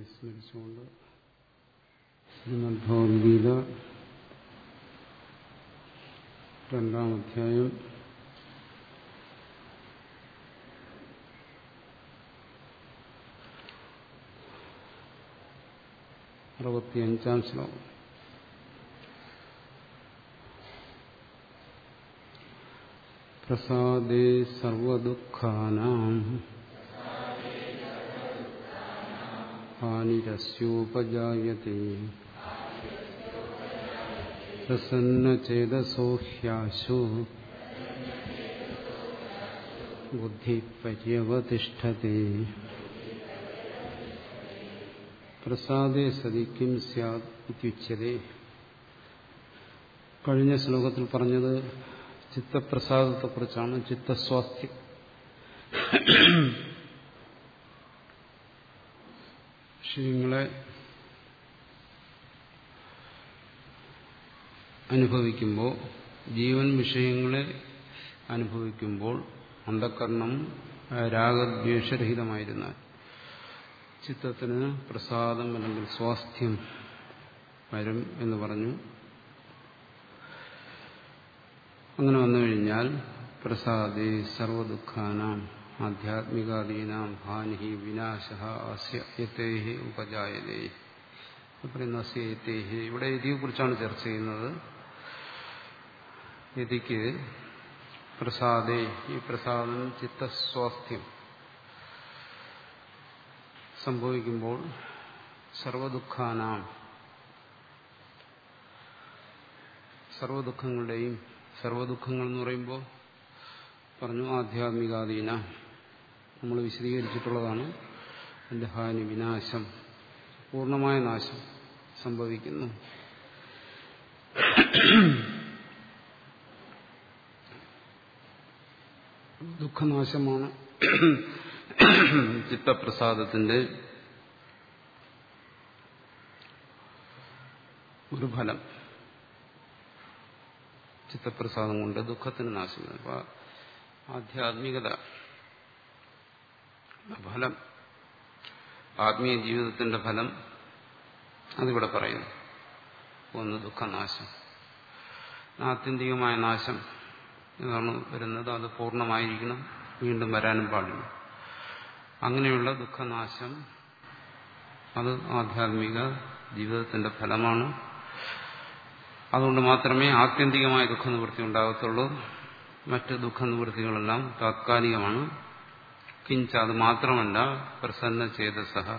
സ്മരിച്ചുകൊണ്ട് ശ്രീമദ് ഭഗവത്ഗീത രണ്ടാം അധ്യായം അറുപത്തിയഞ്ചാം ശ്ലോകം പ്രസാദേ സർവദുഃഖാനാം ഹാനിരസ്യോപജായത്തെ പ്രസന്നചേതസോ ഹ്യാശോ ബുദ്ധിപര്യവതിഷ്ഠത്തെ പ്രസാദേ സതി കിം സ്യാദ് ഇത്യുച്യതേ കഴിഞ്ഞ ശ്ലോകത്തിൽ പറഞ്ഞത് ചിത്തപ്രസാദത്തെക്കുറിച്ചാണ് ചിത്തസ്വാസ്ഥ്യം വിഷയങ്ങളെ അനുഭവിക്കുമ്പോൾ ജീവൻ വിഷയങ്ങളെ അനുഭവിക്കുമ്പോൾ അന്ധകരണം രാഗദ്വേഷരഹിതമായിരുന്നാൽ ചിത്തത്തിന് പ്രസാദം അല്ലെങ്കിൽ സ്വാസ്ഥ്യം വരും എന്ന് പറഞ്ഞു അങ്ങനെ വന്നു കഴിഞ്ഞാൽ പ്രസാദേ സർവദുഃഖാനാം ആധ്യാത്മികാദീനാം ഹാനി വിനാശ അസ്യത്തെ ഉപജായതേ പറയുന്ന അസ്യത്തെ ഇവിടെ ഇതിയെക്കുറിച്ചാണ് ചർച്ച ചെയ്യുന്നത് യതിക്ക് പ്രസാദേ ഈ പ്രസാദം ചിത്തസ്വാസ്ഥ്യം സംഭവിക്കുമ്പോൾ സർവദുഃഖാനാം സർവദുഃഖങ്ങളുടെയും സർവദുഃഖങ്ങൾ എന്ന് പറയുമ്പോൾ പറഞ്ഞു ആധ്യാത്മികാധീന നമ്മൾ വിശദീകരിച്ചിട്ടുള്ളതാണ് അതിൻ്റെ ഹാനി വിനാശം പൂർണ്ണമായ നാശം സംഭവിക്കുന്നു ദുഃഖനാശമാണ് ചിത്തപ്രസാദത്തിന്റെ ഒരു ഫലം ചിത്തപ്രസാദം കൊണ്ട് ദുഃഖത്തിന് നാശം അപ്പൊ ആധ്യാത്മികത ഫലം ആത്മീയ ജീവിതത്തിന്റെ ഫലം അതിവിടെ പറയുന്നു ഒന്ന് ദുഃഖനാശം ആത്യന്തികമായ നാശം ഇതാണ് വരുന്നത് അത് പൂർണ്ണമായിരിക്കണം വീണ്ടും വരാനും പാടില്ല അങ്ങനെയുള്ള ദുഃഖനാശം അത് ആധ്യാത്മിക ജീവിതത്തിന്റെ ഫലമാണ് അതുകൊണ്ട് മാത്രമേ ആത്യന്തികമായ ദുഃഖനിവൃത്തി ഉണ്ടാകത്തുള്ളൂ മറ്റ് ദുഃഖനിവൃത്തികളെല്ലാം താത്കാലികമാണ് കിഞ്ച അത് മാത്രമല്ല പ്രസന്ന ചേതസഹ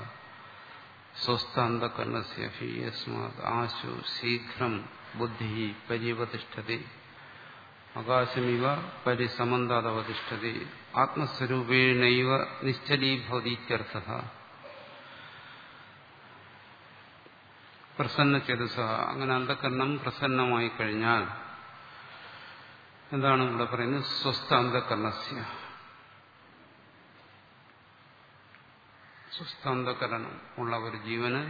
സ്വസ്ഥാന്തകർണസ്യസ്മാത് ആശു ശീഘ്രം ബുദ്ധി പര്യവതിഷ്ഠതി ആകാശമിവ പരിസമന്താതവതിഷ്ഠതി ആത്മസ്വരൂപേണൈവ നിശ്ചലീഭവതീത്യർത്ഥ പ്രസന്ന ചേതസ അങ്ങനെ അന്ധകരണം പ്രസന്നമായി കഴിഞ്ഞാൽ എന്താണ് ഇവിടെ പറയുന്നത് സ്വസ്ഥ അന്ധകരണസ്യ സ്വസ്ഥാന്തകരണം ഉള്ള ഒരു ജീവന്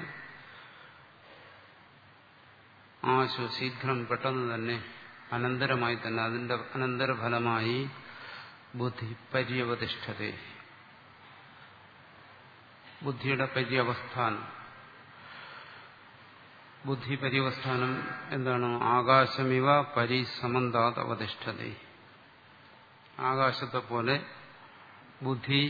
ആശു ശീഘ്രം പെട്ടെന്ന് തന്നെ അനന്തരമായി തന്നെ അതിന്റെ അനന്തരഫലമായി ബുദ്ധി പര്യവതിഷ്ഠത ബുദ്ധിയുടെ പര്യവസ്ഥാനം ബുദ്ധി പര്യവസ്ഥാനം എന്താണ് ആകാശമിവ പരിസമന്താത് അവതിഷ്ഠത ആകാശത്തെ പോലെ ബുദ്ധി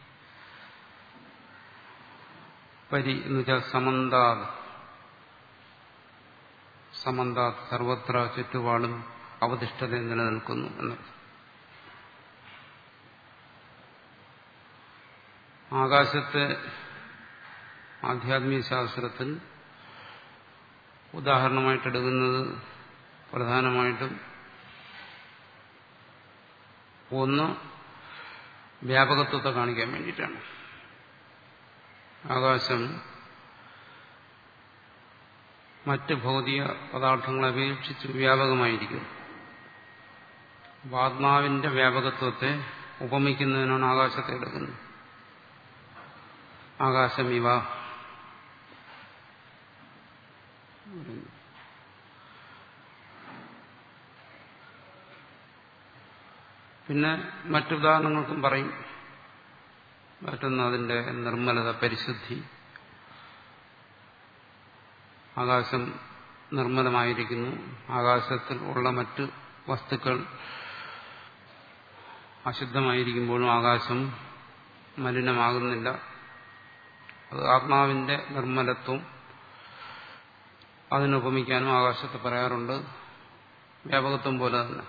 പരി എന്ന് വെച്ചാൽ സമന്താത് സമന്താത് സർവത്ര ചുറ്റുപാടും അവതിഷ്ഠത നിലനിൽക്കുന്നു എന്ന് ആകാശത്തെ ആധ്യാത്മിക ശാസ്ത്രത്തിൽ ഉദാഹരണമായിട്ടെടുക്കുന്നത് പ്രധാനമായിട്ടും ഒന്ന് വ്യാപകത്വത്തെ കാണിക്കാൻ വേണ്ടിയിട്ടാണ് ആകാശം മറ്റ് ഭൗതിക പദാർത്ഥങ്ങളെ അപേക്ഷിച്ച് വ്യാപകമായിരിക്കും ആത്മാവിന്റെ വ്യാപകത്വത്തെ ഉപമിക്കുന്നതിനാണ് ആകാശത്തെ എടുക്കുന്നത് ആകാശം ഇവ പിന്നെ മറ്റുദാഹരണങ്ങൾക്കും പറയും മറ്റൊന്ന് അതിന്റെ നിർമ്മലത പരിശുദ്ധി ആകാശം നിർമ്മലമായിരിക്കുന്നു ആകാശത്തിൽ ഉള്ള മറ്റ് വസ്തുക്കൾ അശുദ്ധമായിരിക്കുമ്പോഴും ആകാശം മലിനമാകുന്നില്ല അത് ആത്മാവിന്റെ നിർമ്മലത്വം അതിനുപമിക്കാനും ആകാശത്ത് പറയാറുണ്ട് വ്യാപകത്വം പോലെ തന്നെ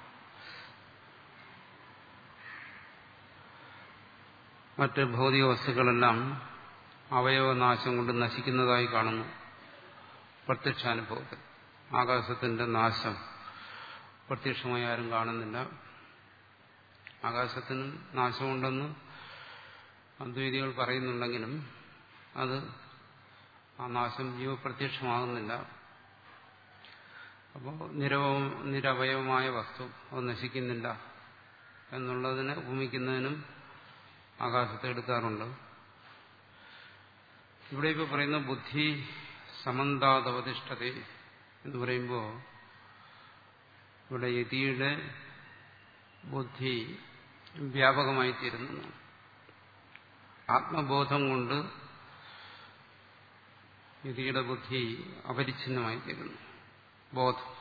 മറ്റ് ഭൗതിക വസ്തുക്കളെല്ലാം അവയവനാശം കൊണ്ട് നശിക്കുന്നതായി കാണുന്നു പ്രത്യക്ഷാനുഭവത്തിൽ ആകാശത്തിന്റെ നാശം പ്രത്യക്ഷമായി ആരും കാണുന്നില്ല ആകാശത്തിന് നാശമുണ്ടെന്ന് അദ്വൈതികൾ പറയുന്നുണ്ടെങ്കിലും അത് ആ നാശം ജീവപ്രത്യക്ഷമാകുന്നില്ല അപ്പോൾ നിരവ നിരവയവമായ വസ്തു അത് നശിക്കുന്നില്ല എന്നുള്ളതിനെ ഉപമിക്കുന്നതിനും ആകാശത്തെ എടുക്കാറുണ്ട് ഇവിടെ ഇപ്പോൾ പറയുന്ന ബുദ്ധി സമന്താതവതിഷ്ഠത എന്ന് പറയുമ്പോൾ ഇവിടെ യതിയുടെ ബുദ്ധി വ്യാപകമായി തീരുന്നു ആത്മബോധം കൊണ്ട് യതിയുടെ ബുദ്ധി അപരിച്ഛിന്നമായി തീരുന്നു ബോധം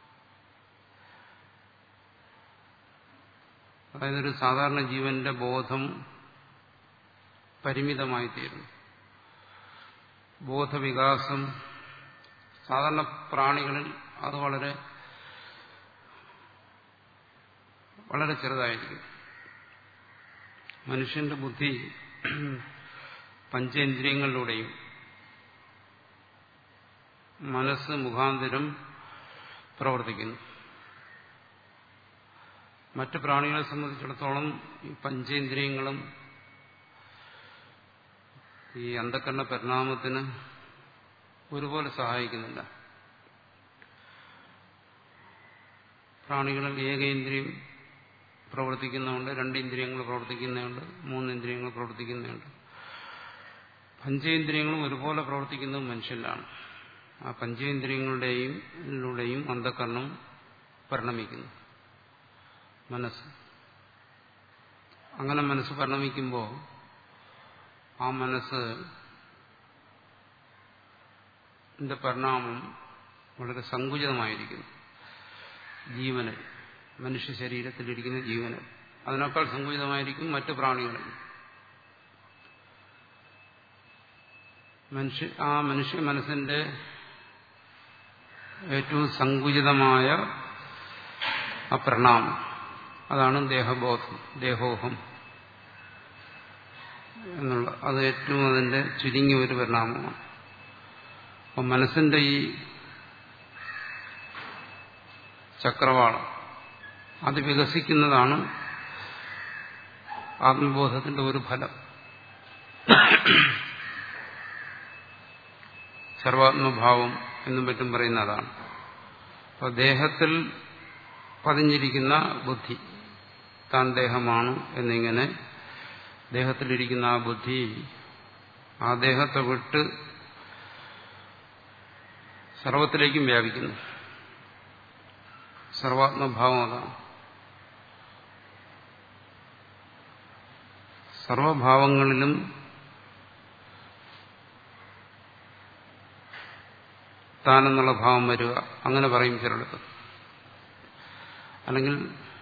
അതായത് ഒരു സാധാരണ ജീവന്റെ ബോധം പരിമിതമായി തീരുന്നു ബോധവികാസം സാധാരണ പ്രാണികളിൽ അത് വളരെ വളരെ ചെറുതായിരിക്കും മനുഷ്യന്റെ ബുദ്ധി പഞ്ചേന്ദ്രിയങ്ങളിലൂടെയും മനസ്സ് മുഖാന്തരം പ്രവർത്തിക്കുന്നു മറ്റു പ്രാണികളെ സംബന്ധിച്ചിടത്തോളം ഈ പഞ്ചേന്ദ്രിയങ്ങളും ഈ അന്ധക്കരണ പരിണാമത്തിന് ഒരുപോലെ സഹായിക്കുന്നില്ല പ്രാണികളിൽ ഏകേന്ദ്രിയം പ്രവർത്തിക്കുന്നുണ്ട് രണ്ട് ഇന്ദ്രിയങ്ങൾ പ്രവർത്തിക്കുന്നുണ്ട് മൂന്ന് ഇന്ദ്രിയങ്ങൾ പ്രവർത്തിക്കുന്നുണ്ട് പഞ്ചേന്ദ്രിയങ്ങളും ഒരുപോലെ പ്രവർത്തിക്കുന്നത് മനുഷ്യനിലാണ് ആ പഞ്ചേന്ദ്രിയങ്ങളുടെയും ിലൂടെയും അന്ധക്കരണം പരിണമിക്കുന്നു മനസ്സ് അങ്ങനെ മനസ്സ് പരിണമിക്കുമ്പോൾ ആ മനസ്സ് പരിണാമം വളരെ സങ്കുചിതമായിരിക്കുന്നു ജീവന് മനുഷ്യ ശരീരത്തിലിരിക്കുന്ന ജീവന് അതിനേക്കാൾ സങ്കുചിതമായിരിക്കും മറ്റു പ്രാണികളിൽ മനുഷ്യ ആ മനുഷ്യ മനസ്സിന്റെ ഏറ്റവും സങ്കുചിതമായ ആ പ്രണാമം അതാണ് ദേഹബോധം ദേഹോഹം എന്നുള്ള അത് ഏറ്റവും അതിന്റെ ചുരുങ്ങിയ ഒരു പരിണാമമാണ് അപ്പം മനസ്സിന്റെ ഈ ചക്രവാളം അത് വികസിക്കുന്നതാണ് ആത്മബോധത്തിന്റെ ഒരു ഫലം സർവാത്മഭാവം എന്നും മറ്റും പറയുന്ന അതാണ് അപ്പോൾ ദേഹത്തിൽ പതിഞ്ഞിരിക്കുന്ന ബുദ്ധി താൻ ദേഹമാണ് എന്നിങ്ങനെ ദേഹത്തിലിരിക്കുന്ന ആ ബുദ്ധി ആ ദേഹത്തെ വിട്ട് സർവത്തിലേക്കും വ്യാപിക്കുന്നു സർവാത്മഭാവം അതാണ് സർവഭാവങ്ങളിലും താനെന്നുള്ള ഭാവം വരിക അങ്ങനെ പറയും ചിലടത്ത് അല്ലെങ്കിൽ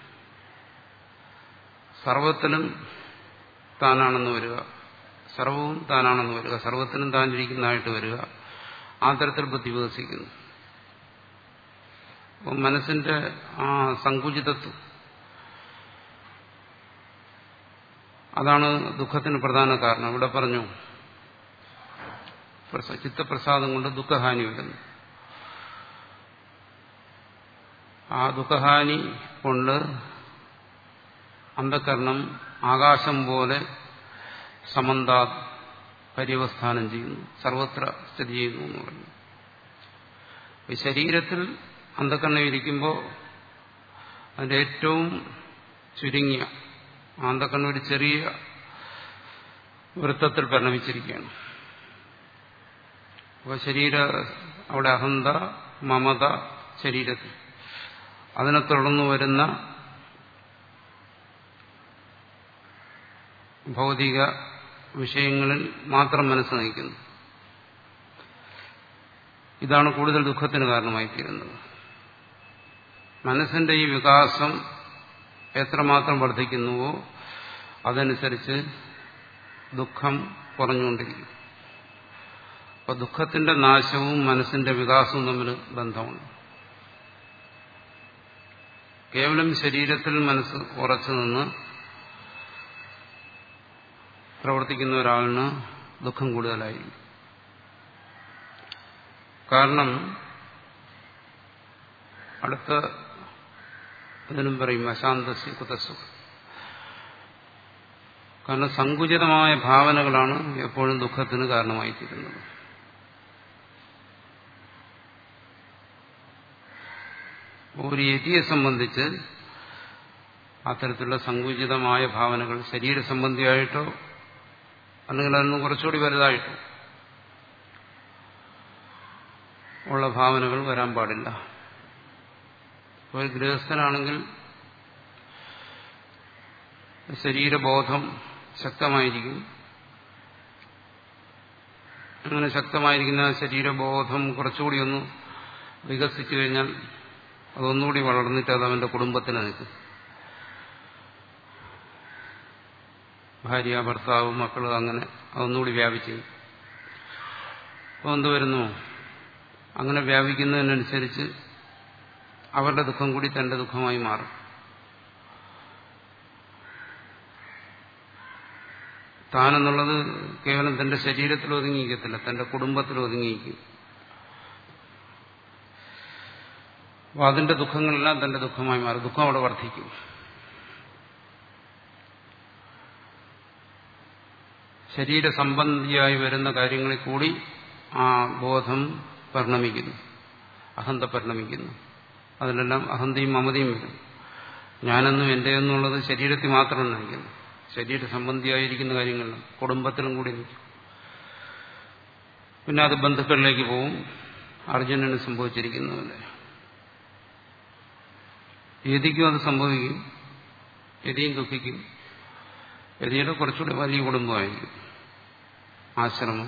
സർവത്തിലും താനാണെന്ന് വരിക സർവവും താനാണെന്ന് വരിക സർവത്തിലും താനിരിക്കുന്നതായിട്ട് വരിക ആ തരത്തിൽ ബുദ്ധി വികസിക്കുന്നു അപ്പം മനസ്സിന്റെ ആ സങ്കുചിതത്വം അതാണ് ദുഃഖത്തിന് പ്രധാന കാരണം ഇവിടെ പറഞ്ഞു ചിത്തപ്രസാദം കൊണ്ട് ദുഃഖഹാനി വരുന്നു ആ ദുഃഖഹാനി കൊണ്ട് അന്ധകരണം ആകാശം പോലെ സമന്താ പര്യവസ്ഥാനം ചെയ്യുന്നു സർവത്ര സ്ഥിതി ചെയ്യുന്നു എന്ന് പറഞ്ഞു ഈ ശരീരത്തിൽ അന്ധകരണം ഇരിക്കുമ്പോൾ അതിന്റെ ഏറ്റവും ചുരുങ്ങിയ അന്ധകരണം ഒരു ചെറിയ വൃത്തത്തിൽ പരിണമിച്ചിരിക്കുകയാണ് അപ്പോൾ ശരീര അവിടെ അഹന്ത മമത ശരീരത്തിൽ അതിനെ തുടർന്ന് വരുന്ന ഭൗതിക വിഷയങ്ങളിൽ മാത്രം മനസ്സ് നയിക്കുന്നു ഇതാണ് കൂടുതൽ ദുഃഖത്തിന് കാരണമായി തീരുന്നത് മനസ്സിന്റെ ഈ വികാസം എത്രമാത്രം വർദ്ധിക്കുന്നുവോ അതനുസരിച്ച് ദുഃഖം കുറഞ്ഞുകൊണ്ടിരിക്കും അപ്പൊ ദുഃഖത്തിന്റെ നാശവും മനസ്സിന്റെ വികാസവും തമ്മിൽ ബന്ധമുണ്ട് കേവലം ശരീരത്തിൽ മനസ്സ് ഉറച്ചു നിന്ന് പ്രവർത്തിക്കുന്ന ഒരാളിന് ദുഃഖം കൂടുതലായിരിക്കും കാരണം അടുത്ത ഇതിനും പറയും അശാന്തസ്യ കുതസുഖം കാരണം സങ്കുചിതമായ ഭാവനകളാണ് എപ്പോഴും ദുഃഖത്തിന് കാരണമായി തീരുന്നത് ഒരു യതിയെ സംബന്ധിച്ച് അത്തരത്തിലുള്ള സങ്കുചിതമായ ഭാവനകൾ ശരീര സംബന്ധിയായിട്ടോ അല്ലെങ്കിൽ അതിന് കുറച്ചുകൂടി വലുതായിട്ടോ ഉള്ള ഭാവനകൾ വരാൻ പാടില്ല ഒരു ഗൃഹസ്ഥനാണെങ്കിൽ ശരീരബോധം ശക്തമായിരിക്കും അങ്ങനെ ശക്തമായിരിക്കുന്ന ശരീരബോധം കുറച്ചുകൂടി ഒന്ന് വികസിച്ചു കഴിഞ്ഞാൽ അതൊന്നുകൂടി വളർന്നിട്ട് അത് അവന്റെ കുടുംബത്തിന് നിൽക്കും ഭാര്യ ഭർത്താവ് മക്കൾ അങ്ങനെ അതൊന്നുകൂടി വ്യാപിച്ചു അപ്പോൾ എന്ത് വരുന്നു അങ്ങനെ വ്യാപിക്കുന്നതിനനുസരിച്ച് അവരുടെ ദുഃഖം കൂടി തന്റെ ദുഃഖമായി മാറും താനെന്നുള്ളത് കേവലം തന്റെ ശരീരത്തിൽ ഒതുങ്ങിയിരിക്കത്തില്ല തന്റെ കുടുംബത്തിൽ ഒതുങ്ങിയിരിക്കും അപ്പോൾ അതിന്റെ ദുഃഖങ്ങളെല്ലാം തന്റെ ദുഃഖമായി മാറും ദുഃഖം അവിടെ വർദ്ധിക്കും ശരീര സംബന്ധിയായി വരുന്ന കാര്യങ്ങളിൽ കൂടി ആ ബോധം പരിണമിക്കുന്നു അഹന്ത പരിണമിക്കുന്നു അതിലെല്ലാം അഹന്തയും മമതയും വരും ഞാനെന്നും എന്റെ എന്നുള്ളത് ശരീരത്തിൽ മാത്രം നയിക്കുന്നു ശരീര സംബന്ധിയായിരിക്കുന്ന കാര്യങ്ങളിലും കുടുംബത്തിലും കൂടി നിൽക്കും പിന്നെ അത് ബന്ധുക്കളിലേക്ക് പോവും അർജുനന് സംഭവിച്ചിരിക്കുന്നതല്ലേ യതിക്കും അത് സംഭവിക്കും യതിയും ദുഃഖിക്കും യതിയുടെ കുറച്ചുകൂടി വലിയ കുടുംബമായിരിക്കും ആശ്രമം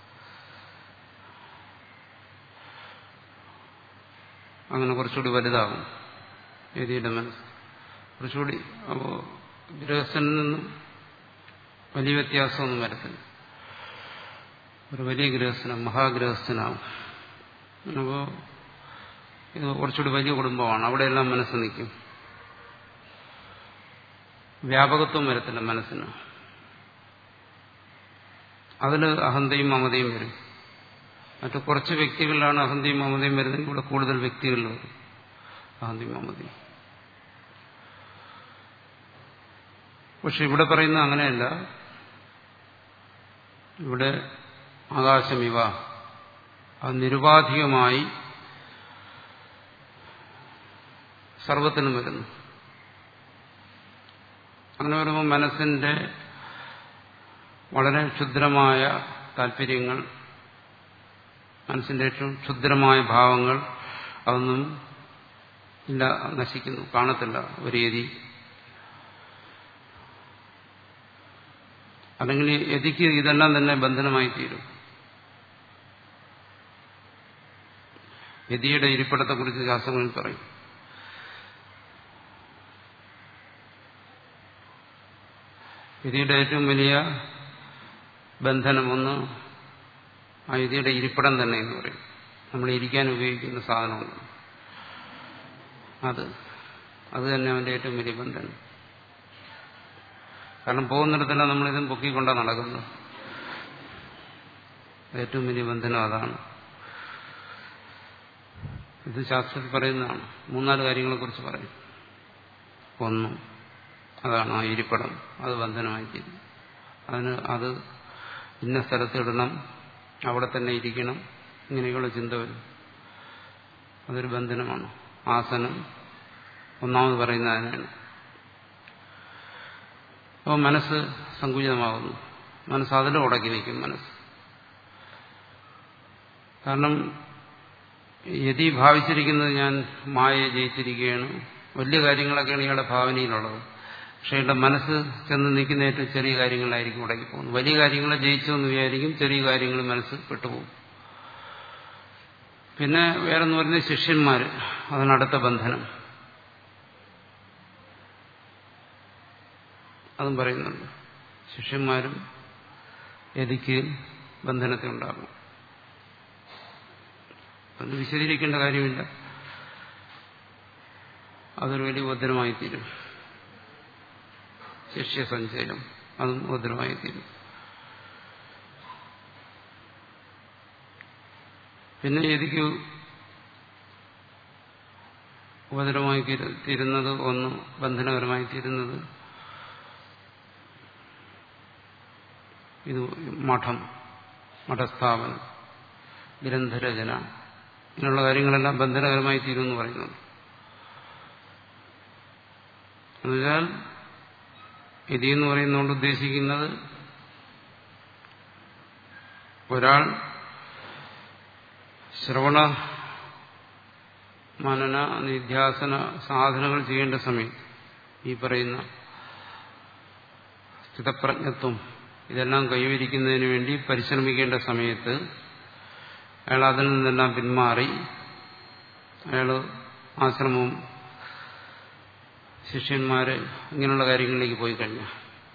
അങ്ങനെ കുറച്ചുകൂടി വലുതാകും യതിയുടെ മനസ്സ് കുറച്ചുകൂടി അപ്പോൾ ഗൃഹസ്ഥനിൽ നിന്നും വലിയ വ്യത്യാസമൊന്നും വരത്തില്ല ഒരു വലിയ ഗൃഹസ്ഥനാണ് മഹാഗൃഹസ്ഥനാവും അപ്പോൾ ഇത് കുറച്ചുകൂടി വലിയ കുടുംബമാണ് അവിടെയെല്ലാം മനസ്സ് നിൽക്കും വ്യാപകത്വം വരത്തില്ല മനസ്സിന് അതിൽ അഹന്തയും മമതയും വരും മറ്റു കുറച്ച് വ്യക്തികളിലാണ് അഹന്തയും മമതയും വരുന്നതെങ്കിൽ ഇവിടെ കൂടുതൽ വ്യക്തികളിൽ വരും അഹന്തയും മമതയും പക്ഷെ ഇവിടെ പറയുന്നത് അങ്ങനെയല്ല ഇവിടെ ആകാശമിവ അത് നിരുപാധികമായി സർവത്തിനും വരുന്നു അങ്ങനെ വരുമ്പോൾ മനസ്സിന്റെ വളരെ ക്ഷുദ്രമായ താല്പര്യങ്ങൾ മനസ്സിന്റെ ഏറ്റവും ക്ഷുദ്രമായ ഭാവങ്ങൾ അതൊന്നും ഇല്ല നശിക്കുന്നു കാണത്തില്ല ഒരു രീതി അല്ലെങ്കിൽ യതിക്ക് ഇതെല്ലാം തന്നെ ബന്ധനമായി തീരും യതിയുടെ ഇരിപ്പിടത്തെക്കുറിച്ച് ശാസ്ത്രങ്ങളിൽ പറയും യതിയുടെ ഏറ്റവും വലിയ ബന്ധനം ഒന്ന് ആ യതിയുടെ ഇരിപ്പിടം തന്നെ എന്ന് പറയും നമ്മൾ ഇരിക്കാൻ ഉപയോഗിക്കുന്ന സാധനമുണ്ട് അത് അത് തന്നെ അവന്റെ ഏറ്റവും വലിയ ബന്ധനം കാരണം പോകുന്നിടത്തെല്ലാം നമ്മളിതും പൊക്കിക്കൊണ്ടാണ് നടക്കുന്നത് ഏറ്റവും വലിയ ബന്ധനം അതാണ് ഇത് ശാസ്ത്രത്തിൽ പറയുന്നതാണ് മൂന്നാല് കാര്യങ്ങളെക്കുറിച്ച് പറയും ഒന്നും അതാണ് ആ ഇരിപ്പിടം അത് ബന്ധനമാക്കിയത് അതിന് അത് ഇന്ന സ്ഥലത്ത് ഇടണം അവിടെ തന്നെ ഇരിക്കണം ഇങ്ങനെയൊക്കെയുള്ള ചിന്ത വരും അതൊരു ബന്ധനമാണ് ആസനം ഒന്നാമത് പറയുന്ന അതിനാണ് അപ്പോൾ മനസ്സ് സങ്കുചിതമാകുന്നു മനസ്സ് അതിലും ഉടക്കി നിൽക്കും മനസ്സ് കാരണം യതി ഭാവിച്ചിരിക്കുന്നത് ഞാൻ മായയെ ജയിച്ചിരിക്കുകയാണ് വലിയ കാര്യങ്ങളൊക്കെയാണ് ഇയാളുടെ ഭാവനയിലുള്ളത് പക്ഷേ ഇയാളുടെ മനസ്സ് ചെന്ന് നിൽക്കുന്ന ഏറ്റവും ചെറിയ കാര്യങ്ങളായിരിക്കും ഉടക്കി പോകുന്നത് വലിയ കാര്യങ്ങളെ ജയിച്ചു എന്ന് വിചാരിക്കും ചെറിയ കാര്യങ്ങൾ മനസ്സ് പെട്ടുപോകും പിന്നെ വേറെന്ന് പറയുന്നത് ശിഷ്യന്മാർ അതിനടുത്ത ബന്ധനം അതും പറയുന്നുണ്ട് ശിഷ്യന്മാരും യതിക്ക് ബന്ധനത്തെ ഉണ്ടാകും അത് വിശദീകരിക്കേണ്ട കാര്യമില്ല അതൊരു വലിയ ഉപദ്രവമായി തീരും ശിഷ്യസഞ്ചയം അതും ഉപദ്രവമായി തീരും പിന്നെ യതിക്ക് ഉപദ്രവമായി തീരുന്നത് ഒന്ന് ബന്ധനകരമായി തീരുന്നത് ഇത് മഠം മഠസ്ഥാപനം ഗ്രന്ഥരചന ഇങ്ങനെയുള്ള കാര്യങ്ങളെല്ലാം ബന്ധനകരമായി തീരുമെന്ന് പറയുന്നുണ്ട് എന്നുവെച്ചാൽ ഇതി എന്ന് പറയുന്നതുകൊണ്ട് ഉദ്ദേശിക്കുന്നത് ഒരാൾ ശ്രവണ മനന നിധ്യാസന സാധനങ്ങൾ ചെയ്യേണ്ട സമയത്ത് ഈ പറയുന്ന സ്ഥിതപ്രജ്ഞത്വം ഇതെല്ലാം കൈവരിക്കുന്നതിന് വേണ്ടി പരിശ്രമിക്കേണ്ട സമയത്ത് അയാൾ അതിൽ നിന്നെല്ലാം പിന്മാറി അയാൾ ആശ്രമവും ശിഷ്യന്മാര് ഇങ്ങനെയുള്ള കാര്യങ്ങളിലേക്ക് പോയി കഴിഞ്ഞാൽ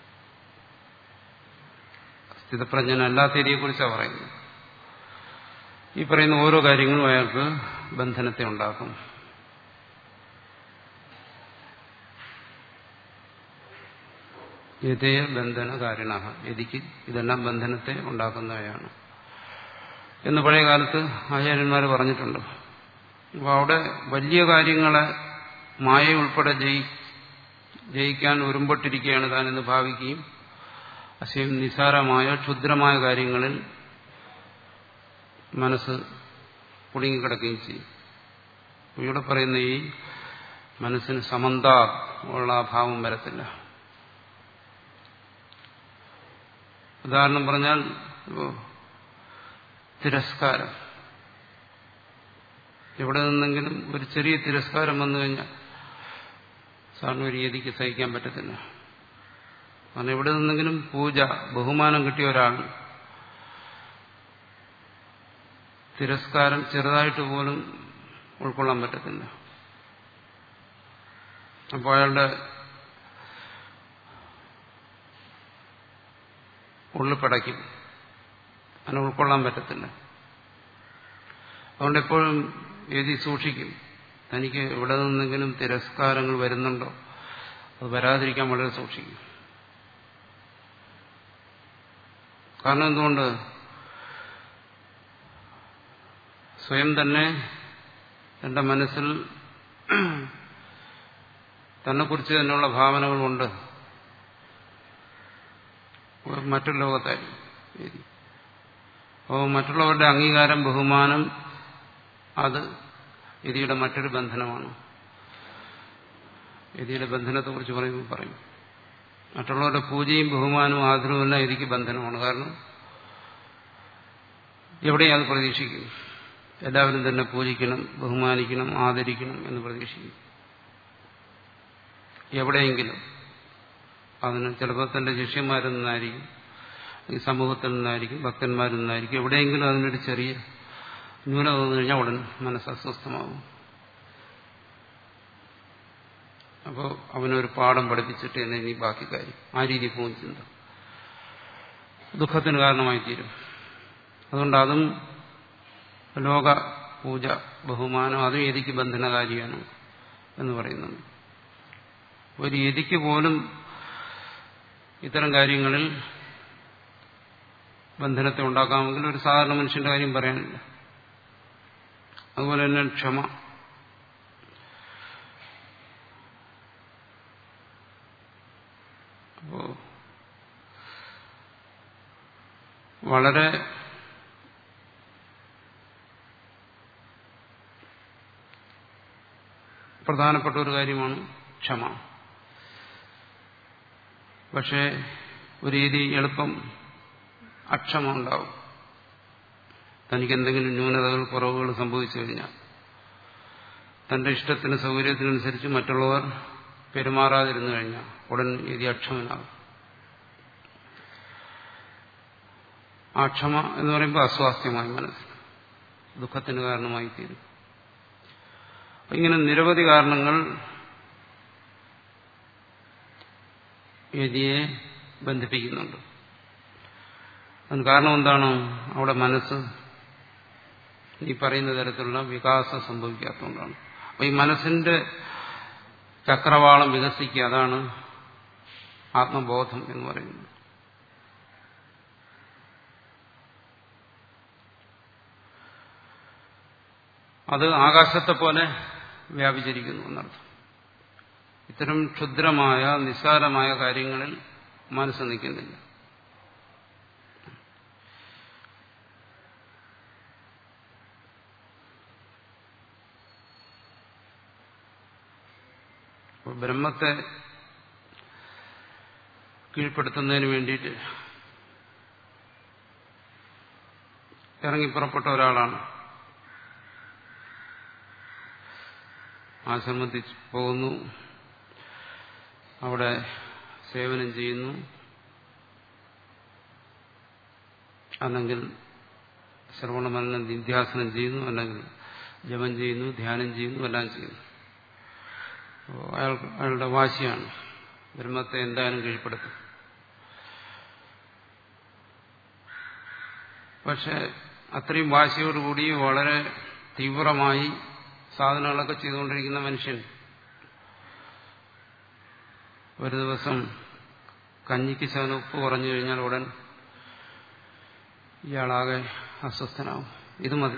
സ്ഥിതപ്രജ്ഞനല്ലാത്തതിനെ കുറിച്ചാണ് പറയുന്നത് ഈ പറയുന്ന ഓരോ കാര്യങ്ങളും അയാൾക്ക് ബന്ധനത്തെ ഉണ്ടാക്കും യഥേ ബന്ധന കാരണ യതിക്ക് ഇതെല്ലാം ബന്ധനത്തെ ഉണ്ടാക്കുന്നവയാണ് എന്ന് പഴയ കാലത്ത് ആചാര്യന്മാർ പറഞ്ഞിട്ടുണ്ട് അപ്പോൾ അവിടെ വലിയ കാര്യങ്ങളെ മായ ഉൾപ്പെടെ ജയി ജയിക്കാൻ ഒരുമ്പെട്ടിരിക്കുകയാണ് താനെന്ന് ഭാവിക്കുകയും അശയം നിസാരമായ ക്ഷുദ്രമായ കാര്യങ്ങളിൽ മനസ്സ് കുടുങ്ങിക്കിടക്കുകയും ചെയ്യും ഇവിടെ പറയുന്ന ഈ മനസ്സിന് സമന്ത ഉള്ള അഭാവം വരത്തില്ല ഉദാഹരണം പറഞ്ഞാൽ തിരസ്കാരം എവിടെ നിന്നെങ്കിലും ഒരു ചെറിയ തിരസ്കാരം വന്നു കഴിഞ്ഞാൽ സാറിന് ഒരു രീതിക്ക് സഹിക്കാൻ പറ്റത്തില്ല കാരണം എവിടെ നിന്നെങ്കിലും പൂജ ബഹുമാനം കിട്ടിയ ഒരാൾ തിരസ്കാരം ചെറുതായിട്ട് പോലും ഉൾക്കൊള്ളാൻ പറ്റത്തില്ല അപ്പോൾ അയാളുടെ ഉള്ളിൽ പടയ്ക്കും അതിനെ ഉൾക്കൊള്ളാൻ പറ്റത്തില്ല അതുകൊണ്ട് എപ്പോഴും എഴുതി സൂക്ഷിക്കും തനിക്ക് എവിടെ നിന്നെങ്കിലും തിരസ്കാരങ്ങൾ വരുന്നുണ്ടോ അത് വരാതിരിക്കാൻ വളരെ സൂക്ഷിക്കും കാരണം എന്തുകൊണ്ട് സ്വയം തന്നെ തന്റെ മനസ്സിൽ തന്നെക്കുറിച്ച് തന്നെയുള്ള ഭാവനകളുണ്ട് മറ്റൊരു ലോകത്തായിരിക്കും അപ്പോൾ മറ്റുള്ളവരുടെ അംഗീകാരം ബഹുമാനം അത് യതിയുടെ മറ്റൊരു ബന്ധനമാണ് യതിയുടെ ബന്ധനത്തെക്കുറിച്ച് പറയുമ്പോൾ പറയും മറ്റുള്ളവരുടെ പൂജയും ബഹുമാനവും ആദരവും എല്ലാം യതിക്ക് ബന്ധനമാണ് കാരണം എവിടെയും അത് പ്രതീക്ഷിക്കും എല്ലാവരും തന്നെ പൂജിക്കണം ബഹുമാനിക്കണം ആദരിക്കണം എന്ന് പ്രതീക്ഷിക്കും എവിടെയെങ്കിലും അതിന് ചിലപ്പോൾ തന്റെ ശിഷ്യന്മാരിൽ നിന്നായിരിക്കും ഈ സമൂഹത്തിൽ നിന്നായിരിക്കും ഭക്തന്മാരിൽ നിന്നായിരിക്കും എവിടെയെങ്കിലും അതിനൊരു ചെറിയ ന്യൂനത വന്നു കഴിഞ്ഞാൽ ഉടൻ മനസ്സ് അസ്വസ്ഥമാകും അപ്പോൾ അവനൊരു പാഠം പഠിപ്പിച്ചിട്ട് എന്നെ ഇനി ബാക്കി കാര്യം ആ രീതി പോകും ചിന്ത ദുഃഖത്തിന് കാരണമായി തീരും അതുകൊണ്ട് അതും ലോക പൂജ ബഹുമാനം അതും യതിക്ക് ബന്ധനകാരിയാണ് എന്ന് പറയുന്നുണ്ട് ഒരു യതിക്ക് പോലും ഇത്തരം കാര്യങ്ങളിൽ ബന്ധനത്തെ ഉണ്ടാക്കാമെങ്കിൽ ഒരു സാധാരണ മനുഷ്യന്റെ കാര്യം പറയാനില്ല അതുപോലെ തന്നെ ക്ഷമ അപ്പോ വളരെ പ്രധാനപ്പെട്ട ഒരു കാര്യമാണ് ക്ഷമ പക്ഷേ ഒരു രീതി എളുപ്പം അക്ഷമ ഉണ്ടാവും തനിക്ക് എന്തെങ്കിലും ന്യൂനതകൾ കുറവുകൾ സംഭവിച്ചു കഴിഞ്ഞാൽ തന്റെ ഇഷ്ടത്തിന് സൗകര്യത്തിനനുസരിച്ച് മറ്റുള്ളവർ പെരുമാറാതിരുന്നു കഴിഞ്ഞാൽ ഉടൻ രീതി അക്ഷമനാകും ആ ക്ഷമ എന്ന് പറയുമ്പോൾ അസ്വാസ്ഥ്യമായി മനസ്സിൽ ദുഃഖത്തിന് കാരണമായി തീരും ഇങ്ങനെ നിരവധി കാരണങ്ങൾ യതിയെ ബന്ധിപ്പിക്കുന്നുണ്ട് അതിന് കാരണം എന്താണ് അവിടെ മനസ്സ് ഈ പറയുന്ന തരത്തിലുള്ള വികാസം സംഭവിക്കാത്തതുകൊണ്ടാണ് അപ്പൊ ഈ മനസ്സിന്റെ ചക്രവാളം വികസിക്കുക അതാണ് ആത്മബോധം എന്ന് പറയുന്നത് അത് ആകാശത്തെ പോലെ വ്യാപിച്ചിരിക്കുന്നു എന്നർത്ഥം ഇത്തരം ക്ഷുദ്രമായ നിസ്സാരമായ കാര്യങ്ങളിൽ മനസ്സ് നിൽക്കുന്നില്ല ബ്രഹ്മത്തെ കീഴ്പ്പെടുത്തുന്നതിന് വേണ്ടിയിട്ട് ഇറങ്ങിപ്പുറപ്പെട്ട ഒരാളാണ് ആശ്രമത്തിൽ പോകുന്നു അവിടെ സേവനം ചെയ്യുന്നു അല്ലെങ്കിൽ ശ്രവണമരണം നിധ്യാസനം ചെയ്യുന്നു അല്ലെങ്കിൽ ജപം ചെയ്യുന്നു ധ്യാനം ചെയ്യുന്നു എല്ലാം ചെയ്യുന്നു അയാൾ അയാളുടെ വാശിയാണ് ബ്രഹ്മത്തെ എന്തായാലും കീഴ്പ്പെടുത്തും പക്ഷെ അത്രയും വാശിയോടുകൂടി വളരെ തീവ്രമായി സാധനങ്ങളൊക്കെ ചെയ്തുകൊണ്ടിരിക്കുന്ന മനുഷ്യൻ ഒരു ദിവസം കഞ്ഞിക്ക് ശകലം ഉപ്പ് കുറഞ്ഞു കഴിഞ്ഞാൽ ഉടൻ ഇയാളാകെ അസ്വസ്ഥനാവും ഇത് മതി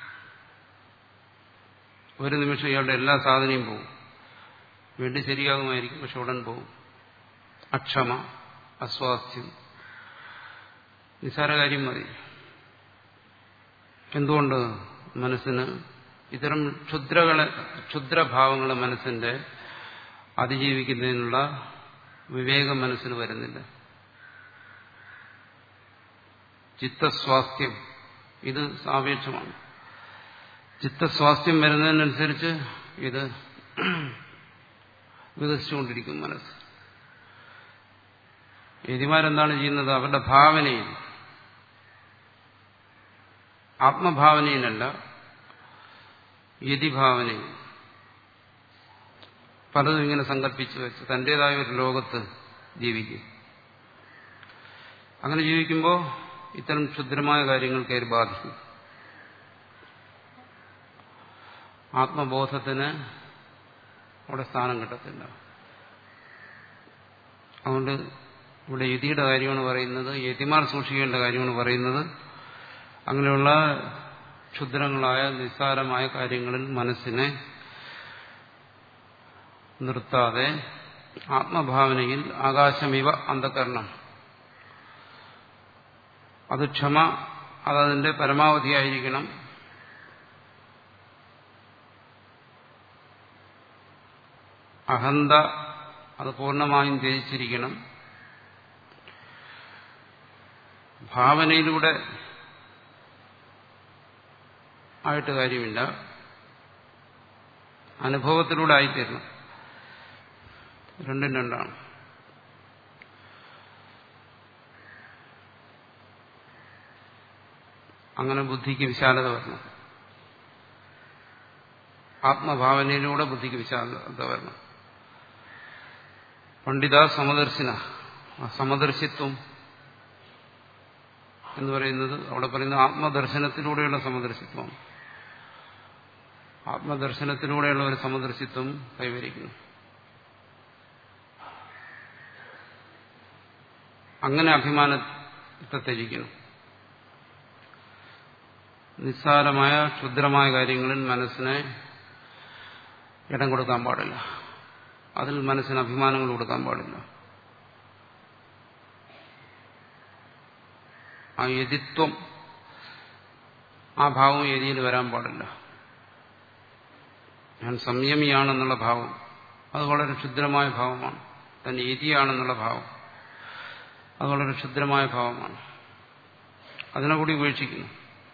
ഒരു നിമിഷം ഇയാളുടെ എല്ലാ സാധനയും പോകും വേണ്ടി ശരിയാകുമായിരിക്കും പക്ഷെ ഉടൻ പോകും അക്ഷമ അസ്വാസ്ഥ്യം നിസ്സാര കാര്യം മതി എന്തുകൊണ്ട് മനസ്സിന് ഇത്തരം ക്ഷുദ്രകളെ ക്ഷുദ്രഭാവങ്ങളെ മനസ്സിന്റെ അതിജീവിക്കുന്നതിനുള്ള വിവേകം മനസ്സിന് വരുന്നില്ല ചിത്തസ്വാസ്ഥ്യം ഇത് സാപേക്ഷമാണ് ചിത്തസ്വാസ്ഥ്യം വരുന്നതിനനുസരിച്ച് ഇത് വികസിച്ചുകൊണ്ടിരിക്കും മനസ്സ് യതിമാരെന്താണ് ചെയ്യുന്നത് അവരുടെ ഭാവനയിൽ ആത്മഭാവനയിലല്ല യതിഭാവനയിൽ പലതും ഇങ്ങനെ സങ്കല്പിച്ചു വെച്ച് തന്റേതായ ഒരു ലോകത്ത് ജീവിക്കും അങ്ങനെ ജീവിക്കുമ്പോൾ ഇത്തരം ക്ഷുദ്രമായ കാര്യങ്ങൾ കയറി ബാധിക്കും ആത്മബോധത്തിന് അവിടെ സ്ഥാനം കിട്ടത്തില്ല അതുകൊണ്ട് ഇവിടെ യതിയുടെ കാര്യമാണ് പറയുന്നത് യതിമാർ സൂക്ഷിക്കേണ്ട കാര്യമാണ് പറയുന്നത് അങ്ങനെയുള്ള ക്ഷുദ്രങ്ങളായ നിസ്സാരമായ കാര്യങ്ങളിൽ മനസ്സിനെ നിർത്താതെ ആത്മഭാവനയിൽ ആകാശമിവ അന്ധകരണം അത് ക്ഷമ അതതിന്റെ പരമാവധിയായിരിക്കണം അഹന്ത അത് പൂർണ്ണമായും ത്യജിച്ചിരിക്കണം ഭാവനയിലൂടെ ആയിട്ട് കാര്യമില്ല അനുഭവത്തിലൂടെ ആയിത്തീരണം രണ്ടും രണ്ടാണ് അങ്ങനെ ബുദ്ധിക്ക് വിശാലത വരണം ആത്മഭാവനയിലൂടെ ബുദ്ധിക്ക് വിശാലത വരണം പണ്ഡിത സമദർശിന ആ സമദർശിത്വം എന്ന് പറയുന്നത് അവിടെ പറയുന്ന ആത്മദർശനത്തിലൂടെയുള്ള സമദർശിത്വം ആത്മദർശനത്തിലൂടെയുള്ള ഒരു സമദർശിത്വം കൈവരിക്കുന്നു അങ്ങനെ അഭിമാനത്തെ ത്യജിക്കുന്നു നിസ്സാരമായ ക്ഷുദ്രമായ കാര്യങ്ങളിൽ മനസ്സിനെ ഇടം കൊടുക്കാൻ പാടില്ല അതിൽ മനസ്സിന് അഭിമാനങ്ങൾ കൊടുക്കാൻ പാടില്ല ആ യതിത്വം ആ ഭാവം യതിയിൽ വരാൻ പാടില്ല ഞാൻ സംയമിയാണെന്നുള്ള ഭാവം അത് വളരെ ക്ഷുദ്രമായ ഭാവമാണ് തന്നെ യതിയാണെന്നുള്ള ഭാവം അത് വളരെ ക്ഷുദ്രമായ ഭാവമാണ് അതിനെ കൂടി ഉപേക്ഷിക്കുന്നു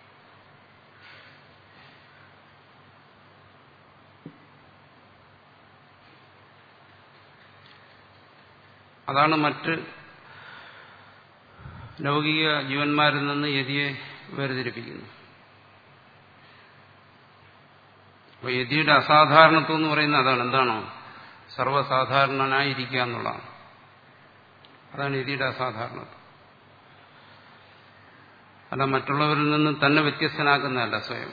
അതാണ് മറ്റ് ലൗകിക ജീവന്മാരിൽ നിന്ന് യതിയെ വേർതിരിപ്പിക്കുന്നു അപ്പൊ യതിയുടെ അസാധാരണത്വം എന്ന് പറയുന്നത് അതാണ് എന്താണോ സർവ്വസാധാരണനായിരിക്കുക എന്നുള്ളതാണ് അതാണ് യതിയുടെ അസാധാരണത്വം അല്ല മറ്റുള്ളവരിൽ നിന്ന് തന്നെ വ്യത്യസ്തനാക്കുന്നതല്ല സ്വയം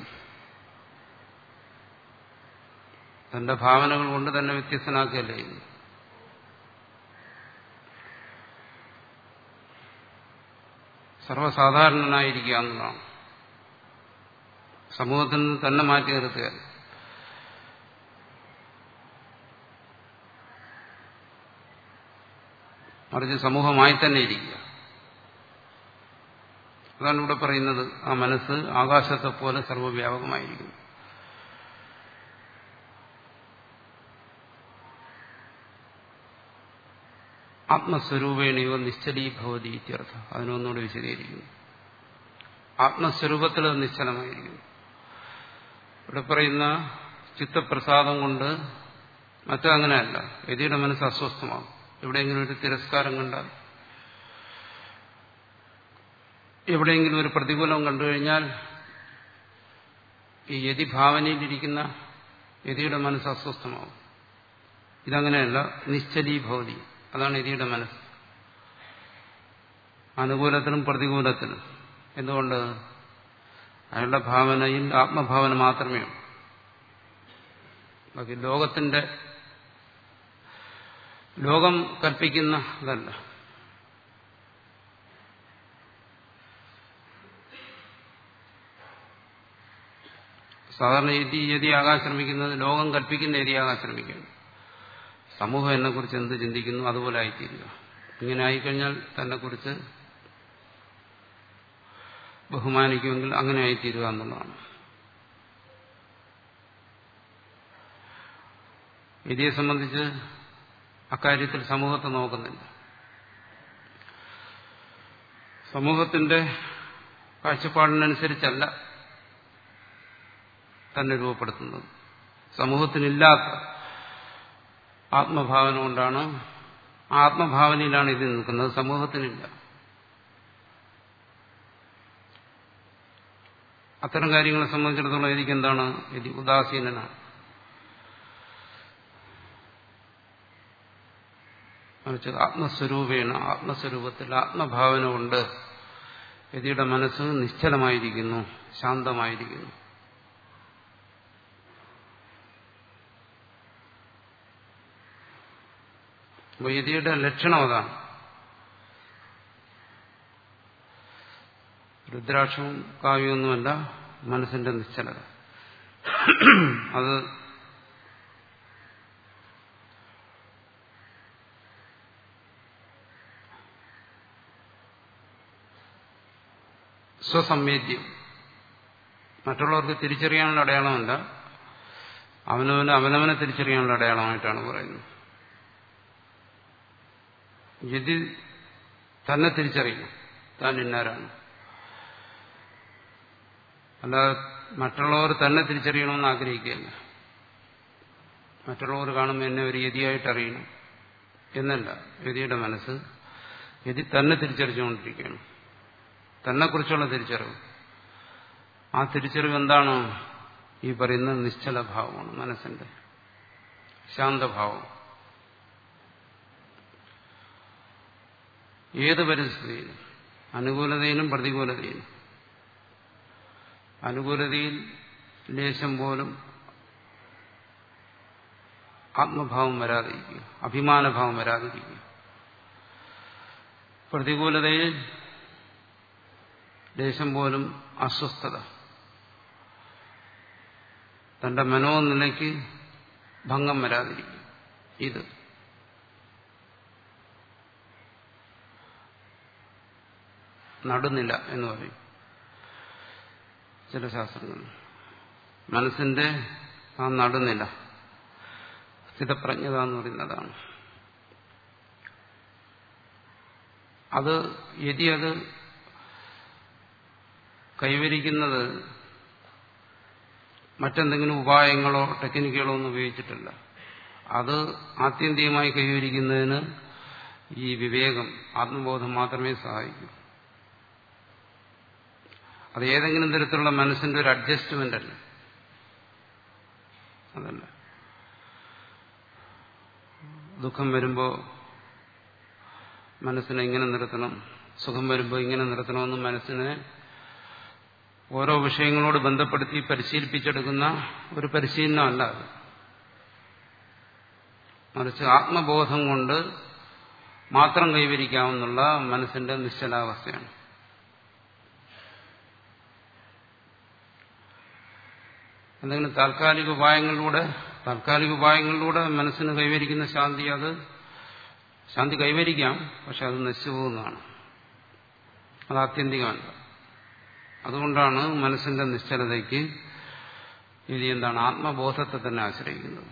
തന്റെ ഭാവനകൾ കൊണ്ട് തന്നെ വ്യത്യസ്തനാക്കുകയല്ലേ ചെയ്യുന്നു സർവ്വസാധാരണനായിരിക്കുക എന്നുള്ളതാണ് സമൂഹത്തിൽ നിന്ന് തന്നെ മാറ്റി നിർത്തുക മറിച്ച് സമൂഹമായി തന്നെ ഇരിക്കുക അതാണ് ഇവിടെ പറയുന്നത് ആ മനസ്സ് ആകാശത്തെ പോലെ സർവ്വവ്യാപകമായിരിക്കുന്നു ആത്മസ്വരൂപേണയോ നിശ്ചലീഭവതി ഇത്യർത്ഥം അതിനൊന്നുകൂടി വിശദീകരിക്കുന്നു ആത്മസ്വരൂപത്തിൽ അത് നിശ്ചലമായിരിക്കുന്നു ഇവിടെ പറയുന്ന ചിത്തപ്രസാദം കൊണ്ട് മറ്റങ്ങനെയല്ല യതിയുടെ മനസ്സ് അസ്വസ്ഥമാകും എവിടെയെങ്കിലും ഒരു തിരസ്കാരം കണ്ടാൽ എവിടെയെങ്കിലും ഒരു പ്രതികൂലം കണ്ടു കഴിഞ്ഞാൽ ഈ യതി ഭാവനയിലിരിക്കുന്ന യതിയുടെ മനസ്സ് അസ്വസ്ഥമാകും ഇതങ്ങനെയല്ല നിശ്ചലീഭവതി അതാണ് യതിയുടെ മനസ്സ് അനുകൂലത്തിലും പ്രതികൂലത്തിലും എന്തുകൊണ്ട് അയാളുടെ ഭാവനയിൽ ആത്മഭാവന മാത്രമേ ഉള്ളൂ ബാക്കി ലോകത്തിന്റെ ലോകം കൽപ്പിക്കുന്ന ഇതല്ല സാധാരണ യതി യതിയാകാൻ ശ്രമിക്കുന്നത് ലോകം കൽപ്പിക്കുന്ന യതിയാകാൻ ശ്രമിക്കുന്നു സമൂഹം എന്നെക്കുറിച്ച് എന്ത് ചിന്തിക്കുന്നു അതുപോലെ ആയിത്തീരുക ഇങ്ങനെ ആയിക്കഴിഞ്ഞാൽ തന്നെക്കുറിച്ച് ബഹുമാനിക്കുമെങ്കിൽ അങ്ങനെ ആയിത്തീരുക എന്നുള്ളതാണ് യതിയെ സംബന്ധിച്ച് അക്കാര്യത്തിൽ സമൂഹത്തെ നോക്കുന്നില്ല സമൂഹത്തിന്റെ കാഴ്ചപ്പാടിനനുസരിച്ചല്ല തന്നെ രൂപപ്പെടുത്തുന്നത് സമൂഹത്തിനില്ലാത്ത ആത്മഭാവന കൊണ്ടാണ് ആത്മഭാവനയിലാണ് ഇത് നിൽക്കുന്നത് സമൂഹത്തിനില്ല അത്തരം കാര്യങ്ങളെ സംബന്ധിച്ചിടത്തോളം എനിക്ക് എന്താണ് ഇത് ഉദാസീനനാണ് മറിച്ച് ആത്മസ്വരൂപേണ ആത്മസ്വരൂപത്തിൽ ആത്മഭാവന കൊണ്ട് യതിയുടെ മനസ്സ് നിശ്ചലമായിരിക്കുന്നു ശാന്തമായിരിക്കുന്നു യതിയുടെ ലക്ഷണം അതാണ് രുദ്രാക്ഷവും കാവ്യമൊന്നുമല്ല മനസ്സിന്റെ നിശ്ചലത അത് സ്വസംവേദ്യം മറ്റുള്ളവർക്ക് തിരിച്ചറിയാനുള്ള അടയാളമല്ല അവനവന് അവനവനെ തിരിച്ചറിയാനുള്ള അടയാളമായിട്ടാണ് പറയുന്നത് യതി തന്നെ തിരിച്ചറിയണം താൻ ഇന്നാരാണ് അല്ലാതെ മറ്റുള്ളവർ തന്നെ തിരിച്ചറിയണമെന്ന് ആഗ്രഹിക്കുകയല്ല മറ്റുള്ളവർ കാണുമ്പോൾ എന്നെ ഒരു യതിയായിട്ട് അറിയണം എന്നല്ല യതിയുടെ മനസ്സ് യതി തന്നെ തിരിച്ചറിച്ചുകൊണ്ടിരിക്കുകയാണ് തന്നെക്കുറിച്ചുള്ള തിരിച്ചറിവ് ആ തിരിച്ചറിവ് എന്താണ് ഈ പറയുന്ന നിശ്ചലഭാവമാണ് മനസ്സിന്റെ ശാന്തഭാവം ഏത് പരിസ്ഥിതിയിലും അനുകൂലതയിലും പ്രതികൂലതയിലും അനുകൂലതയിൽ ലേശം പോലും ആത്മഭാവം വരാതിരിക്കുക അഭിമാനഭാവം വരാതിരിക്കുക പ്രതികൂലതയിൽ ലേശം പോലും അസ്വസ്ഥത തന്റെ മനോനിലയ്ക്ക് ഭംഗം വരാതിരിക്കുക ഇത് നടുന്നില്ല എന്ന് പറയും ചില ശാസ്ത്രങ്ങൾ മനസ്സിന്റെ ആ നടുന്നില്ല സ്ഥിതപ്രജ്ഞത എന്ന് പറയുന്നതാണ് അത് യതി അത് കൈവരിക്കുന്നത് മറ്റെന്തെങ്കിലും ഉപായങ്ങളോ ടെക്നിക്കുകളോ ഒന്നും ഉപയോഗിച്ചിട്ടില്ല അത് ആത്യന്തികമായി കൈവരിക്കുന്നതിന് ഈ വിവേകം ആത്മബോധം മാത്രമേ സഹായിക്കൂ അത് ഏതെങ്കിലും തരത്തിലുള്ള മനസ്സിന്റെ ഒരു അഡ്ജസ്റ്റ്മെന്റ് അല്ല അതല്ല ദുഃഖം വരുമ്പോൾ മനസ്സിനെ ഇങ്ങനെ നിർത്തണം സുഖം വരുമ്പോൾ ഇങ്ങനെ നിർത്തണമെന്ന് മനസ്സിനെ ഓരോ വിഷയങ്ങളോട് ബന്ധപ്പെടുത്തി പരിശീലിപ്പിച്ചെടുക്കുന്ന ഒരു പരിശീലനമല്ല അത് മറിച്ച് ആത്മബോധം കൊണ്ട് മാത്രം കൈവരിക്കാവുന്നുള്ള മനസ്സിന്റെ നിശ്ചലാവസ്ഥയാണ് എന്തെങ്കിലും താൽക്കാലിക ഉപായങ്ങളിലൂടെ താൽക്കാലിക ഉപായങ്ങളിലൂടെ മനസ്സിന് കൈവരിക്കുന്ന ശാന്തി അത് ശാന്തി കൈവരിക്കാം പക്ഷെ അത് നശിച്ചു പോകുന്നതാണ് അത് ആത്യന്തികമല്ല അതുകൊണ്ടാണ് മനസ്സിന്റെ നിശ്ചലതയ്ക്ക് ഇത് എന്താണ് ആത്മബോധത്തെ തന്നെ ആശ്രയിക്കുന്നത്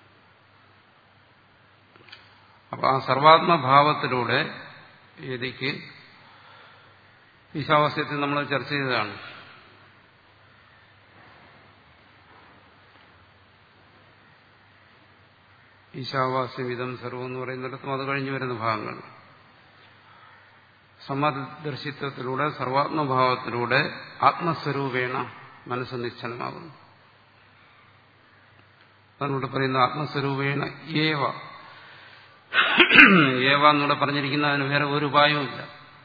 അപ്പൊ ആ സർവാത്മഭാവത്തിലൂടെ യതിക്ക് ഈശാവാസ്യത്തിൽ നമ്മൾ ചർച്ച ചെയ്തതാണ് ഈശാവാസ്യം ഇതം സർവം എന്ന് പറയുന്നിടത്തും അത് കഴിഞ്ഞു വരുന്ന ഭാഗങ്ങൾ സമ്മതദർശിത്വത്തിലൂടെ സർവാത്മഭാവത്തിലൂടെ ആത്മസ്വരൂപേണ മനസ്സ് നിശ്ചലമാകുന്നു അതിനോട് പറയുന്ന ആത്മസ്വരൂപേണ ഏവ ഏവ എന്നൂടെ പറഞ്ഞിരിക്കുന്ന അതിന് വേറെ ഒരു ഉപായവുമില്ല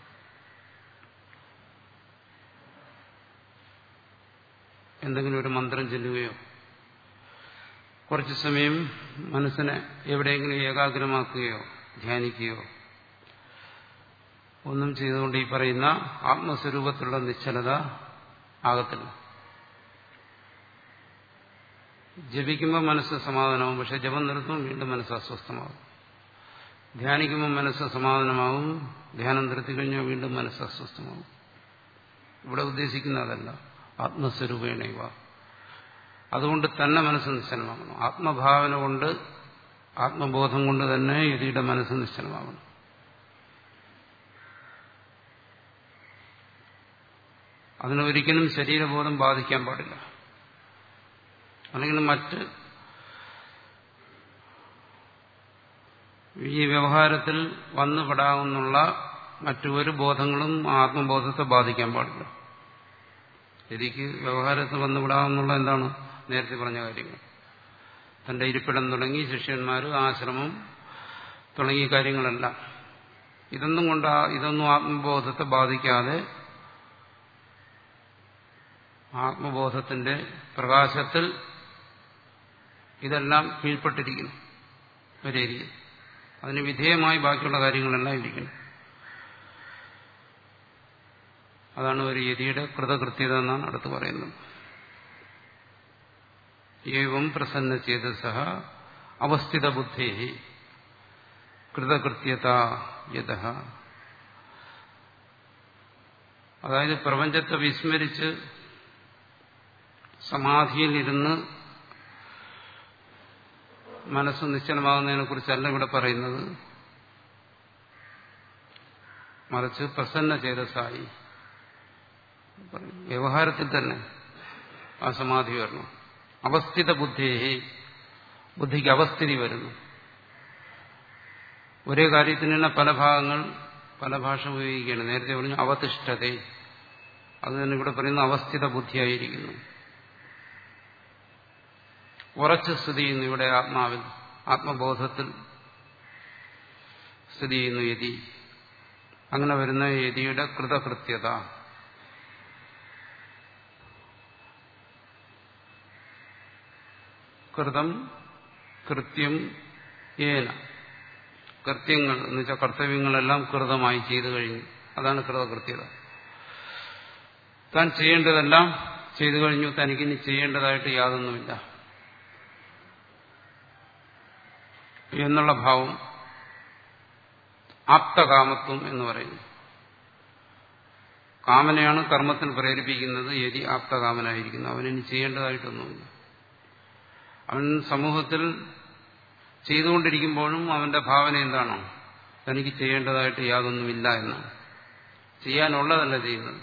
എന്തെങ്കിലും ഒരു മന്ത്രം ചെല്ലുകയോ കുറച്ചു സമയം മനസ്സിനെ എവിടെയെങ്കിലും ഏകാഗ്രമാക്കുകയോ ധ്യാനിക്കുകയോ ഒന്നും ചെയ്തുകൊണ്ട് ഈ പറയുന്ന ആത്മസ്വരൂപത്തിലുള്ള നിശ്ചലത ആകത്തില്ല ജപിക്കുമ്പോൾ മനസ്സ് സമാധാനമാവും പക്ഷെ ജപം നിർത്തുമ്പോൾ വീണ്ടും മനസ്സ് അസ്വസ്ഥമാകും ധ്യാനിക്കുമ്പോൾ മനസ്സ് സമാധാനമാവും ധ്യാനം നിർത്തി കഴിഞ്ഞാൽ വീണ്ടും മനസ്സ് അസ്വസ്ഥമാവും ഇവിടെ ഉദ്ദേശിക്കുന്ന അതല്ല ആത്മസ്വരൂപേണൈവ അതുകൊണ്ട് തന്നെ മനസ്സ് നിശ്ചലമാകണം ആത്മഭാവന കൊണ്ട് ആത്മബോധം കൊണ്ട് തന്നെ യതിയുടെ മനസ്സ് നിശ്ചലമാകണം അതിനൊരിക്കലും ശരീരബോധം ബാധിക്കാൻ പാടില്ല അല്ലെങ്കിൽ മറ്റ് ഈ വ്യവഹാരത്തിൽ വന്നുപെടാവുന്നുള്ള മറ്റു ഒരു ബോധങ്ങളും ആത്മബോധത്തെ ബാധിക്കാൻ പാടില്ല ശരിക്ക് വ്യവഹാരത്തിൽ വന്നുവിടാമെന്നുള്ള എന്താണ് നേരത്തെ പറഞ്ഞ കാര്യങ്ങൾ തന്റെ ഇരിപ്പിടം തുടങ്ങി ശിഷ്യന്മാർ ആശ്രമം തുടങ്ങിയ കാര്യങ്ങളെല്ലാം ഇതൊന്നും കൊണ്ട് ഇതൊന്നും ആത്മബോധത്തെ ബാധിക്കാതെ ആത്മബോധത്തിന്റെ പ്രകാശത്തിൽ ഇതെല്ലാം കീഴ്പ്പെട്ടിരിക്കുന്നു ഒരു രീതിയിൽ അതിന് വിധേയമായി ബാക്കിയുള്ള കാര്യങ്ങളെല്ലാം ഇരിക്കണം അതാണ് ഒരു യതിയുടെ കൃതകൃത്യത എന്നാണ് അടുത്ത് പറയുന്നത് ഏവം പ്രസന്ന ചേതസ അവസ്ഥിത ബുദ്ധി കൃതകൃത്യത യഥ അതായത് പ്രപഞ്ചത്തെ വിസ്മരിച്ച് സമാധിയിലിരുന്ന് മനസ്സ് നിശ്ചലമാകുന്നതിനെ കുറിച്ചല്ല ഇവിടെ പറയുന്നത് മറിച്ച് പ്രസന്ന ചേതസായി വ്യവഹാരത്തിൽ തന്നെ ആ സമാധി വരണം അവസ്ഥിത ബുദ്ധി ബുദ്ധിക്ക് അവസ്ഥിതി വരുന്നു ഒരേ കാര്യത്തിന് തന്നെ പല ഭാഗങ്ങൾ പല ഭാഷ ഉപയോഗിക്കുകയാണ് നേരത്തെ പറഞ്ഞു അവതിഷ്ഠത അത് തന്നെ ഇവിടെ പറയുന്ന അവസ്ഥിത ബുദ്ധിയായിരിക്കുന്നു ഉറച്ച് സ്ഥിതി ചെയ്യുന്നു ഇവിടെ ആത്മാവിൽ ആത്മബോധത്തിൽ സ്ഥിതി ചെയ്യുന്നു യതി അങ്ങനെ വരുന്ന യതിയുടെ കൃതകൃത്യത കൃതം കൃത്യം ഏന കൃത്യങ്ങൾ എന്ന് വെച്ചാൽ കർത്തവ്യങ്ങളെല്ലാം കൃതമായി ചെയ്തു കഴിഞ്ഞു അതാണ് കൃതകൃത്യത താൻ ചെയ്യേണ്ടതെല്ലാം ചെയ്തു കഴിഞ്ഞു തനിക്കിനി ചെയ്യേണ്ടതായിട്ട് യാതൊന്നുമില്ല എന്നുള്ള ഭാവം ആപ്തകാമത്വം എന്ന് പറയുന്നു കാമനയാണ് കർമ്മത്തിന് പ്രേരിപ്പിക്കുന്നത് യതി ആപ്തകാമനായിരിക്കുന്നു അവനിനി ചെയ്യേണ്ടതായിട്ടൊന്നുമില്ല അവൻ സമൂഹത്തിൽ ചെയ്തുകൊണ്ടിരിക്കുമ്പോഴും അവന്റെ ഭാവന എന്താണോ തനിക്ക് ചെയ്യേണ്ടതായിട്ട് യാതൊന്നുമില്ല എന്നാണ് ചെയ്യാനുള്ളതല്ല ചെയ്യുന്നത്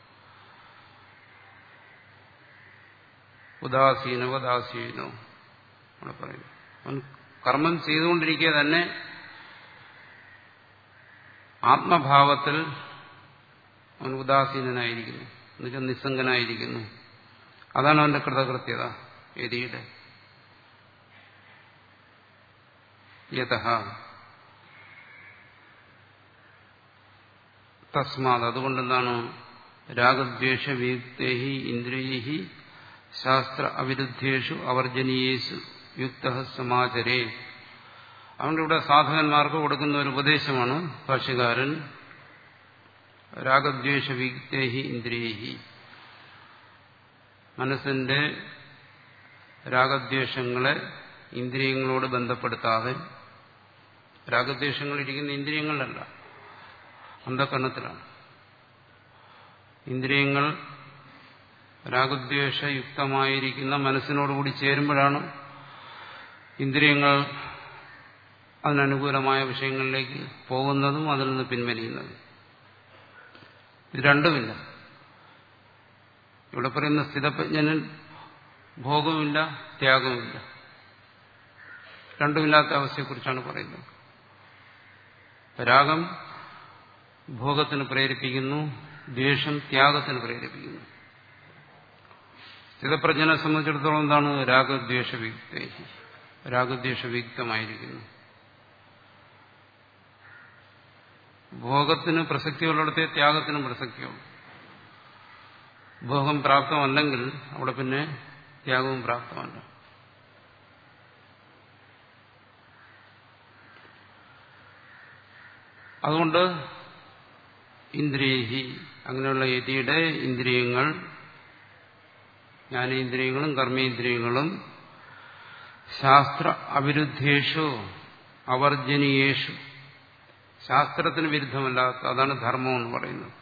ഉദാസീനോ ഉദാസീനോ അവിടെ പറയുന്നു അവൻ കർമ്മം ചെയ്തുകൊണ്ടിരിക്കുക തന്നെ ആത്മഭാവത്തിൽ അവൻ ഉദാസീനനായിരിക്കുന്നു എന്നുവെച്ചാൽ നിസ്സംഗനായിരിക്കുന്നു അതാണ് അവന്റെ കൃതകൃത്യത യതിയുടെ യഥ തസ്മാത് അതുകൊണ്ടെന്താണ് രാഗദ്വേഷ വിയുക്തേഹി ഇന്ദ്രിയൈഹി ശാസ്ത്ര അവിരുദ്ധേഷു അവർജനീയേഷു യുക്ത സമാചരേ അതുകൊണ്ട് ഇവിടെ സാധകന്മാർക്ക് കൊടുക്കുന്ന ഒരു ഉപദേശമാണ് ഭാഷ്യകാരൻ രാഗദ്വേഷ വിയുക്തേഹി ഇന്ദ്രിയൈഹി മനസ്സിന്റെ രാഗദ്വേഷങ്ങളെ ഇന്ദ്രിയങ്ങളോട് ബന്ധപ്പെടുത്താതെ രാഗദ്വേഷങ്ങൾ ഇരിക്കുന്ന ഇന്ദ്രിയങ്ങളിലല്ല അന്ധകരണത്തിലാണ് ഇന്ദ്രിയങ്ങൾ രാഗദ്വേഷയുക്തമായിരിക്കുന്ന മനസ്സിനോടുകൂടി ചേരുമ്പോഴാണ് ഇന്ദ്രിയങ്ങൾ അതിനനുകൂലമായ വിഷയങ്ങളിലേക്ക് പോകുന്നതും അതിൽ നിന്ന് പിൻവലിയുന്നതും ഇത് രണ്ടുമില്ല ഇവിടെ പറയുന്ന സ്ഥിതപ്രജ്ഞനിൽ ഭോഗവുമില്ല ത്യാഗവുമില്ല രണ്ടുമില്ലാത്ത അവസ്ഥയെക്കുറിച്ചാണ് പറയുന്നത് രാഗം ഭോഗത്തിന് പ്രേരിപ്പിക്കുന്നു ദ്വേഷം ത്യാഗത്തിന് പ്രേരിപ്പിക്കുന്നു സ്ഥിതപ്രജ്ഞനെ സംബന്ധിച്ചിടത്തോളം എന്താണ് രാഗദ്വേഷവിയുക്ത രാഗദ്വേഷവിയുക്തമായിരിക്കുന്നു ഭോഗത്തിന് പ്രസക്തിയുള്ളിടത്തെ ത്യാഗത്തിനും പ്രസക്തിയുള്ളൂ ഭോഗം പ്രാപ്തമല്ലെങ്കിൽ അവിടെ പിന്നെ ത്യാഗവും പ്രാപ്തമല്ല അതുകൊണ്ട് ഇന്ദ്രിയഹി അങ്ങനെയുള്ള യതിയുടെ ഇന്ദ്രിയങ്ങൾ ജ്ഞാനേന്ദ്രിയങ്ങളും കർമ്മേന്ദ്രിയങ്ങളും ശാസ്ത്ര അവിരുദ്ധേഷു അവർജനീയേഷു ശാസ്ത്രത്തിന് വിരുദ്ധമല്ലാത്ത അതാണ് ധർമ്മം എന്ന് പറയുന്നത്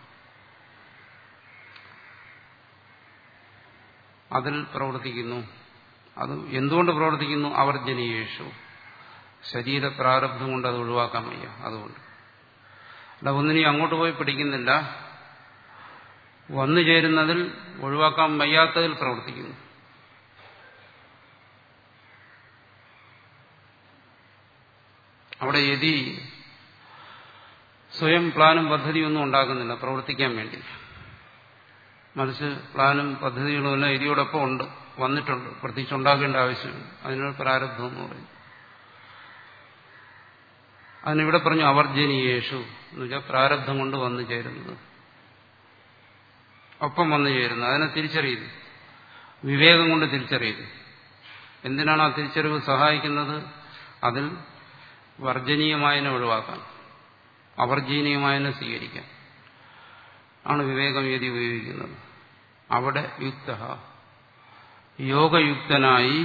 അതിൽ പ്രവർത്തിക്കുന്നു അത് എന്തുകൊണ്ട് പ്രവർത്തിക്കുന്നു അവർജനീയേഷു ശരീര പ്രാരബ്ധം കൊണ്ട് അത് ഒഴിവാക്കാൻ വയ്യ അതുകൊണ്ട് അല്ല ഒന്നിനെയും അങ്ങോട്ട് പോയി പിടിക്കുന്നില്ല വന്നു ചേരുന്നതിൽ ഒഴിവാക്കാൻ വയ്യാത്തതിൽ പ്രവർത്തിക്കുന്നു അവിടെ യതി സ്വയം പ്ലാനും പദ്ധതിയൊന്നും ഉണ്ടാക്കുന്നില്ല പ്രവർത്തിക്കാൻ വേണ്ടി മറിച്ച് പ്ലാനും പദ്ധതികളും എല്ലാം എരിയോടൊപ്പം ഉണ്ട് വന്നിട്ടുണ്ട് പ്രത്യേകിച്ച് ഉണ്ടാക്കേണ്ട ആവശ്യമുണ്ട് അതിനൊരു പ്രാരബ്ധം എന്ന് പറയും അതിനിവിടെ പറഞ്ഞു അവർജനീയേഷു എന്ന് വെച്ചാൽ പ്രാരബ്ധം കൊണ്ട് വന്നു ചേരുന്നത് ഒപ്പം വന്നു ചേരുന്നത് അതിനെ തിരിച്ചറിയുന്നു വിവേകം കൊണ്ട് തിരിച്ചറിയുന്നു എന്തിനാണ് ആ തിരിച്ചറിവ് സഹായിക്കുന്നത് അതിൽ വർജനീയമായതിനെ ഒഴിവാക്കാൻ അവർജനീയമായതിനെ സ്വീകരിക്കാൻ ആണ് വിവേകം ഏതി ഉപയോഗിക്കുന്നത് അവിടെ യുക്ത യോഗയുക്തനായി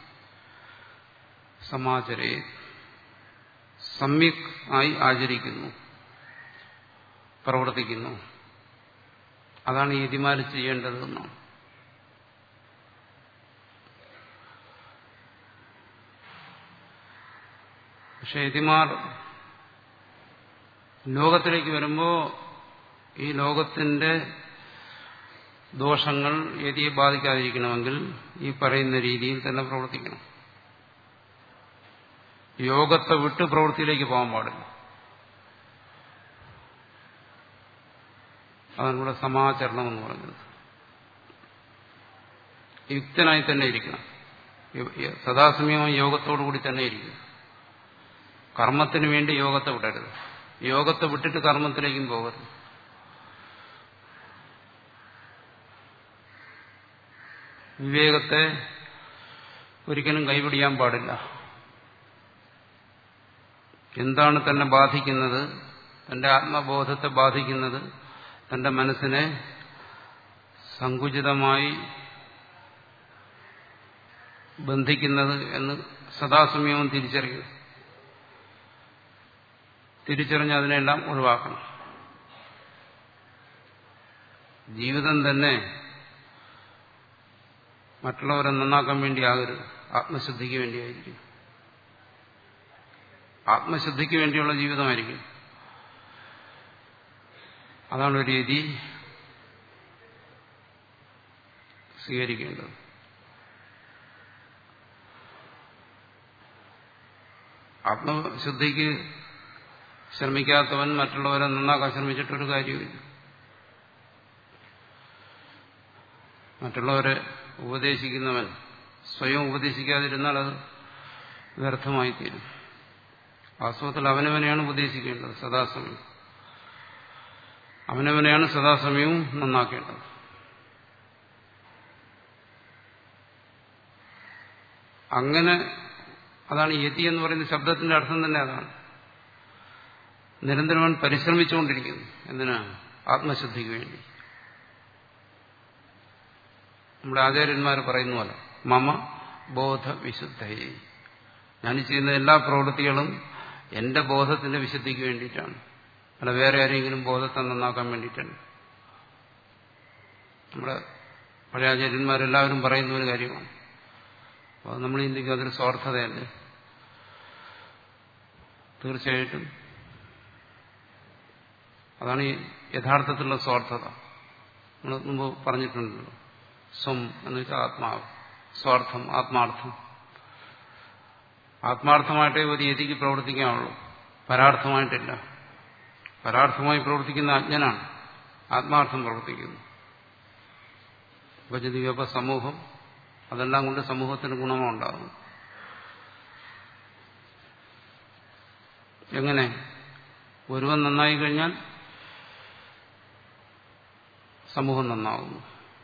സമാചരേ സമ്യക് ആയി ആചരിക്കുന്നു പ്രവർത്തിക്കുന്നു അതാണ് യതിമാര് ചെയ്യേണ്ടതെന്നാണ് പക്ഷെ യതിമാർ ലോകത്തിലേക്ക് വരുമ്പോൾ ഈ ലോകത്തിന്റെ ദോഷങ്ങൾ യതിയെ ബാധിക്കാതിരിക്കണമെങ്കിൽ ഈ പറയുന്ന രീതിയിൽ തന്നെ പ്രവർത്തിക്കണം യോഗത്തെ വിട്ട് പ്രവൃത്തിയിലേക്ക് പോകാൻ പാടില്ല അതാണ് ഇവിടെ സമാചരണം എന്ന് പറയുന്നത് യുക്തനായി തന്നെ ഇരിക്കണം സദാസമയവും യോഗത്തോടുകൂടി തന്നെ ഇരിക്കണം കർമ്മത്തിന് വേണ്ടി യോഗത്തെ വിടരുത് യോഗത്തെ വിട്ടിട്ട് കർമ്മത്തിലേക്കും പോകരുത് വിവേകത്തെ ഒരിക്കലും കൈപിടിയാൻ പാടില്ല എന്താണ് തന്നെ ബാധിക്കുന്നത് തന്റെ ആത്മബോധത്തെ ബാധിക്കുന്നത് തന്റെ മനസ്സിനെ സങ്കുചിതമായി ബന്ധിക്കുന്നത് എന്ന് സദാസമയവും തിരിച്ചറിയുന്നു തിരിച്ചറിഞ്ഞ് അതിനെല്ലാം ഒഴിവാക്കണം ജീവിതം തന്നെ മറ്റുള്ളവരെ നന്നാക്കാൻ വേണ്ടിയാകരുത് ആത്മശുദ്ധിക്ക് വേണ്ടിയായിരിക്കും ആത്മശുദ്ധിക്ക് വേണ്ടിയുള്ള ജീവിതമായിരിക്കും അതാണ് ഒരു രീതി സ്വീകരിക്കേണ്ടത് ആത്മശുദ്ധിക്ക് ശ്രമിക്കാത്തവൻ മറ്റുള്ളവരെ നന്നാക്കാൻ ശ്രമിച്ചിട്ടൊരു കാര്യമില്ല മറ്റുള്ളവരെ ഉപദേശിക്കുന്നവൻ സ്വയം ഉപദേശിക്കാതിരുന്നാൽ അത് വ്യർത്ഥമായി തീരും വാസ്തവത്തിൽ അവനവനെയാണ് ഉപദേശിക്കേണ്ടത് സദാസമയം അവനവനെയാണ് സദാസമയവും നന്നാക്കേണ്ടത് അങ്ങനെ അതാണ് യതി എന്ന് പറയുന്ന ശബ്ദത്തിന്റെ അർത്ഥം തന്നെ അതാണ് നിരന്തരം അവൻ പരിശ്രമിച്ചുകൊണ്ടിരിക്കുന്നു എന്തിനാ ആത്മശുദ്ധിക്ക് വേണ്ടി നമ്മുടെ ആചാര്യന്മാർ പറയുന്ന പോലെ മമ ബോധ വിശുദ്ധയെ ഞാൻ ചെയ്യുന്ന എല്ലാ പ്രവൃത്തികളും എന്റെ ബോധത്തിന്റെ വിശുദ്ധിക്ക് വേണ്ടിയിട്ടാണ് അല്ല വേറെ ആരെങ്കിലും ബോധത്തെ നന്നാക്കാൻ വേണ്ടിയിട്ടാണ് നമ്മുടെ പഴയ ആചാര്യന്മാരെല്ലാവരും പറയുന്ന ഒരു കാര്യമാണ് അപ്പോൾ നമ്മൾ ചിന്തിക്കും അതൊരു സ്വാർത്ഥതയല്ലേ തീർച്ചയായിട്ടും അതാണ് ഈ യഥാർത്ഥത്തിലുള്ള സ്വാർത്ഥത നമ്മൾ മുമ്പ് പറഞ്ഞിട്ടുണ്ടല്ലോ സ്വം എന്ന് വെച്ചാൽ ആത്മാവ് സ്വാർത്ഥം ആത്മാർത്ഥം ആത്മാർത്ഥമായിട്ടേ ഒരു യതിക്ക് പ്രവർത്തിക്കാനുള്ളൂ പരാർത്ഥമായിട്ടില്ല പരാർത്ഥമായി പ്രവർത്തിക്കുന്ന അജ്ഞനാണ് ആത്മാർത്ഥം പ്രവർത്തിക്കുന്നു ഉപജീവിക സമൂഹം അതെല്ലാം കൊണ്ട് സമൂഹത്തിന് ഗുണമുണ്ടാകും എങ്ങനെ ഒരുവൻ നന്നായി കഴിഞ്ഞാൽ സമൂഹം നന്നാകുന്നു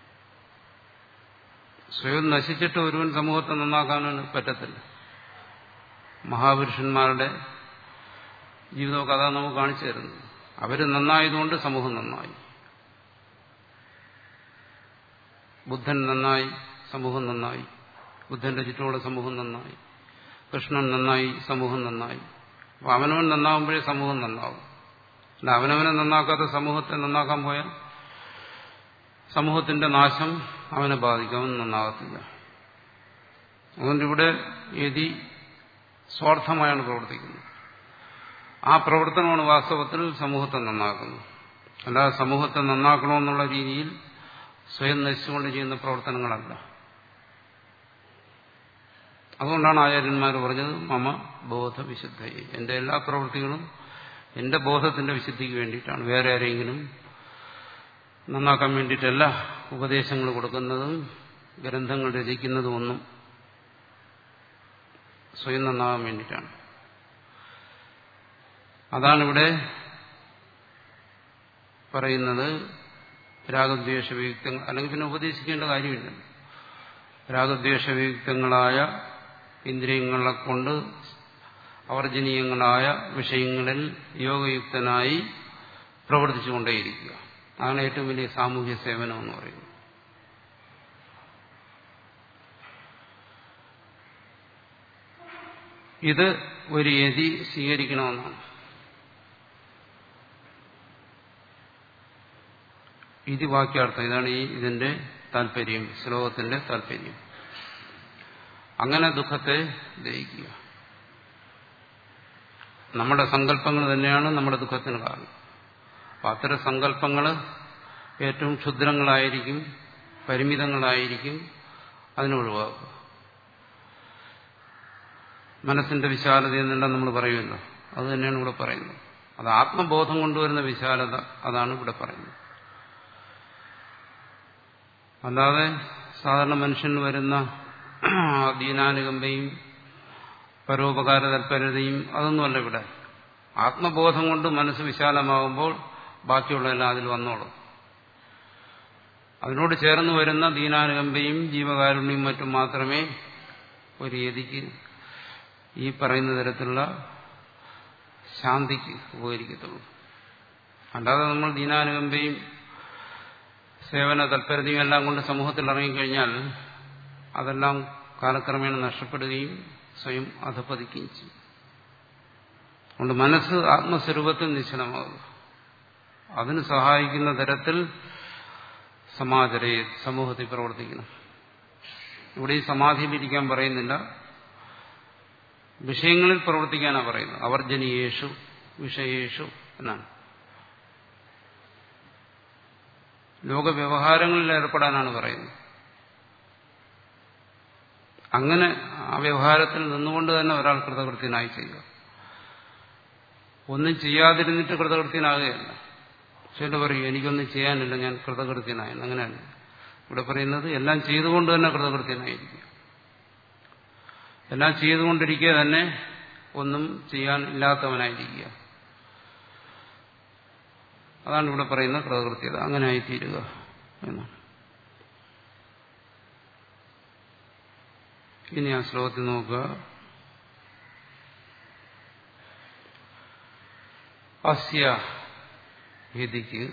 സ്വയം നശിച്ചിട്ട് ഒരുവൻ സമൂഹത്തെ നന്നാക്കാനും പറ്റത്തില്ല മഹാപുരുഷന്മാരുടെ ജീവിതമൊക്കെ അതാണ് നമുക്ക് കാണിച്ചു തരുന്നത് അവര് നന്നായതുകൊണ്ട് സമൂഹം നന്നായി ബുദ്ധൻ നന്നായി സമൂഹം നന്നായി ബുദ്ധന്റെ ചുറ്റുമുള്ള സമൂഹം നന്നായി കൃഷ്ണൻ നന്നായി സമൂഹം നന്നായി അപ്പൊ അവനവൻ നന്നാവുമ്പോഴേ സമൂഹം നന്നാവും അല്ല അവനവനെ നന്നാക്കാത്ത സമൂഹത്തെ നന്നാക്കാൻ പോയാൽ സമൂഹത്തിന്റെ നാശം അവനെ ബാധിക്കും അവൻ നന്നാകത്തില്ല അതുകൊണ്ട് ഇവിടെ യതി സ്വാർത്ഥമായാണ് പ്രവർത്തിക്കുന്നത് ആ പ്രവർത്തനമാണ് വാസ്തവത്തിൽ സമൂഹത്തെ നന്നാക്കുന്നത് അല്ലാതെ സമൂഹത്തെ നന്നാക്കണമെന്നുള്ള രീതിയിൽ സ്വയം നശിച്ചുകൊണ്ട് ചെയ്യുന്ന പ്രവർത്തനങ്ങളല്ല അതുകൊണ്ടാണ് ആചാര്യന്മാർ പറഞ്ഞത് മമ ബോധവിശുദ്ധയെ എന്റെ എല്ലാ പ്രവൃത്തികളും എന്റെ ബോധത്തിന്റെ വിശുദ്ധിക്ക് വേണ്ടിയിട്ടാണ് വേറെ ആരെങ്കിലും നന്നാക്കാൻ വേണ്ടിയിട്ടല്ല ഉപദേശങ്ങൾ കൊടുക്കുന്നതും ഗ്രന്ഥങ്ങൾ രചിക്കുന്നതും ഒന്നും സ്വയം നന്നാകാൻ വേണ്ടിയിട്ടാണ് അതാണിവിടെ പറയുന്നത് രാഗദ്വേഷ വിയുക്തങ്ങൾ അല്ലെങ്കിൽ പിന്നെ ഉപദേശിക്കേണ്ട കാര്യമില്ല രാഗദ്വേഷ വിയുക്തങ്ങളായ ഇന്ദ്രിയങ്ങളെ കൊണ്ട് അവർജനീയങ്ങളായ വിഷയങ്ങളിൽ യോഗയുക്തനായി പ്രവർത്തിച്ചുകൊണ്ടേയിരിക്കുക അതാണ് ഏറ്റവും വലിയ സാമൂഹ്യ സേവനം എന്ന് പറയുന്നത് ഇത് ഒരു യതി സ്വീകരിക്കണമെന്നാണ് ഇത് വാക്യാർത്ഥം ഇതാണ് ഈ ഇതിന്റെ താല്പര്യം ശ്ലോകത്തിന്റെ താല്പര്യം അങ്ങനെ ദുഃഖത്തെ ദഹിക്കുക നമ്മുടെ സങ്കല്പങ്ങൾ തന്നെയാണ് നമ്മുടെ ദുഃഖത്തിന് കാരണം അപ്പം അത്തരം സങ്കല്പങ്ങൾ ഏറ്റവും ക്ഷുദ്രങ്ങളായിരിക്കും പരിമിതങ്ങളായിരിക്കും അതിനെ ഒഴിവാക്കുക മനസ്സിന്റെ വിശാലത എന്നെല്ലാം നമ്മൾ പറയുമല്ലോ അത് തന്നെയാണ് ഇവിടെ പറയുന്നത് അത് ആത്മബോധം കൊണ്ടുവരുന്ന വിശാലത അതാണ് ഇവിടെ പറയുന്നത് അല്ലാതെ സാധാരണ മനുഷ്യന് വരുന്ന ദീനാനുകമ്പയും പരോപകാര തൽപരതയും അതൊന്നുമല്ല ഇവിടെ ആത്മബോധം കൊണ്ട് മനസ്സ് വിശാലമാകുമ്പോൾ ബാക്കിയുള്ളതെല്ലാം അതിൽ വന്നോളും അതിനോട് ചേർന്ന് വരുന്ന ദീനാനുകമ്പയും ജീവകാരുണ്യവും മറ്റും മാത്രമേ ഒരു യതിക്ക് ഈ പറയുന്ന തരത്തിലുള്ള ശാന്തിക്ക് ഉപകരിക്കത്തുള്ളൂ അല്ലാതെ നമ്മൾ ദീനാനുകമ്പയും സേവന തൽപരതയും എല്ലാം കൊണ്ട് സമൂഹത്തിൽ ഇറങ്ങിക്കഴിഞ്ഞാൽ അതെല്ലാം കാലക്രമേണ നഷ്ടപ്പെടുകയും സ്വയം അധപ്പതിക്കുകയും ചെയ്യും അതുകൊണ്ട് മനസ്സ് ആത്മസ്വരൂപത്തിൽ നിശ്ചലമാകുക അതിന് സഹായിക്കുന്ന തരത്തിൽ സമാചരയെ സമൂഹത്തിൽ പ്രവർത്തിക്കണം ഇവിടെ ഈ സമാധിയിലിരിക്കാൻ പറയുന്നില്ല വിഷയങ്ങളിൽ പ്രവർത്തിക്കാനാണ് പറയുന്നത് അവർജനീയേഷു വിഷയേഷു എന്നാണ് ലോകവ്യവഹാരങ്ങളിൽ ഏർപ്പെടാനാണ് പറയുന്നത് അങ്ങനെ ആ വ്യവഹാരത്തിൽ നിന്നുകൊണ്ട് തന്നെ ഒരാൾ കൃതകൃത്യനായി ചെയ്യുക ഒന്നും ചെയ്യാതിരുന്നിട്ട് കൃതകൃത്യനാകുകയല്ല ചില പറയും എനിക്കൊന്നും ചെയ്യാനില്ല ഞാൻ കൃതകൃത്യനായി അങ്ങനെയല്ല ഇവിടെ പറയുന്നത് എല്ലാം ചെയ്തുകൊണ്ട് തന്നെ കൃതകൃത്യനായിരിക്കുക എല്ലാം ചെയ്തുകൊണ്ടിരിക്കുക തന്നെ ഒന്നും ചെയ്യാൻ ഇല്ലാത്തവനായിരിക്കുക അതാണ് ഇവിടെ പറയുന്ന പ്രകൃത്യത അങ്ങനെ ആയിത്തീരുക എന്നാണ് ഇനി ആ ശ്ലോകത്തിൽ നോക്കുക അസ്യ ഹിതിക്ക്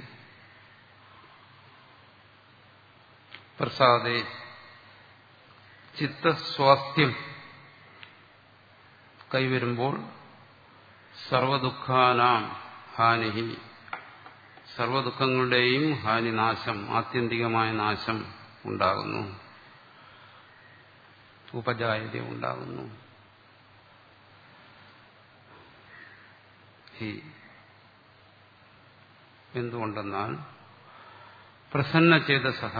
പ്രസാദേ ചിത്തസ്വാസ്ഥ്യം കൈവരുമ്പോൾ സർവദുഃഖാനാം ഹാനിഹി സർവദുഃഖങ്ങളുടെയും ഹാനിനാശം ആത്യന്തികമായ നാശം ഉണ്ടാകുന്നു ഉപജായത ഉണ്ടാകുന്നു ഹി എന്തുകൊണ്ടെന്നാൽ പ്രസന്ന ചേതസഹ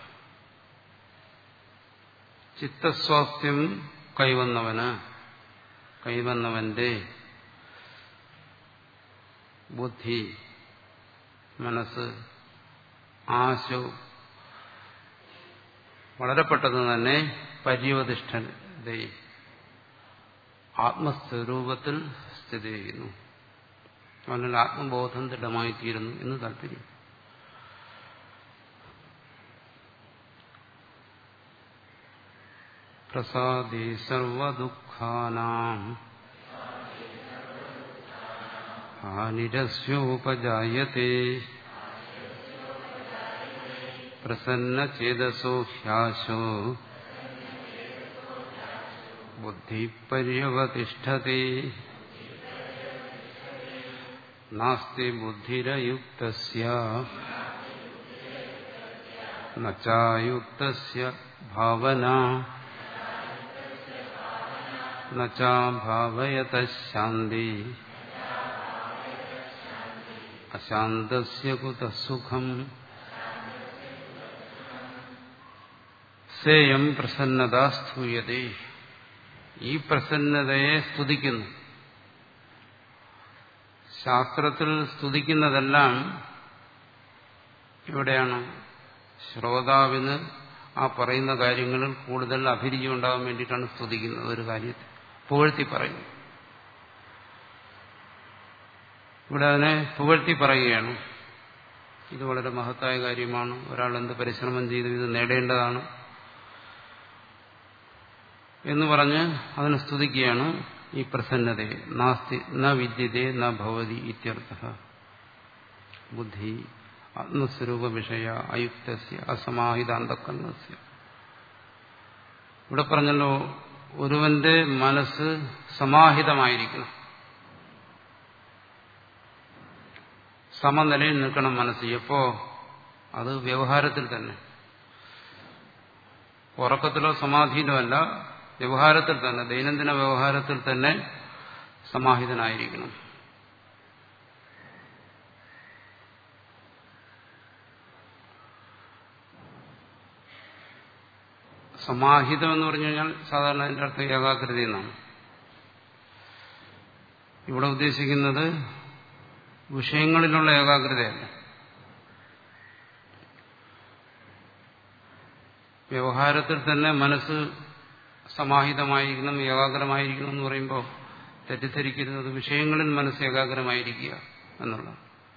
ചിത്തസ്വാസ്ഥ്യം കൈവന്നവന് കൈവന്നവന്റെ ബുദ്ധി മനസ്സ് ആശു വളരെ പെട്ടെന്ന് തന്നെ പര്യവധിഷ്ഠത ആത്മസ്വരൂപത്തിൽ സ്ഥിതി ചെയ്യുന്നു അവനിൽ ആത്മബോധം ദൃഢമായിത്തീരുന്നു എന്ന് താല്പര്യം പ്രസാദി സർവദുഃഖാനാം ഹാനിരസ്യോപജായത്തെ പ്രസന്നചേതസോ ഹ്യാശോ ബുദ്ധിപര്യവതിഷ്ഠത്തെ നാസ്തി ബുദ്ധിരയുക്തസ്യ നചായുക്തസ്യ ഭാവന നചാഭാവയത ശാന്തി അശാന്തസ്യ കുതഃ സുഖം സേയം പ്രസന്നത സ്തൂയതേ ഈ പ്രസന്നതയെ സ്തുതിക്കുന്നു ശാസ്ത്രത്തിൽ സ്തുതിക്കുന്നതെല്ലാം എവിടെയാണ് ശ്രോതാവിന് ആ പറയുന്ന കാര്യങ്ങളിൽ കൂടുതൽ അഭിരുചി ഉണ്ടാകാൻ വേണ്ടിയിട്ടാണ് സ്തുതിക്കുന്നത് ഒരു കാര്യത്തെ പുകഴ്ത്തി പറയുന്നു ഇവിടെ അതിനെ പുകഴ്ത്തി പറയുകയാണ് ഇത് വളരെ മഹത്തായ കാര്യമാണ് ഒരാൾ എന്ത് പരിശ്രമം ചെയ്തു ഇത് നേടേണ്ടതാണ് എന്ന് പറഞ്ഞ് അതിനെ സ്തുതിക്കുകയാണ് ഈ പ്രസന്നതയെ നാസ്തി ന വിദ്യതേ ന ഭവതി ഇത്യർത്ഥ ബുദ്ധി ആത്മസ്വരൂപ വിഷയ അയുക്തസ്യ അസമാഹിത അന്തക്കരണസ്യ ഇവിടെ പറഞ്ഞല്ലോ ഒരുവന്റെ മനസ്സ് സമാഹിതമായിരിക്കണം സമനിലയിൽ നിൽക്കണം മനസ്സ് എപ്പോ അത് വ്യവഹാരത്തിൽ തന്നെ ഉറക്കത്തിലോ സമാധിയിലോ അല്ല വ്യവഹാരത്തിൽ തന്നെ ദൈനംദിന വ്യവഹാരത്തിൽ തന്നെ സമാഹിതനായിരിക്കണം സമാഹിതം എന്ന് പറഞ്ഞു കഴിഞ്ഞാൽ സാധാരണ അതിന്റെ അർത്ഥം ഏകാഗ്രത എന്നാണ് ഇവിടെ ഉദ്ദേശിക്കുന്നത് വിഷയങ്ങളിലുള്ള ഏകാഗ്രതയല്ല വ്യവഹാരത്തിൽ തന്നെ മനസ്സ് സമാഹിതമായിരിക്കണം ഏകാഗ്രമായിരിക്കണം എന്ന് പറയുമ്പോൾ തെറ്റിദ്ധരിക്കുന്നത് വിഷയങ്ങളിൽ മനസ്സ് ഏകാഗ്രമായിരിക്കുക എന്നുള്ള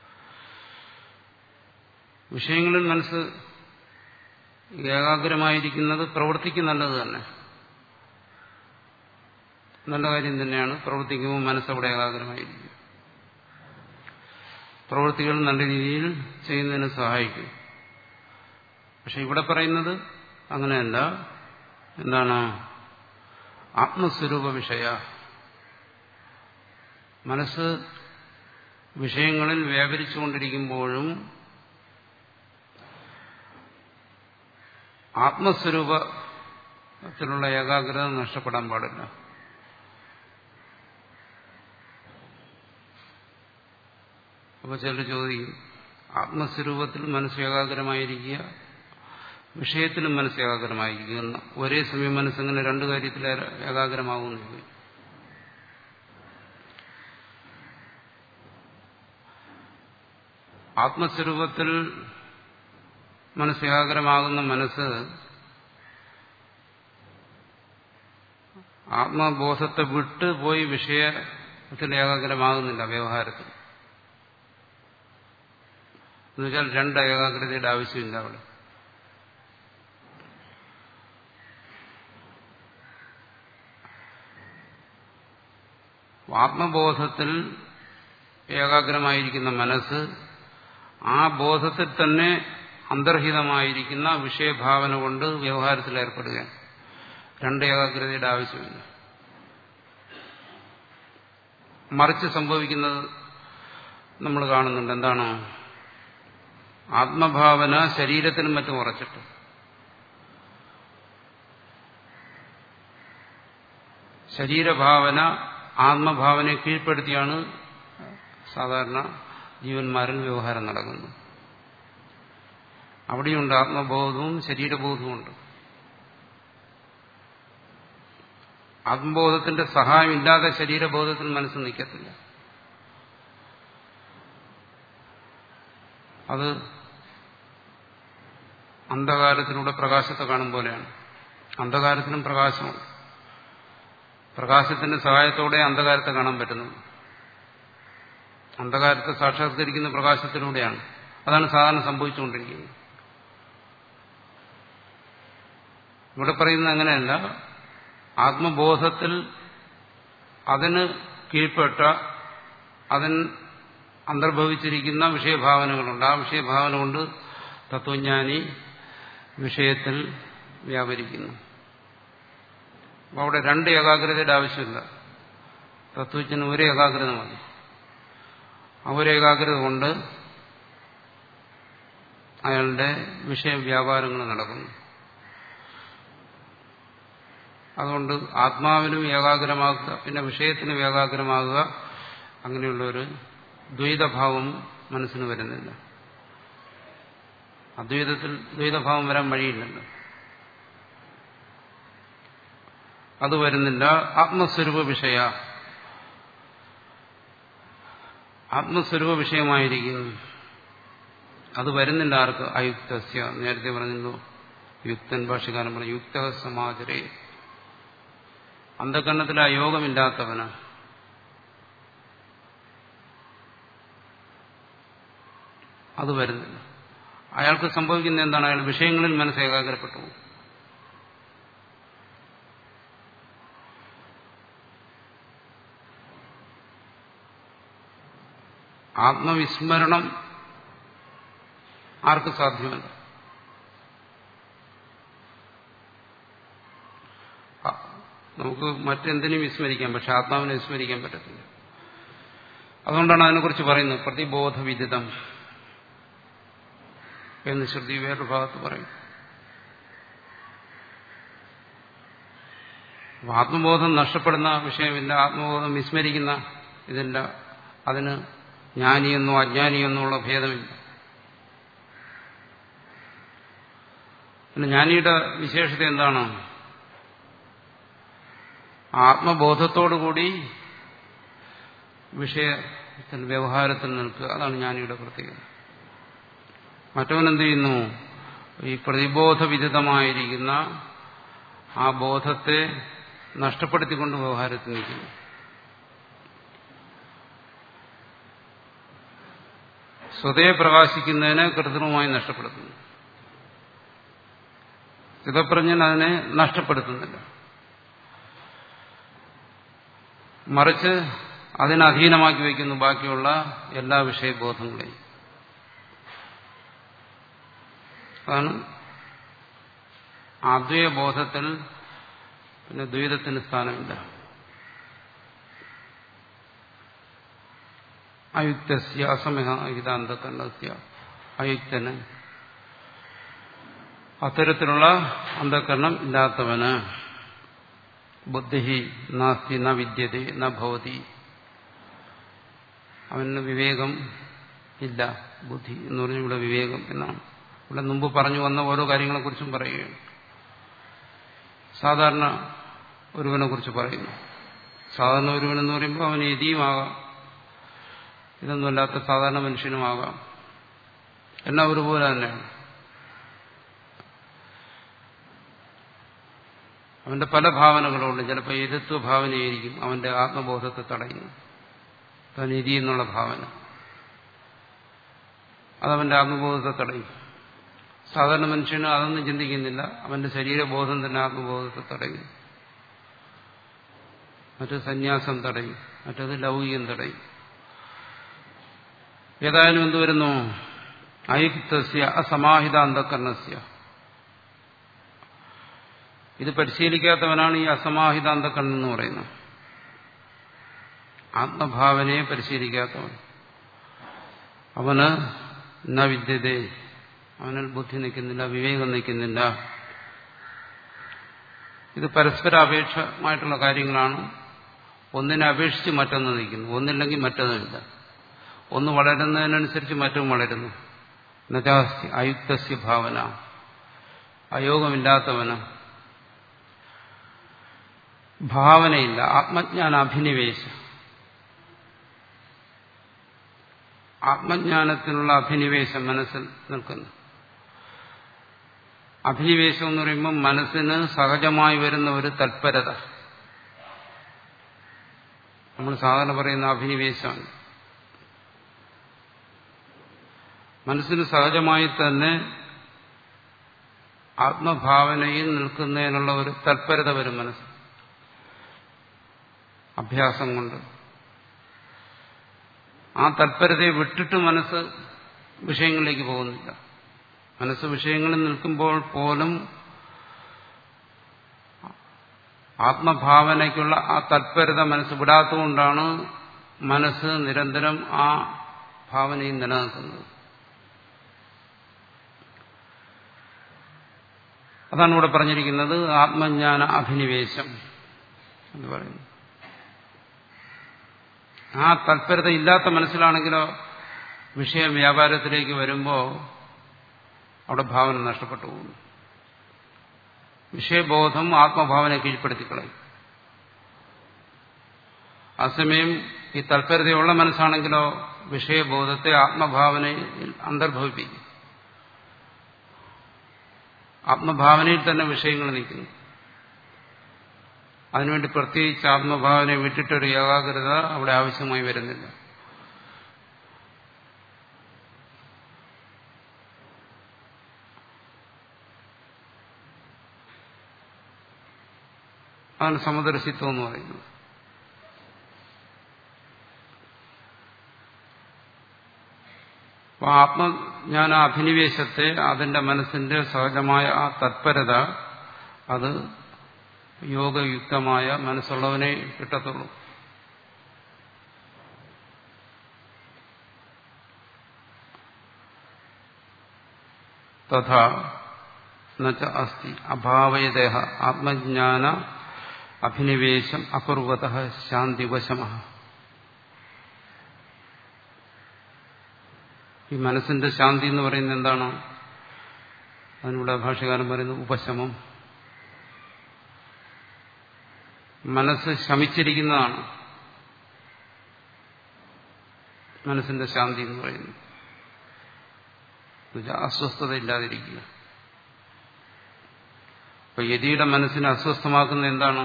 വിഷയങ്ങളിൽ മനസ്സ് ഏകാഗ്രമായിരിക്കുന്നത് പ്രവൃത്തിക്ക് നല്ലത് തന്നെ നല്ല കാര്യം തന്നെയാണ് പ്രവർത്തിക്കുമ്പോൾ മനസ്സവിടെ ഏകാഗ്രമായിരിക്കും പ്രവൃത്തികൾ നല്ല രീതിയിൽ ചെയ്യുന്നതിന് സഹായിക്കും പക്ഷെ ഇവിടെ പറയുന്നത് അങ്ങനെയല്ല എന്താണ് ആത്മസ്വരൂപ വിഷയ മനസ്സ് വിഷയങ്ങളിൽ വ്യാപരിച്ചുകൊണ്ടിരിക്കുമ്പോഴും ആത്മസ്വരൂപത്തിലുള്ള ഏകാഗ്രത നഷ്ടപ്പെടാൻ പാടില്ല അപ്പൊ ചിലർ ചോദിക്കും ആത്മസ്വരൂപത്തിൽ മനസ്സ് ഏകാഗ്രമായിരിക്കുക വിഷയത്തിലും മനസ്സ് ഏകാഗ്രമായിരിക്കുക ഒരേ സമയം മനസ്സെങ്ങനെ രണ്ടു കാര്യത്തിൽ ഏകാഗ്രമാകുന്നു ചോദിക്കും ആത്മസ്വരൂപത്തിൽ മനസ്സ് ഏകാഗ്രമാകുന്ന മനസ്സ് ആത്മബോധത്തെ വിട്ട് പോയി വിഷയത്തിൽ ഏകാഗ്രമാകുന്നില്ല വ്യവഹാരത്തിൽ എന്നുവെച്ചാൽ രണ്ട് ഏകാഗ്രതയുടെ ആവശ്യമില്ല അവിടെ ആത്മബോധത്തിൽ ഏകാഗ്രമായിരിക്കുന്ന മനസ്സ് ആ ബോധത്തിൽ തന്നെ അന്തർഹിതമായിരിക്കുന്ന വിഷയഭാവന കൊണ്ട് വ്യവഹാരത്തിൽ ഏർപ്പെടുകയാണ് രണ്ട് ഏകാഗ്രതയുടെ ആവശ്യമില്ല മറിച്ച് സംഭവിക്കുന്നത് നമ്മൾ കാണുന്നുണ്ട് എന്താണ് ആത്മഭാവന ശരീരത്തിനും മറ്റും ഉറച്ചിട്ട് ശരീരഭാവന ആത്മഭാവനയെ കീഴ്പ്പെടുത്തിയാണ് സാധാരണ ജീവന്മാരിൽ വ്യവഹാരം നടക്കുന്നത് അവിടെയുണ്ട് ആത്മബോധവും ശരീരബോധവുമുണ്ട് ആത്മബോധത്തിന്റെ സഹായമില്ലാതെ ശരീരബോധത്തിൽ മനസ്സ് നിൽക്കത്തില്ല അത് അന്ധകാരത്തിലൂടെ പ്രകാശത്തെ കാണും പോലെയാണ് അന്ധകാരത്തിനും പ്രകാശമുണ്ട് പ്രകാശത്തിന്റെ സഹായത്തോടെ അന്ധകാരത്തെ കാണാൻ പറ്റുന്നത് അന്ധകാരത്തെ സാക്ഷാത്കരിക്കുന്ന പ്രകാശത്തിലൂടെയാണ് അതാണ് സാധാരണ സംഭവിച്ചുകൊണ്ടിരിക്കുന്നത് ഇവിടെ പറയുന്നത് അങ്ങനെയല്ല ആത്മബോധത്തിൽ അതിന് കീഴ്പ്പെട്ട അതിന് അന്തർഭവിച്ചിരിക്കുന്ന വിഷയഭാവനകളുണ്ട് ആ വിഷയഭാവന കൊണ്ട് തത്വജ്ഞാനി വിഷയത്തിൽ വ്യാപരിക്കുന്നു അപ്പോൾ അവിടെ രണ്ട് ഏകാഗ്രതയുടെ ആവശ്യമില്ല തത്വജ്ഞന് ഒരു ഏകാഗ്രത മതി ആ ഒരു ഏകാഗ്രത കൊണ്ട് അയാളുടെ വിഷയവ്യാപാരങ്ങൾ നടക്കുന്നു അതുകൊണ്ട് ആത്മാവിനും ഏകാഗ്രമാകുക പിന്നെ വിഷയത്തിനും ഏകാഗ്രമാകുക അങ്ങനെയുള്ള ഒരു ദ്വൈതഭാവം മനസ്സിന് വരുന്നില്ല അദ്വൈതത്തിൽ ദ്വൈതഭാവം വരാൻ വഴിയില്ലല്ലോ അത് വരുന്നില്ല ആത്മസ്വരൂപ വിഷയ ആത്മസ്വരൂപ വിഷയമായിരിക്കുന്നു അത് വരുന്നില്ല ആർക്ക് അയുക്തസ്യ നേരത്തെ പറഞ്ഞല്ലോ യുക്തൻ ഭാഷകാരൻ പറഞ്ഞു യുക്ത സമാചരേ അന്ധകരണത്തിൽ ആ യോഗമില്ലാത്തവന് അത് വരുന്നില്ല അയാൾക്ക് സംഭവിക്കുന്ന എന്താണ് അയാൾ വിഷയങ്ങളിൽ മനസ്സ് ഏകാഗ്രപ്പെട്ടു പോകും ആത്മവിസ്മരണം ആർക്കും സാധ്യമല്ല നമുക്ക് മറ്റെന്തിനും വിസ്മരിക്കാം പക്ഷെ ആത്മാവിനെ വിസ്മരിക്കാൻ പറ്റത്തില്ല അതുകൊണ്ടാണ് അതിനെക്കുറിച്ച് പറയുന്നത് പ്രതിബോധവിദിതം എന്ന് ശ്രുതി വേറൊരു ഭാഗത്ത് പറയും ആത്മബോധം നഷ്ടപ്പെടുന്ന വിഷയമില്ല ആത്മബോധം വിസ്മരിക്കുന്ന ഇതില്ല അതിന് ജ്ഞാനിയെന്നോ അജ്ഞാനിയെന്നോ ഉള്ള ഭേദമില്ല പിന്നെ ജ്ഞാനിയുടെ വിശേഷത എന്താണ് ആത്മബോധത്തോടുകൂടി വിഷയത്തിൽ വ്യവഹാരത്തിൽ നിൽക്കുക അതാണ് ജ്ഞാനിയുടെ പ്രത്യേകത മറ്റവൻ എന്ത് ചെയ്യുന്നു ഈ പ്രതിബോധവിദിതമായിരിക്കുന്ന ആ ബോധത്തെ നഷ്ടപ്പെടുത്തിക്കൊണ്ട് വ്യവഹാരത്തിൽ നിൽക്കുന്നു സ്വതേ പ്രകാശിക്കുന്നതിനെ കൃത്രിമമായി നഷ്ടപ്പെടുത്തുന്നു ചിതപ്രജ്ഞൻ അതിനെ നഷ്ടപ്പെടുത്തുന്നില്ല മറിച്ച് അതിനധീനമാക്കി വയ്ക്കുന്നു ബാക്കിയുള്ള എല്ലാ വിഷയബോധങ്ങളെയും അതാണ് അദ്വൈബോധത്തിൽ പിന്നെ ദ്വൈതത്തിന് സ്ഥാനമില്ല അയുക്തസ്യ അസമഹിതാന്തകരണസ്യ അയുക്തന് അത്തരത്തിലുള്ള അന്ധകരണം ഇല്ലാത്തവന് ബുദ്ധി നാസ്തി ന വിദ്യത ന ഭവതി അവന് വിവേകം ഇല്ല ബുദ്ധി എന്ന് പറഞ്ഞാൽ ഇവിടെ വിവേകം എന്നാണ് ഇവിടെ മുമ്പ് പറഞ്ഞു വന്ന ഓരോ കാര്യങ്ങളെക്കുറിച്ചും പറയുകയാണ് സാധാരണ ഒരുവനെ കുറിച്ച് പറയുന്നു സാധാരണ ഒരുവനെന്ന് പറയുമ്പോൾ അവൻ എതിയുമാകാം ഇതൊന്നുമല്ലാത്ത സാധാരണ മനുഷ്യനുമാകാം എല്ലാം ഒരുപോലെ തന്നെയാണ് അവന്റെ പല ഭാവനകളുണ്ട് ചിലപ്പോൾ എതിത്വ ഭാവനയായിരിക്കും അവന്റെ ആത്മബോധത്തെ തടയുന്നു താൻ എരി എന്നുള്ള ഭാവന അതവന്റെ ആത്മബോധത്തെ തടയും സാധാരണ മനുഷ്യന് അതൊന്നും ചിന്തിക്കുന്നില്ല അവന്റെ ശരീരബോധം തന്നെ ആത്മബോധത്തെ തടയും മറ്റത് സന്യാസം തടയും മറ്റത് ലൗകികം തടയും ഏതായാലും എന്ത് വരുന്നു അയുക്തസ്യ അസമാഹിത അന്ധകരണസ്യ ഇത് പരിശീലിക്കാത്തവനാണ് ഈ അസമാഹിത അന്ധകരണം എന്ന് പറയുന്നത് ആത്മഭാവനയെ പരിശീലിക്കാത്തവൻ അവന് ന വിദ്യതേ അവനിൽ ബുദ്ധി നിൽക്കുന്നില്ല വിവേകം നിൽക്കുന്നില്ല ഇത് പരസ്പര അപേക്ഷമായിട്ടുള്ള കാര്യങ്ങളാണ് ഒന്നിനെ അപേക്ഷിച്ച് മറ്റൊന്ന് നിൽക്കുന്നു ഒന്നില്ലെങ്കിൽ മറ്റൊന്നുമില്ല ഒന്ന് വളരുന്നതിനനുസരിച്ച് മറ്റും വളരുന്നു നജാസ്തി അയുക്തസ്യ ഭാവന അയോഗമില്ലാത്തവന് ഭാവനയില്ല ആത്മജ്ഞാന അഭിനിവേശം ആത്മജ്ഞാനത്തിനുള്ള അഭിനിവേശം മനസ്സിൽ നിൽക്കുന്നു അഭിനിവേശം എന്ന് പറയുമ്പോൾ മനസ്സിന് സഹജമായി വരുന്ന ഒരു തൽപരത നമ്മൾ സാധാരണ പറയുന്ന അഭിനിവേശമാണ് മനസ്സിന് സഹജമായി തന്നെ ആത്മഭാവനയിൽ നിൽക്കുന്നതിനുള്ള ഒരു തൽപരത വരും മനസ്സ് അഭ്യാസം കൊണ്ട് ആ തൽപരതയെ വിട്ടിട്ട് മനസ്സ് വിഷയങ്ങളിലേക്ക് പോകുന്നില്ല മനസ്സ് വിഷയങ്ങളിൽ നിൽക്കുമ്പോൾ പോലും ആത്മഭാവനയ്ക്കുള്ള ആ തൽപരത മനസ്സ് വിടാത്തതുകൊണ്ടാണ് മനസ്സ് നിരന്തരം ആ ഭാവനയിൽ നിലനിൽക്കുന്നത് അതാണ് ഇവിടെ പറഞ്ഞിരിക്കുന്നത് ആത്മജ്ഞാന അഭിനിവേശം എന്ന് പറയുന്നു ആ തൽപരത ഇല്ലാത്ത മനസ്സിലാണെങ്കിലോ വിഷയം വ്യാപാരത്തിലേക്ക് വരുമ്പോൾ അവിടെ ഭാവന നഷ്ടപ്പെട്ടു പോകുന്നു വിഷയബോധം ആത്മഭാവനയെ കീഴ്പ്പെടുത്തിക്കളയും അസമയം ഈ തൽപരതയുള്ള മനസ്സാണെങ്കിലോ വിഷയബോധത്തെ ആത്മഭാവനയിൽ അന്തർഭവിപ്പിക്കും ആത്മഭാവനയിൽ തന്നെ വിഷയങ്ങൾ നിൽക്കുന്നു അതിനുവേണ്ടി പ്രത്യേകിച്ച് ആത്മഭാവനയെ വിട്ടിട്ടൊരു ഏകാഗ്രത അവിടെ ആവശ്യമായി വരുന്നില്ല അതാണ് സമദർശിത്വം എന്ന് പറയുന്നത് അപ്പൊ ആത്മജ്ഞാന അഭിനിവേശത്തെ അതിന്റെ മനസ്സിന്റെ സഹജമായ ആ തത്പരത അത് യോഗയുക്തമായ മനസ്സുള്ളവനെ കിട്ടത്തുള്ളൂ തഥാ നച്ച അസ്തി അഭാവയദേഹ ആത്മജ്ഞാന അഭിനിവേശം അപൂർവത ശാന്തിവശമ ഈ മനസ്സിന്റെ ശാന്തി എന്ന് പറയുന്നത് എന്താണ് അതിനുള്ള ഭാഷകാരൻ പറയുന്നത് ഉപശമം മനസ്സ് ശമിച്ചിരിക്കുന്നതാണ് മനസ്സിന്റെ ശാന്തി എന്ന് പറയുന്നത് അസ്വസ്ഥത ഇല്ലാതിരിക്കുക അപ്പൊ യതിയുടെ മനസ്സിനെ അസ്വസ്ഥമാക്കുന്ന എന്താണ്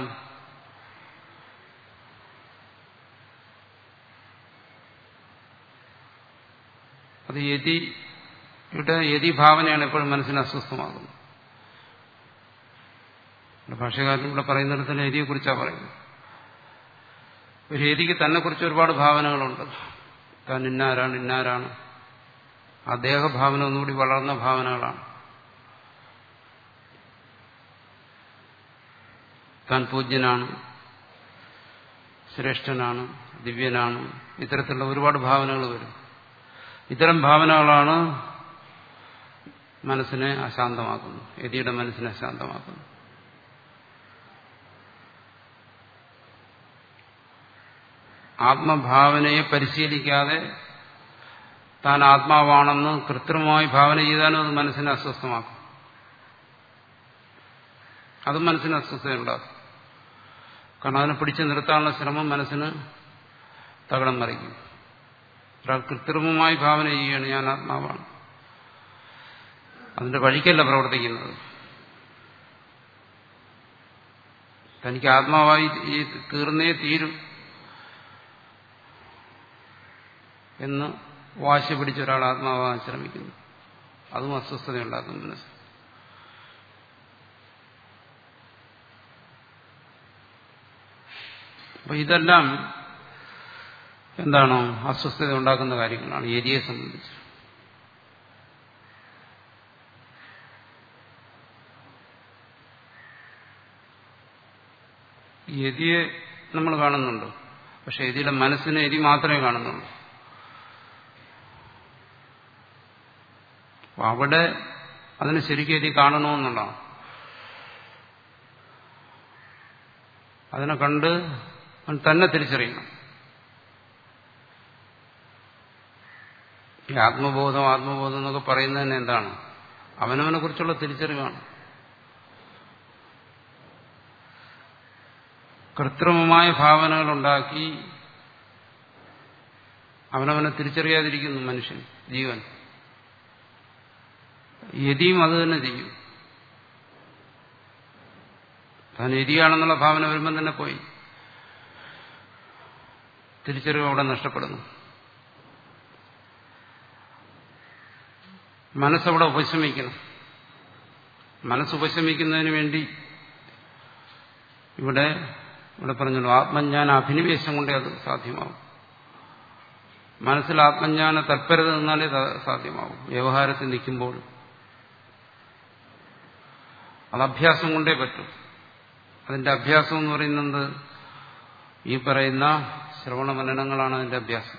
അത് യതിയുടെ യതി ഭാവനയാണ് എപ്പോഴും മനസ്സിനെ അസ്വസ്ഥമാകുന്നത് ഭാഷകാരൻ ഇവിടെ പറയുന്നിടത്തിന് എതിയെ കുറിച്ചാണ് പറയുന്നത് ഒരു എതിക്ക് തന്നെ കുറിച്ച് ഒരുപാട് ഭാവനകളുണ്ട് താൻ ഇന്നാരാണ് ഇന്നാരാണ് ആ ദേഹഭാവന ഒന്നുകൂടി വളർന്ന ഭാവനകളാണ് താൻ പൂജ്യനാണ് ശ്രേഷ്ഠനാണ് ദിവ്യനാണ് ഇത്തരത്തിലുള്ള ഒരുപാട് ഭാവനകൾ വരും ഇത്തരം ഭാവനകളാണ് മനസ്സിനെ അശാന്തമാക്കുന്നത് യതിയുടെ മനസ്സിനെ അശാന്തമാക്കുന്നത് ആത്മഭാവനയെ പരിശീലിക്കാതെ താൻ ആത്മാവാണെന്ന് കൃത്രിമമായി ഭാവന ചെയ്താലും അത് മനസ്സിനെ അസ്വസ്ഥമാക്കും അതും മനസ്സിന് അസ്വസ്ഥതയുണ്ടാകും കാരണം അതിനെ പിടിച്ചു നിർത്താനുള്ള ശ്രമം മനസ്സിന് തകടം മറിക്കും ഒരാൾ കൃത്രിമമായി ഭാവന ചെയ്യുകയാണ് ഞാൻ ആത്മാവാണ് അതിന്റെ വഴിക്കല്ല പ്രവർത്തിക്കുന്നത് തനിക്ക് ആത്മാവായി ഈ തീർന്നേ തീരും എന്ന് വാശി പിടിച്ച ഒരാൾ ആത്മാവാൻ ശ്രമിക്കുന്നു അതും അസ്വസ്ഥതയുണ്ടാക്കും മനസ്സ് അപ്പൊ ഇതെല്ലാം എന്താണോ അസ്വസ്ഥത ഉണ്ടാക്കുന്ന കാര്യങ്ങളാണ് ഏരിയയെ സംബന്ധിച്ച് യതിയെ നമ്മൾ കാണുന്നുണ്ട് പക്ഷെ യതിയുടെ മനസ്സിന് എരി മാത്രമേ കാണുന്നുള്ളൂ അപ്പൊ അവിടെ അതിന് ശരിക്കും എരി കാണണമെന്നുള്ളതാണ് അതിനെ കണ്ട് അവൻ തന്നെ തിരിച്ചറിയണം ഈ ആത്മബോധം ആത്മബോധം എന്നൊക്കെ പറയുന്നതിന് എന്താണ് അവനവനെ കുറിച്ചുള്ള തിരിച്ചറിവാണ് കൃത്രിമമായ ഭാവനകൾ ഉണ്ടാക്കി അവനവനെ തിരിച്ചറിയാതിരിക്കുന്നു മനുഷ്യൻ ജീവൻ യതിയും അത് തന്നെ ചെയ്യും താൻ എരിയാണെന്നുള്ള ഭാവന വരുമ്പം തന്നെ പോയി തിരിച്ചറിവ് അവിടെ നഷ്ടപ്പെടുന്നു മനസ്സവിടെ ഉപശമിക്കണം മനസ്സ് ഉപശമിക്കുന്നതിന് വേണ്ടി ഇവിടെ ഇവിടെ പറഞ്ഞല്ലോ ആത്മജ്ഞാന അഭിനിവേശം കൊണ്ടേ അത് സാധ്യമാവും മനസ്സിൽ ആത്മജ്ഞാന തൽപരത നിന്നാലേ സാധ്യമാവും വ്യവഹാരത്തിൽ നിൽക്കുമ്പോൾ അത് അഭ്യാസം കൊണ്ടേ പറ്റും അതിന്റെ അഭ്യാസം എന്ന് പറയുന്നത് ഈ പറയുന്ന ശ്രവണ മനനങ്ങളാണ് അതിന്റെ അഭ്യാസം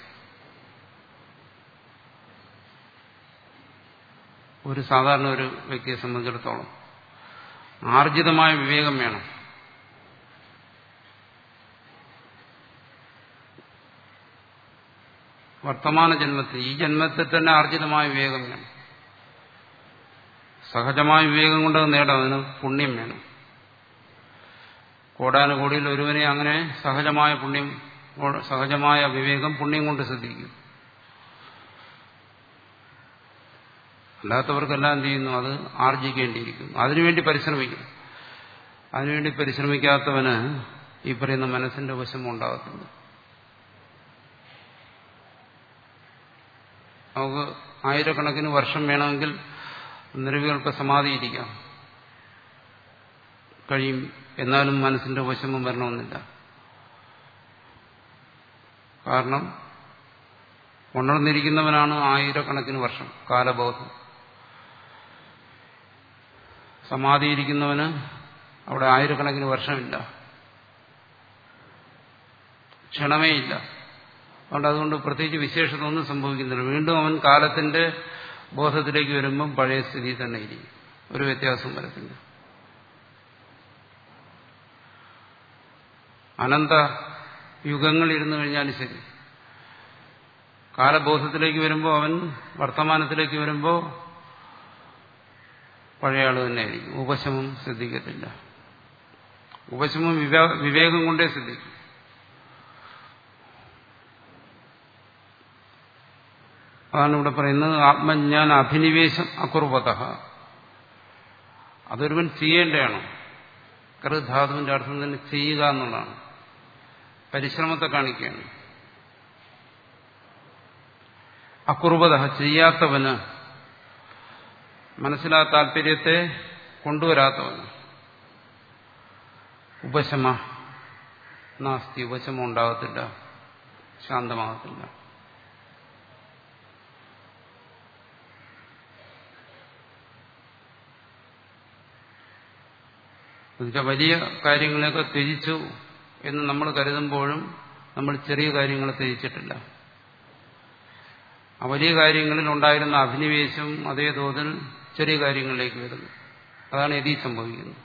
ഒരു സാധാരണ ഒരു വ്യക്തിയെ സംബന്ധിച്ചിടത്തോളം ആർജിതമായ വിവേകം വേണം വർത്തമാന ജന്മത്തിൽ ഈ ജന്മത്തിൽ തന്നെ ആർജിതമായ വിവേകം വേണം സഹജമായ വിവേകം കൊണ്ട് നേടാം അതിന് പുണ്യം വേണം കോടാനുകോടിയിൽ ഒരുവനെ അങ്ങനെ സഹജമായ പുണ്യം സഹജമായ വിവേകം പുണ്യം കൊണ്ട് സിദ്ധിക്കും അല്ലാത്തവർക്കെല്ലാം എന്ത് ചെയ്യുന്നു അത് ആർജിക്കേണ്ടിയിരിക്കുന്നു അതിനുവേണ്ടി പരിശ്രമിക്കും അതിനുവേണ്ടി പരിശ്രമിക്കാത്തവന് ഈ പറയുന്ന മനസ്സിന്റെ വശം ഉണ്ടാകത്തില്ല നമുക്ക് ആയിരക്കണക്കിന് വർഷം വേണമെങ്കിൽ നിർവികൽപ്പ സമാധിയിരിക്കാം കഴിയും എന്നാലും മനസ്സിന്റെ വശമം വരണമെന്നില്ല കാരണം ഉണർന്നിരിക്കുന്നവനാണ് ആയിരക്കണക്കിന് വർഷം കാലബോധം സമാധിയിരിക്കുന്നവന് അവിടെ ആയിരക്കണക്കിന് വർഷമില്ല ക്ഷണമേ ഇല്ല അതുകൊണ്ട് അതുകൊണ്ട് പ്രത്യേകിച്ച് വിശേഷത ഒന്നും സംഭവിക്കുന്നില്ല വീണ്ടും അവൻ കാലത്തിന്റെ ബോധത്തിലേക്ക് വരുമ്പം പഴയ സ്ഥിതി തന്നെ ഇരിക്കും ഒരു വ്യത്യാസം വരത്തില്ല അനന്ത യുഗങ്ങൾ ഇരുന്നു കഴിഞ്ഞാലും ശരി കാലബോധത്തിലേക്ക് വരുമ്പോൾ അവൻ വർത്തമാനത്തിലേക്ക് വരുമ്പോൾ പഴയ ആൾ തന്നെയായിരിക്കും ഉപശമം ശ്രദ്ധിക്കത്തില്ല ഉപശമം വിവേകം കൊണ്ടേ ശ്രദ്ധിക്കും അതാണ് ഇവിടെ പറയുന്നത് ആത്മജ്ഞാന അഭിനിവേശം അകുർവത അതൊരുവൻ ചെയ്യേണ്ടതാണ് കൃധാതുവിന്റെ അർത്ഥം തന്നെ ചെയ്യുക എന്നുള്ളതാണ് പരിശ്രമത്തെ കാണിക്കുകയാണ് അകുർവത ചെയ്യാത്തവന് മനസ്സിലാ താല്പര്യത്തെ കൊണ്ടുവരാത്തവന് ഉപശമ നാസ്തി ഉപശമം ഉണ്ടാകത്തില്ല ശാന്തമാകത്തില്ല എന്നുവെച്ചാൽ വലിയ കാര്യങ്ങളെയൊക്കെ ത്യജിച്ചു എന്ന് നമ്മൾ കരുതുമ്പോഴും നമ്മൾ ചെറിയ കാര്യങ്ങളെ ത്യജിച്ചിട്ടില്ല ആ വലിയ കാര്യങ്ങളിൽ ഉണ്ടായിരുന്ന അഭിനിവേശം അതേ തോതിൽ ചെറിയ കാര്യങ്ങളിലേക്ക് വരുന്നു അതാണ് എതി സംഭവിക്കുന്നത്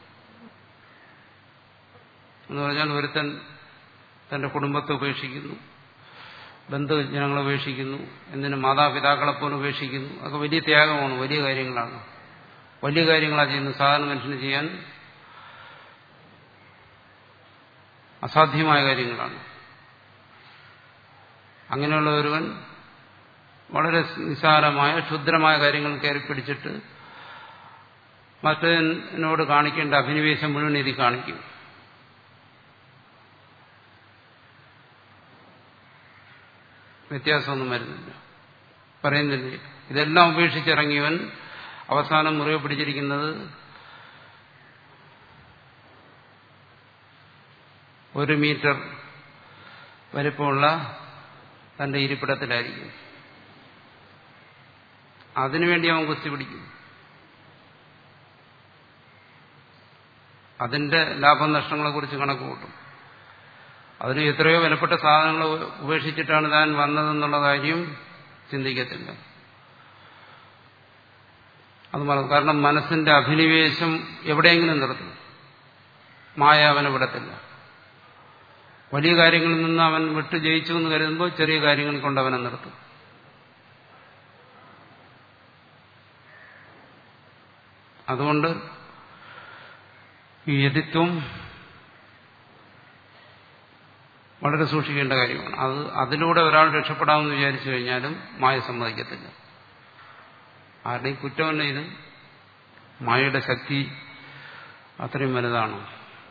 എന്ന് പറഞ്ഞാൽ ഒരുത്തൻ തന്റെ കുടുംബത്തെ ഉപേക്ഷിക്കുന്നു ബന്ധുജനങ്ങളെ ഉപേക്ഷിക്കുന്നു എന്തിനു മാതാപിതാക്കളെപ്പോലെ ഉപേക്ഷിക്കുന്നു അതൊക്കെ വലിയ ത്യാഗമാണ് വലിയ കാര്യങ്ങളാണ് വലിയ കാര്യങ്ങളാണ് ചെയ്യുന്നത് സാധാരണ മനുഷ്യന് ചെയ്യാൻ അസാധ്യമായ കാര്യങ്ങളാണ് അങ്ങനെയുള്ള ഒരുവൻ വളരെ നിസ്സാരമായ ക്ഷുദ്രമായ കാര്യങ്ങൾ കയറി പിടിച്ചിട്ട് മറ്റതിനോട് കാണിക്കേണ്ട അഭിനിവേശം മുഴുവൻ ഇത് കാണിക്കും വ്യത്യാസമൊന്നും വരുന്നില്ല പറയുന്നില്ല ഇതെല്ലാം ഉപേക്ഷിച്ചിറങ്ങിയവൻ അവസാനം മുറിവ് പിടിച്ചിരിക്കുന്നത് ഒരു മീറ്റർ വലിപ്പമുള്ള തന്റെ ഇരിപ്പിടത്തിലായിരിക്കും അതിനുവേണ്ടി അവൻ കുസ്തി പിടിക്കും അതിന്റെ ലാഭനഷ്ടങ്ങളെ കുറിച്ച് കണക്ക് കൂട്ടും അതിന് എത്രയോ വിലപ്പെട്ട സാധനങ്ങൾ ഉപേക്ഷിച്ചിട്ടാണ് താൻ വന്നതെന്നുള്ള കാര്യം ചിന്തിക്കത്തില്ല അത് കാരണം മനസ്സിന്റെ അഭിനിവേശം എവിടെയെങ്കിലും നിർത്തും മായ അവനെ വിടത്തില്ല വലിയ കാര്യങ്ങളിൽ നിന്ന് അവൻ വിട്ടു ജയിച്ചു എന്ന് കരുതുമ്പോൾ ചെറിയ കാര്യങ്ങൾ കൊണ്ട് അവനെ നിർത്തും അതുകൊണ്ട് ഈ യതിത്വം വളരെ സൂക്ഷിക്കേണ്ട കാര്യമാണ് അത് അതിലൂടെ ഒരാൾ രക്ഷപ്പെടാമെന്ന് വിചാരിച്ചു കഴിഞ്ഞാലും മായ സമ്മതിക്കത്തില്ല ആരുടെയും കുറ്റമല്ല ഇത് മായയുടെ ശക്തി അത്രയും വലുതാണ്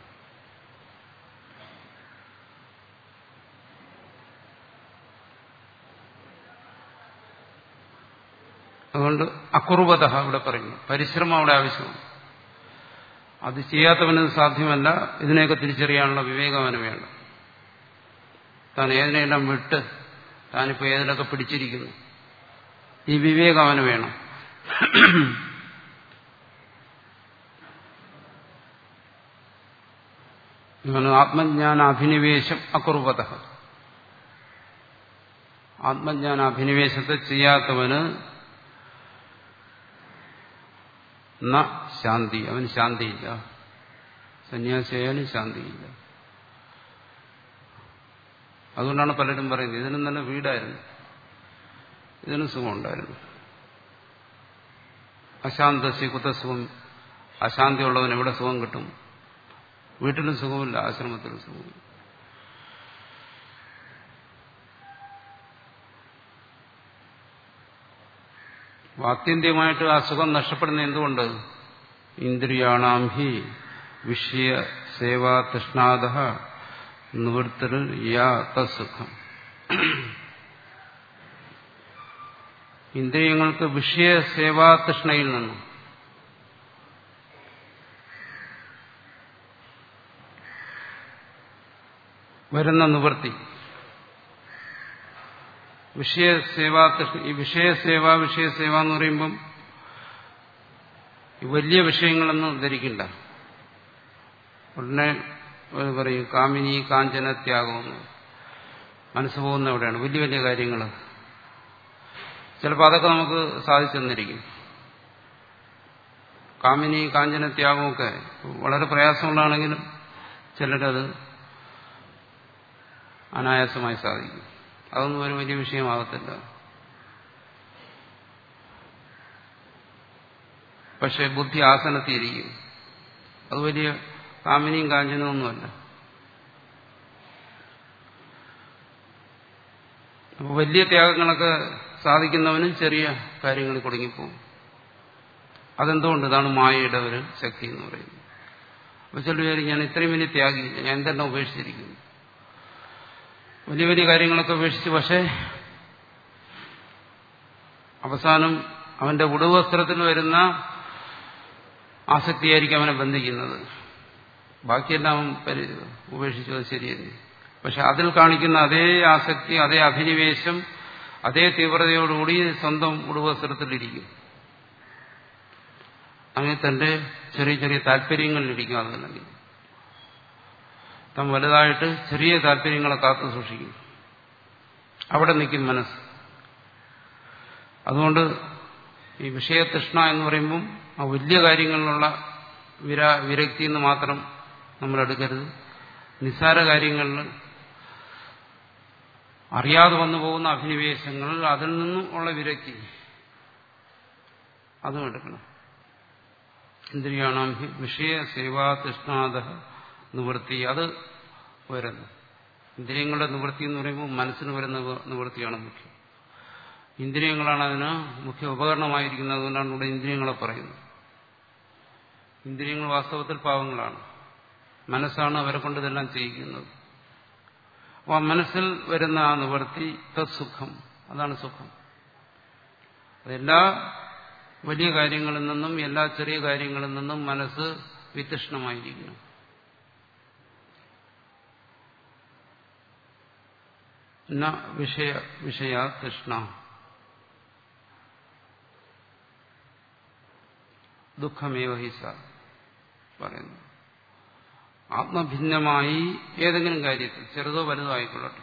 അതുകൊണ്ട് അക്കുറുബത ഇവിടെ പറയുന്നു പരിശ്രമം അവിടെ ആവശ്യമാണ് അത് ചെയ്യാത്തവന് സാധ്യമല്ല ഇതിനെയൊക്കെ തിരിച്ചറിയാനുള്ള വിവേകം അവന് വേണം താൻ ഏതിനെല്ലാം വിട്ട് താനിപ്പോ ഏതിലൊക്കെ പിടിച്ചിരിക്കുന്നു ഈ വിവേകം അവന് വേണം ആത്മജ്ഞാന അഭിനിവേശം അക്കുറുപത ആത്മജ്ഞാന അഭിനിവേശത്തെ ചെയ്യാത്തവന് ന ശാന്തി അവന് ശാന്തിയില്ല സന്യാസിയായാലും ശാന്തിയില്ല അതുകൊണ്ടാണ് പലരും പറയുന്നത് ഇതിനും നല്ല വീടായിരുന്നു ഇതിനും സുഖമുണ്ടായിരുന്നു അശാന്തസി കുതസുഖം അശാന്തിയുള്ളവൻ എവിടെ സുഖം കിട്ടും വീട്ടിലും സുഖമില്ല ആശ്രമത്തിലും സുഖമില്ല ആത്യന്തികമായിട്ട് ആ സുഖം നഷ്ടപ്പെടുന്ന എന്തുകൊണ്ട് ഇന്ദ്രിയാണാം ഹി വിഷയ സേവാ തൃഷ്ണാദ നിവൃത്തർ യാ തസുഖം ഇന്ദ്രിയങ്ങൾക്ക് വിഷയ സേവാ തൃഷ്ണയിൽ നിന്നും വരുന്ന നിവൃത്തി വിഷയസേവാ ഈ വിഷയസേവ വിഷയസേവ എന്ന് പറയുമ്പം വലിയ വിഷയങ്ങളൊന്നും ധരിക്കില്ല ഉടനെ പറയും കാമിനി കാഞ്ചന ത്യാഗമെന്ന് മനസ്സ് പോകുന്ന എവിടെയാണ് വലിയ വലിയ കാര്യങ്ങൾ ചിലപ്പോൾ അതൊക്കെ നമുക്ക് സാധിച്ചെന്നിരിക്കും കാമിനി കാഞ്ചന ത്യാഗമൊക്കെ വളരെ പ്രയാസമുള്ളതാണെങ്കിലും ചിലരത് അനായാസമായി സാധിക്കും അതൊന്നും ഒരു വലിയ വിഷയമാകത്തില്ല പക്ഷെ ബുദ്ധി ആസനത്തിയിരിക്കും അത് വലിയ കാമിനിയും കാഞ്ചനമൊന്നുമല്ല അപ്പോൾ വലിയ ത്യാഗങ്ങളൊക്കെ സാധിക്കുന്നവനും ചെറിയ കാര്യങ്ങളിൽ കുടുങ്ങിപ്പോകും അതെന്തുകൊണ്ട് ഇതാണ് മായയുടെ ഒരു ശക്തി എന്ന് പറയുന്നത് അപ്പോൾ ചില വിചാരിക്കും ഞാൻ ഇത്രയും വലിയ ത്യാഗിയില്ല ഞാൻ എന്തെല്ലാം ഉപേക്ഷിച്ചിരിക്കുന്നു വലിയ വലിയ കാര്യങ്ങളൊക്കെ ഉപേക്ഷിച്ച് പക്ഷേ അവസാനം അവന്റെ ഉടുവസ്ത്രത്തിൽ വരുന്ന ആസക്തിയായിരിക്കും അവനെ ബന്ധിക്കുന്നത് ബാക്കിയെല്ലാം അവൻ ഉപേക്ഷിച്ചു അത് ശരിയല്ലേ പക്ഷെ അതിൽ കാണിക്കുന്ന അതേ ആസക്തി അതേ അഭിനിവേശം അതേ തീവ്രതയോടുകൂടി സ്വന്തം ഉടുവസ്ത്രത്തിലിരിക്കും അങ്ങനെ തന്റെ ചെറിയ ചെറിയ താല്പര്യങ്ങളിലിരിക്കും അതല്ലെങ്കിൽ താൻ വലുതായിട്ട് ചെറിയ താല്പര്യങ്ങളെ കാത്തു സൂക്ഷിക്കും അവിടെ നിൽക്കും മനസ്സ് അതുകൊണ്ട് ഈ വിഷയതൃഷ്ണ എന്ന് പറയുമ്പം ആ വലിയ കാര്യങ്ങളിലുള്ള വിര വിരക്തി എന്ന് മാത്രം നമ്മൾ എടുക്കരുത് നിസ്സാര കാര്യങ്ങളിൽ അറിയാതെ വന്നു പോകുന്ന അഭിനിവേശങ്ങൾ അതിൽ നിന്നും ഉള്ള വിരക്തി അതും എടുക്കണം ഇന്ദ്രിയാണാം വിഷയ സേവാ തൃഷ്ണാദ നിവൃത്തി അത് വരുന്നു ഇന്ദ്രിയങ്ങളുടെ നിവൃത്തി എന്ന് പറയുമ്പോൾ മനസ്സിന് വരുന്ന നിവൃത്തിയാണ് മുഖ്യം ഇന്ദ്രിയങ്ങളാണ് അതിന് മുഖ്യ ഉപകരണമായിരിക്കുന്നത് അതുകൊണ്ടാണ് ഇവിടെ ഇന്ദ്രിയങ്ങളെ പറയുന്നത് ഇന്ദ്രിയങ്ങൾ വാസ്തവത്തിൽ പാവങ്ങളാണ് മനസ്സാണ് അവരെ കൊണ്ട് ഇതെല്ലാം ചെയ്യിക്കുന്നത് അപ്പോൾ ആ മനസ്സിൽ വരുന്ന ആ നിവർത്തി തത്സുഖം അതാണ് സുഖം അതെല്ലാ വലിയ കാര്യങ്ങളിൽ നിന്നും എല്ലാ ചെറിയ കാര്യങ്ങളിൽ നിന്നും മനസ്സ് വിതൃഷ്ണമായിരിക്കുന്നു ന വിഷയ വിഷയ തൃഷ്ണ ദുഃഖമേവ ഹിസ പറയുന്നു ആത്മഭിന്നമായി ഏതെങ്കിലും കാര്യത്തിൽ ചെറുതോ വലുതോ ആയിക്കൊള്ളട്ടെ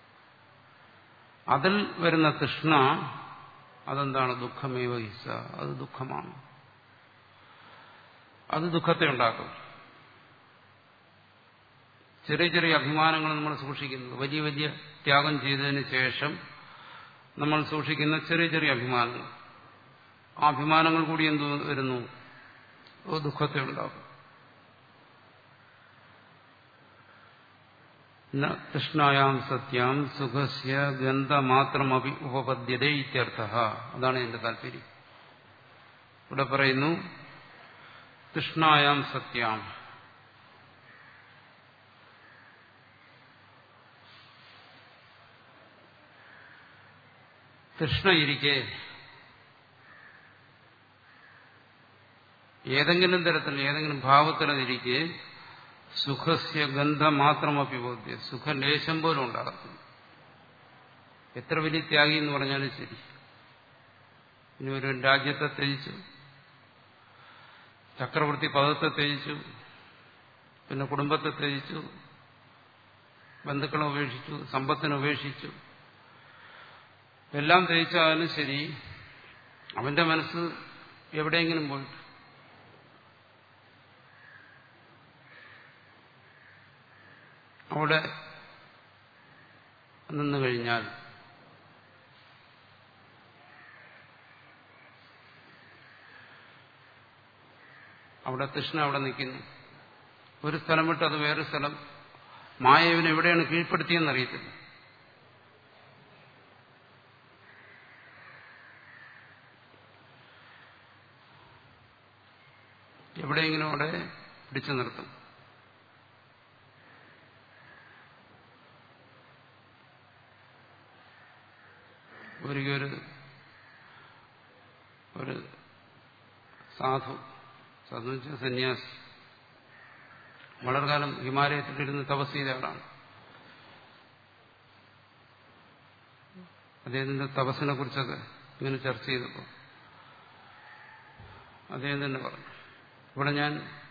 അതിൽ വരുന്ന തൃഷ്ണ അതെന്താണ് ദുഃഖമേവ ഹിസ അത് ദുഃഖമാണ് അത് ദുഃഖത്തെ ഉണ്ടാക്കും ചെറിയ ചെറിയ അഭിമാനങ്ങൾ നമ്മൾ സൂക്ഷിക്കുന്നത് വലിയ വലിയ ത്യാഗം ചെയ്തതിന് ശേഷം നമ്മൾ സൂക്ഷിക്കുന്ന ചെറിയ ചെറിയ അഭിമാനങ്ങൾ ആ അഭിമാനങ്ങൾ കൂടി എന്ത് വരുന്നു ഓ ദുഃഖത്തെ ഉണ്ടാക്കും തൃഷ്ണായാം സത്യം സുഖസ്യ ഗന്ധമാത്രമപി ഉപപദ്യത ഇത്യർത്ഥ അതാണ് എന്റെ താല്പര്യം ഇവിടെ പറയുന്നു തൃഷ്ണായാം സത്യം തൃഷ്ണയിരിക്കെ ഏതെങ്കിലും തരത്തിൽ ഏതെങ്കിലും ഭാവത്തിലിരിക്കെ സുഖസ്യ ഗന്ധം മാത്രമപ്പി ബോധ്യ സുഖലേശം പോലും ഉണ്ടാകത്തില്ല എത്ര വലിയ ത്യാഗി എന്ന് പറഞ്ഞാലും ശരി ഇനി ഒരു രാജ്യത്തെ ത്യജിച്ചു ചക്രവർത്തി പദത്തെ ത്യജിച്ചു പിന്നെ കുടുംബത്തെ ത്യജിച്ചു ബന്ധുക്കളെ ഉപേക്ഷിച്ചു സമ്പത്തിനെ ഉപേക്ഷിച്ചു എല്ലാം ത്യജിച്ചാലും ശരി അവന്റെ മനസ്സ് എവിടെയെങ്കിലും പോയിട്ട് അവിടെ നിന്നു കഴിഞ്ഞാൽ അവിടെ തൃഷ്ണ അവിടെ നിൽക്കുന്നു ഒരു സ്ഥലം വിട്ട് അത് വേറൊരു സ്ഥലം മായവിനെ എവിടെയാണ് കീഴ്പ്പെടുത്തിയെന്ന് അറിയത്തില്ല എവിടെയെങ്കിലും അവിടെ പിടിച്ചു നിർത്തും ഒരിക്കൽ ഒരു ഒരു സാധു സാധു വെച്ചാൽ സന്യാസി വളരെ കാലം ഹിമാലയത്തിലിരുന്ന് തപസ് ചെയ്ത ആളാണ് അദ്ദേഹത്തിന്റെ തപസ്സിനെ കുറിച്ചൊക്കെ ഇങ്ങനെ ചർച്ച ചെയ്തപ്പോൾ അദ്ദേഹം തന്നെ പറഞ്ഞു ഇവിടെ ഞാൻ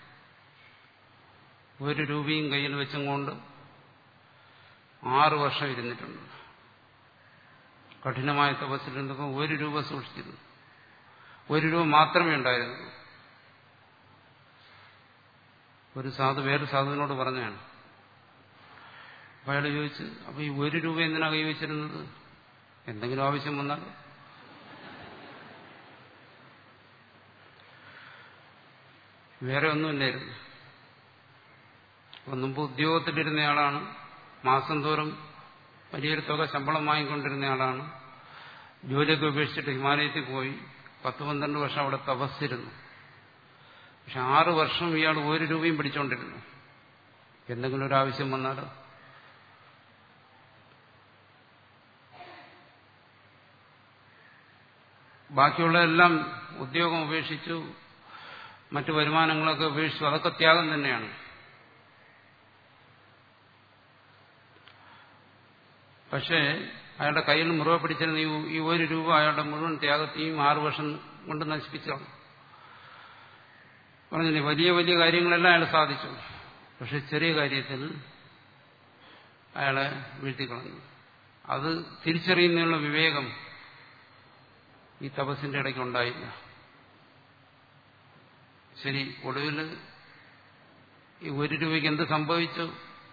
ഒരു രൂപയും കയ്യിൽ വെച്ചും കൊണ്ട് ആറു വർഷം ഇരുന്നിട്ടുണ്ട് കഠിനമായ തപസ്സിലിരുന്നപ്പോൾ ഒരു രൂപ സൂക്ഷിച്ചിരുന്നു ഒരു രൂപ മാത്രമേ ഉണ്ടായിരുന്നുള്ളൂ ഒരു സാധു വേറെ സാധുവിനോട് പറഞ്ഞാണ് അപ്പൊ അയാൾ ചോദിച്ചു അപ്പൊ ഈ ഒരു രൂപ എന്തിനാ കൈവച്ചിരുന്നത് എന്തെങ്കിലും ആവശ്യം വന്നാൽ വേറെ ഒന്നുമില്ലായിരുന്നു അപ്പൊ മുമ്പ് ഉദ്യോഗത്തിലിരുന്നയാളാണ് മാസം തോറും വലിയൊരു തുക ശമ്പളം വാങ്ങിക്കൊണ്ടിരുന്നയാളാണ് ജോലിയൊക്കെ ഉപേക്ഷിച്ചിട്ട് ഹിമാലയത്തിൽ പോയി പത്ത് പന്ത്രണ്ട് വർഷം അവിടെ തപസ്സിരുന്നു പക്ഷെ ആറ് വർഷം ഇയാൾ ഒരു രൂപയും പിടിച്ചോണ്ടിരുന്നു എന്തെങ്കിലും ഒരു ആവശ്യം വന്നാലോ ബാക്കിയുള്ളതെല്ലാം ഉദ്യോഗം ഉപേക്ഷിച്ചു മറ്റു വരുമാനങ്ങളൊക്കെ ഉപേക്ഷിച്ചു അതൊക്കെ ത്യാഗം തന്നെയാണ് പക്ഷേ അയാളുടെ കയ്യിൽ മുറിവ് പിടിച്ചിരുന്ന ഈ ഒരു രൂപ അയാളുടെ മുഴുവൻ ത്യാഗത്തെയും ആറു വർഷം കൊണ്ട് നശിപ്പിച്ചാണ് പറഞ്ഞില്ലേ വലിയ വലിയ കാര്യങ്ങളെല്ലാം അയാൾ സാധിച്ചു പക്ഷെ ചെറിയ കാര്യത്തിൽ അയാളെ വീഴ്ത്തിക്കളഞ്ഞു അത് തിരിച്ചറിയുന്നതിനുള്ള വിവേകം ഈ തപസ്സിന്റെ ഇടയ്ക്ക് ഉണ്ടായില്ല ശരി ഒടുവിൽ ഈ ഒരു രൂപയ്ക്ക് എന്ത് സംഭവിച്ചു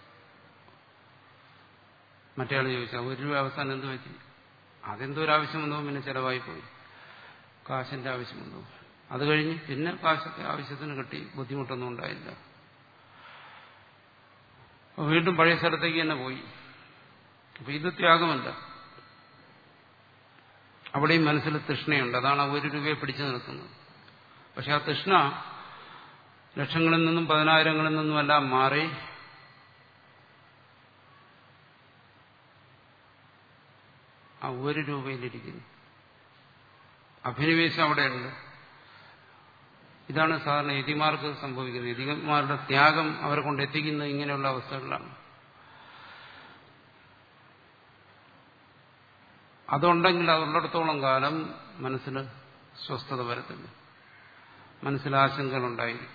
മറ്റേയാൾ ചോദിച്ചാൽ ഒരു രൂപ അവസാനം എന്ത് പറ്റി അതെന്തോ ഒരു ആവശ്യം വന്നോ പിന്നെ ചിലവായി പോയി കാശിന്റെ ആവശ്യം വന്നു അത് കഴിഞ്ഞ് പിന്നെ കാശൊക്കെ ആവശ്യത്തിന് കിട്ടി ബുദ്ധിമുട്ടൊന്നും ഉണ്ടായില്ല വീണ്ടും പഴയ സ്ഥലത്തേക്ക് തന്നെ പോയി അപ്പൊ ഇത് ത്യാഗമല്ല അവിടെയും മനസ്സിൽ തൃഷ്ണയുണ്ട് അതാണ് ഒരു രൂപയെ പിടിച്ചു നിർത്തുന്നത് പക്ഷെ ആ തൃഷ്ണ ലക്ഷങ്ങളിൽ നിന്നും പതിനായിരങ്ങളിൽ നിന്നുമെല്ലാം മാറി ആ ഒരു രൂപയിലിരിക്കുന്നു അഭിനിവേശം അവിടെയുണ്ട് ഇതാണ് സാധാരണ യതിമാർക്ക് സംഭവിക്കുന്നത് യതിമാരുടെ ത്യാഗം അവരെ കൊണ്ട് എത്തിക്കുന്നത് ഇങ്ങനെയുള്ള അവസ്ഥകളിലാണ് അതുണ്ടെങ്കിൽ അതുള്ളിടത്തോളം കാലം മനസ്സിൽ സ്വസ്ഥത വരത്തില്ല മനസ്സിൽ ആശങ്കകളുണ്ടായിരിക്കും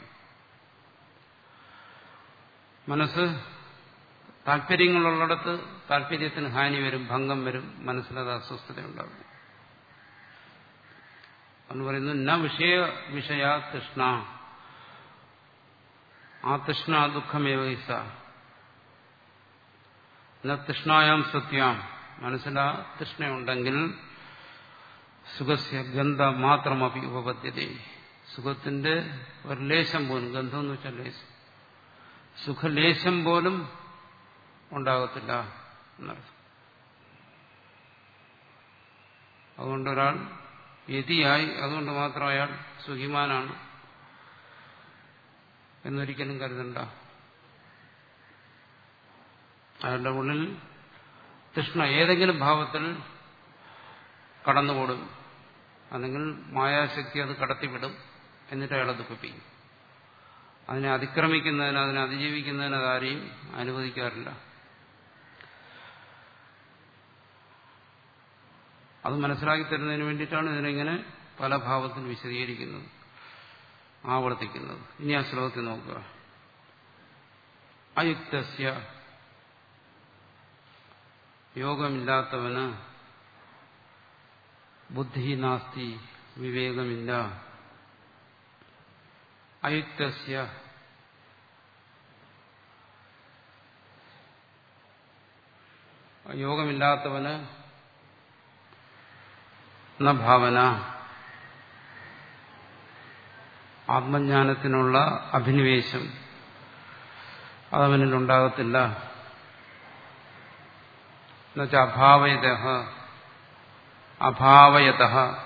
മനസ്സ് താല്പര്യങ്ങളുള്ളിടത്ത് താല്പര്യത്തിന് ഹാനി വരും ഭംഗം വരും മനസ്സിലത് അസ്വസ്ഥതയുണ്ടാകും എന്ന് പറയുന്നു ന വിഷയ വിഷയ തൃഷ്ണ ആ തൃഷ്ണ ദുഃഖമേവ ഇസ ന തൃഷ്ണായാം സത്യാം മനസ്സിലാ തൃഷ്ണയുണ്ടെങ്കിൽ സുഖസ്യ ഗന്ധ മാത്രമപി ഉപപദ്ധ്യത സുഖത്തിന്റെ ഒരു ലേശം പോലും ഗന്ധം എന്ന് വെച്ചാൽ ലേശം സുഖലേശം പോലും ഉണ്ടാകത്തില്ല എന്നർത്ഥം അതുകൊണ്ട് ഒരാൾ യതിയായി അതുകൊണ്ട് മാത്രം അയാൾ സുഖിമാനാണ് എന്നൊരിക്കലും കരുതണ്ട അയാളുടെ ഉള്ളിൽ തൃഷ്ണ ഏതെങ്കിലും ഭാവത്തിൽ കടന്നുകൂടും അല്ലെങ്കിൽ മായാശക്തി അത് കടത്തിവിടും എന്നിട്ട് അയാളെ ദുഃഖിപ്പിക്കും അതിനെ അതിക്രമിക്കുന്നതിന് അതിനെ അതിജീവിക്കുന്നതിന് അതാരെയും അനുവദിക്കാറില്ല അത് മനസ്സിലാക്കി തരുന്നതിന് വേണ്ടിയിട്ടാണ് ഇതിനെങ്ങനെ പല ഭാവത്തിൽ വിശദീകരിക്കുന്നത് ആവർത്തിക്കുന്നത് ഇനി ആ ശ്ലോകത്തിൽ നോക്കുക അയുക്തസ്യ യോഗമില്ലാത്തവന് ബുദ്ധി നാസ്തി വിവേകമില്ല അയുക്തസ്യ യോഗമില്ലാത്തവന് എന്ന ഭാവന ആത്മജ്ഞാനത്തിനുള്ള അഭിനിവേശം അതവനിൽ ഉണ്ടാകത്തില്ല എന്നുവെച്ചാൽ അഭാവയത അഭാവയത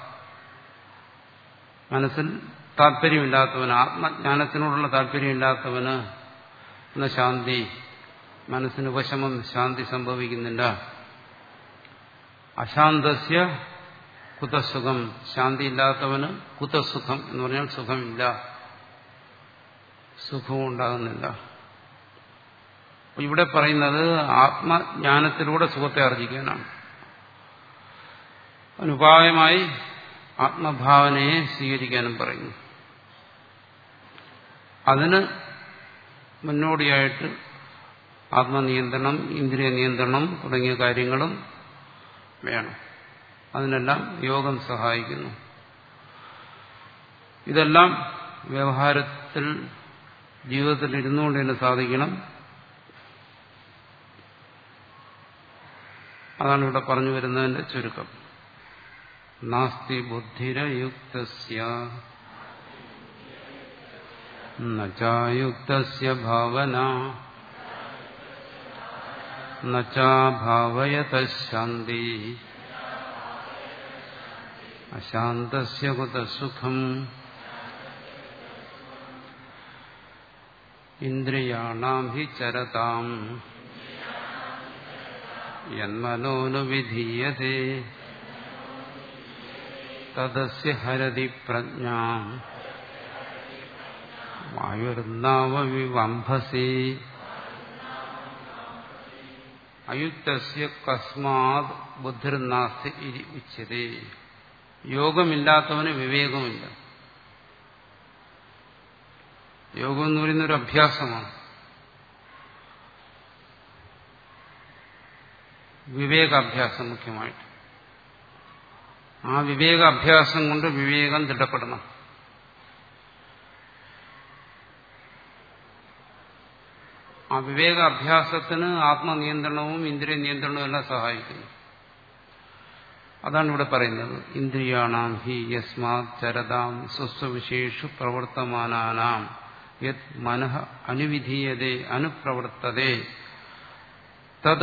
മനസ്സിൽ താല്പര്യമില്ലാത്തവന് ആത്മജ്ഞാനത്തിനോടുള്ള താല്പര്യമില്ലാത്തവന് എന്ന ശാന്തി മനസ്സിന് ഉപശമം ശാന്തി സംഭവിക്കുന്നില്ല അശാന്തസ്യ കുതസുഖം ശാന്തിയില്ലാത്തവന് കുതസുഖം എന്ന് പറഞ്ഞാൽ സുഖമില്ല സുഖവും ഉണ്ടാകുന്നില്ല ഇവിടെ പറയുന്നത് ആത്മജ്ഞാനത്തിലൂടെ സുഖത്തെ ആർജിക്കാനാണ് അനുപായമായി ആത്മഭാവനയെ സ്വീകരിക്കാനും പറയുന്നു അതിന് മുന്നോടിയായിട്ട് ആത്മനിയന്ത്രണം ഇന്ദ്രിയ നിയന്ത്രണം തുടങ്ങിയ കാര്യങ്ങളും വേണം അതിനെല്ലാം യോഗം സഹായിക്കുന്നു ഇതെല്ലാം വ്യവഹാരത്തിൽ ജീവിതത്തിൽ ഇരുന്നുകൊണ്ട് തന്നെ സാധിക്കണം അതാണ് ഇവിടെ പറഞ്ഞു വരുന്നതിന്റെ ചുരുക്കം നാസ്തി ബുദ്ധിരയുക്തസ്യ നചായുക്തസ്യ ഭാവന നചാഭാവയത ശാന്തി അശാന്തസ്യ കുതസുഖം ഇന്ദ്രിയാണാം ഹി ചരതാം യന്മനോനുവിധീയത്തെ തദസ്യ ഹരതി പ്രജ്ഞാ വായുർനാവവിവംഭസി അയുക്തസ്യ കസ്മാത് ബുദ്ധിർനാസ്തി ഉച്ചതേ യോഗമില്ലാത്തവന് വിവേകമില്ല യോഗം എന്ന് പറയുന്ന ഒരു അഭ്യാസമാണ് വിവേകാഭ്യാസം മുഖ്യമായിട്ട് ആ വിവേകാഭ്യാസം കൊണ്ട് വിവേകം ദൃഢപ്പെടണം ആ വിവേകാഭ്യാസത്തിന് ആത്മനിയന്ത്രണവും ഇന്ദ്രിയ നിയന്ത്രണവും എല്ലാം സഹായിക്കുന്നു അതാണ് ഇവിടെ പറയുന്നത് ഇന്ദ്രിയാണാം ഹി യസ്മാത് ചരതാം സ്വസ്വവിശേഷു പ്രവർത്തമാനാനാം യത് മനഃ അനുവിധീയതേ അനുപ്രവർത്തതേ തത്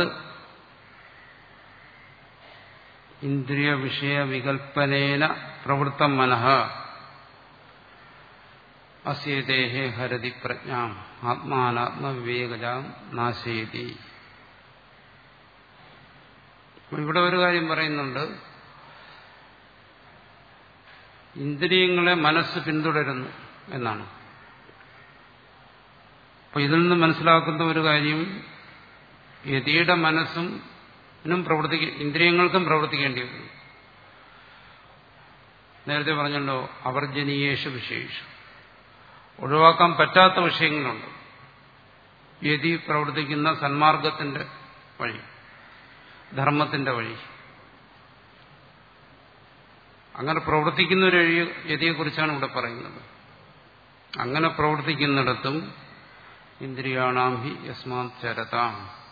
ഇന്ദ്രിയ വിഷയ വികൽപ്പനേന പ്രവൃത്തം മനഃ അസ്യേതേഹേ ഹരതി പ്രജ്ഞാം ആത്മാനാത്മവിവേകജാം നാശയതി ഇവിടെ ഒരു കാര്യം പറയുന്നുണ്ട് ഇന്ദ്രിയങ്ങളെ മനസ്സ് പിന്തുടരുന്നു എന്നാണ് അപ്പൊ ഇതിൽ നിന്ന് മനസ്സിലാക്കുന്ന ഒരു കാര്യം യതിയുടെ മനസ്സും പ്രവർത്തിക്ക ഇന്ദ്രിയങ്ങൾക്കും പ്രവർത്തിക്കേണ്ടി വരും നേരത്തെ പറഞ്ഞല്ലോ അവർജനീയേഷു വിശേഷു ഒഴിവാക്കാൻ പറ്റാത്ത വിഷയങ്ങളുണ്ട് യതി പ്രവർത്തിക്കുന്ന സന്മാർഗത്തിന്റെ വഴി ധർമ്മത്തിന്റെ വഴി അങ്ങനെ പ്രവർത്തിക്കുന്ന ഒരു യതിയെക്കുറിച്ചാണ് ഇവിടെ പറയുന്നത് അങ്ങനെ പ്രവർത്തിക്കുന്നിടത്തും ഇന്ദ്രിയാണാം ഹി യസ്മാത് ചരതാം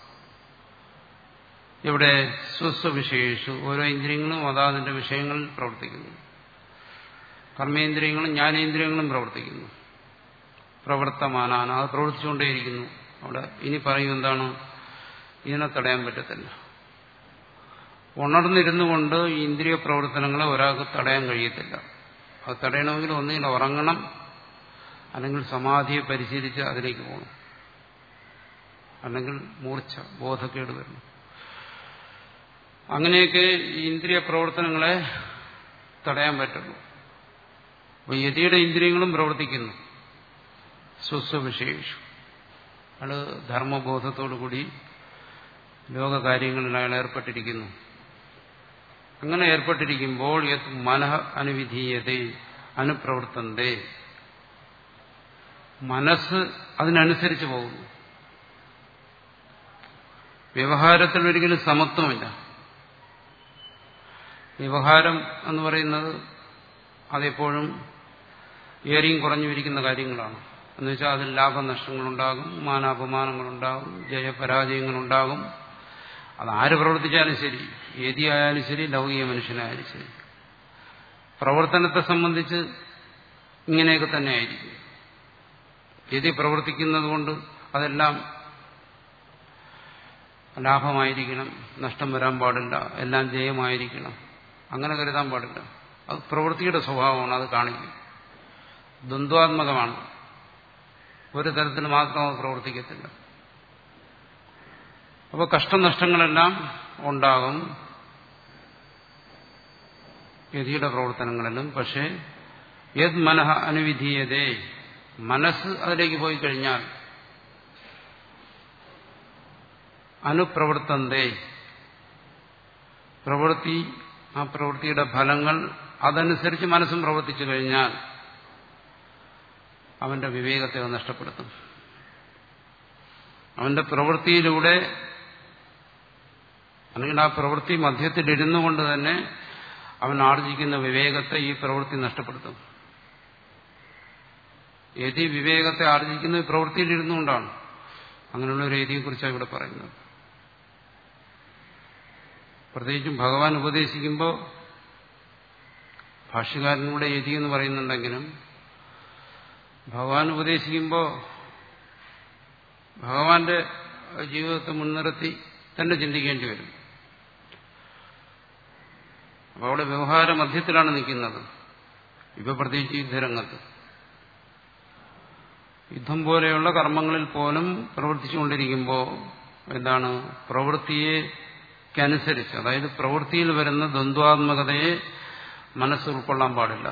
ഇവിടെ സ്വസ്വവിഷയേഷു ഓരോ ഇന്ദ്രിയങ്ങളും അതാതിന്റെ വിഷയങ്ങളിൽ പ്രവർത്തിക്കുന്നു കർമ്മേന്ദ്രിയങ്ങളും ജ്ഞാനേന്ദ്രിയങ്ങളും പ്രവർത്തിക്കുന്നു പ്രവർത്തമാനാണ് അത് പ്രവർത്തിച്ചുകൊണ്ടേയിരിക്കുന്നു അവിടെ ഇനി പറയും എന്താണ് ഇതിനെ തടയാൻ പറ്റത്തില്ല ഉണർന്നിരുന്നു കൊണ്ട് ഇന്ദ്രിയ പ്രവർത്തനങ്ങളെ ഒരാൾക്ക് തടയാൻ കഴിയത്തില്ല അത് തടയണമെങ്കിൽ ഒന്നുകിൽ ഉറങ്ങണം അല്ലെങ്കിൽ സമാധിയെ പരിശീലിച്ച് അതിലേക്ക് പോകണം അല്ലെങ്കിൽ മൂർച്ച ബോധക്കേട് വരണം അങ്ങനെയൊക്കെ ഈ ഇന്ദ്രിയ പ്രവർത്തനങ്ങളെ തടയാൻ പറ്റുള്ളൂ അപ്പോൾ യതിയുടെ ഇന്ദ്രിയങ്ങളും പ്രവർത്തിക്കുന്നു സ്വസ്വവിശേഷു അയാള് ധർമ്മബോധത്തോടുകൂടി ലോകകാര്യങ്ങളിൽ അയാൾ ഏർപ്പെട്ടിരിക്കുന്നു അങ്ങനെ ഏർപ്പെട്ടിരിക്കുമ്പോൾ യത് മനഃ അനുവിധീയതേ അനുപ്രവർത്തന്തേ മനസ്സ് അതിനനുസരിച്ച് പോകുന്നു വ്യവഹാരത്തിൽ ഒരിക്കലും സമത്വമില്ല വ്യവഹാരം എന്ന് പറയുന്നത് അതെപ്പോഴും ഏറിയും കുറഞ്ഞു ഇരിക്കുന്ന കാര്യങ്ങളാണ് എന്നുവെച്ചാൽ അതിൽ ലാഭനഷ്ടങ്ങളുണ്ടാകും മാനാപമാനങ്ങളുണ്ടാകും ജയപരാജയങ്ങളുണ്ടാകും അത് ആര് പ്രവർത്തിച്ചാലും ശരി ഏതിയായാലും ശരി ലൗകിക മനുഷ്യനായാലും ശരി പ്രവർത്തനത്തെ സംബന്ധിച്ച് ഇങ്ങനെയൊക്കെ തന്നെ ആയിരിക്കും ഏതി പ്രവർത്തിക്കുന്നത് കൊണ്ട് അതെല്ലാം ലാഭമായിരിക്കണം നഷ്ടം വരാൻ പാടില്ല എല്ലാം ജയമായിരിക്കണം അങ്ങനെ കരുതാൻ പാടില്ല അത് പ്രവൃത്തിയുടെ സ്വഭാവമാണ് അത് കാണിക്കും ദ്വന്ദ്വാത്മകമാണ് ഒരു തരത്തിൽ മാത്രം അത് പ്രവർത്തിക്കത്തില്ല അപ്പോൾ കഷ്ടനഷ്ടങ്ങളെല്ലാം ഉണ്ടാകും യതിയുടെ പ്രവർത്തനങ്ങളിലും പക്ഷേ യത് മനഃ അനുവിധീയതേ മനസ്സ് അതിലേക്ക് പോയി കഴിഞ്ഞാൽ അനുപ്രവർത്തന്തേ പ്രവൃത്തി ആ പ്രവൃത്തിയുടെ ഫലങ്ങൾ അതനുസരിച്ച് മനസ്സും പ്രവർത്തിച്ചു കഴിഞ്ഞാൽ അവന്റെ വിവേകത്തെ അത് നഷ്ടപ്പെടുത്തും അവന്റെ പ്രവൃത്തിയിലൂടെ അല്ലെങ്കിൽ ആ പ്രവൃത്തി മധ്യത്തിലിരുന്നു കൊണ്ട് തന്നെ അവൻ ആർജിക്കുന്ന വിവേകത്തെ ഈ പ്രവൃത്തി നഷ്ടപ്പെടുത്തും ഏതി വിവേകത്തെ ആർജിക്കുന്ന പ്രവൃത്തിയിലിരുന്നുകൊണ്ടാണ് അങ്ങനെയുള്ള ഒരു രീതിയെക്കുറിച്ചാണ് ഇവിടെ പറയുന്നത് പ്രത്യേകിച്ചും ഭഗവാൻ ഉപദേശിക്കുമ്പോൾ ഭാഷ്യകാരനൂടെ എതി എന്ന് പറയുന്നുണ്ടെങ്കിലും ഭഗവാൻ ഉപദേശിക്കുമ്പോൾ ഭഗവാന്റെ ജീവിതത്തെ മുൻനിർത്തി തന്നെ ചിന്തിക്കേണ്ടി വരും അപ്പോൾ അവിടെ വ്യവഹാര മധ്യത്തിലാണ് നിൽക്കുന്നത് ഇപ്പൊ പ്രത്യേകിച്ച് യുദ്ധരംഗത്ത് യുദ്ധം പോലെയുള്ള കർമ്മങ്ങളിൽ പോലും പ്രവർത്തിച്ചുകൊണ്ടിരിക്കുമ്പോൾ എന്താണ് പ്രവൃത്തിയേക്കനുസരിച്ച് അതായത് പ്രവൃത്തിയിൽ വരുന്ന ദ്വന്ദ്വാത്മകതയെ മനസ്സ് ഉൾക്കൊള്ളാൻ പാടില്ല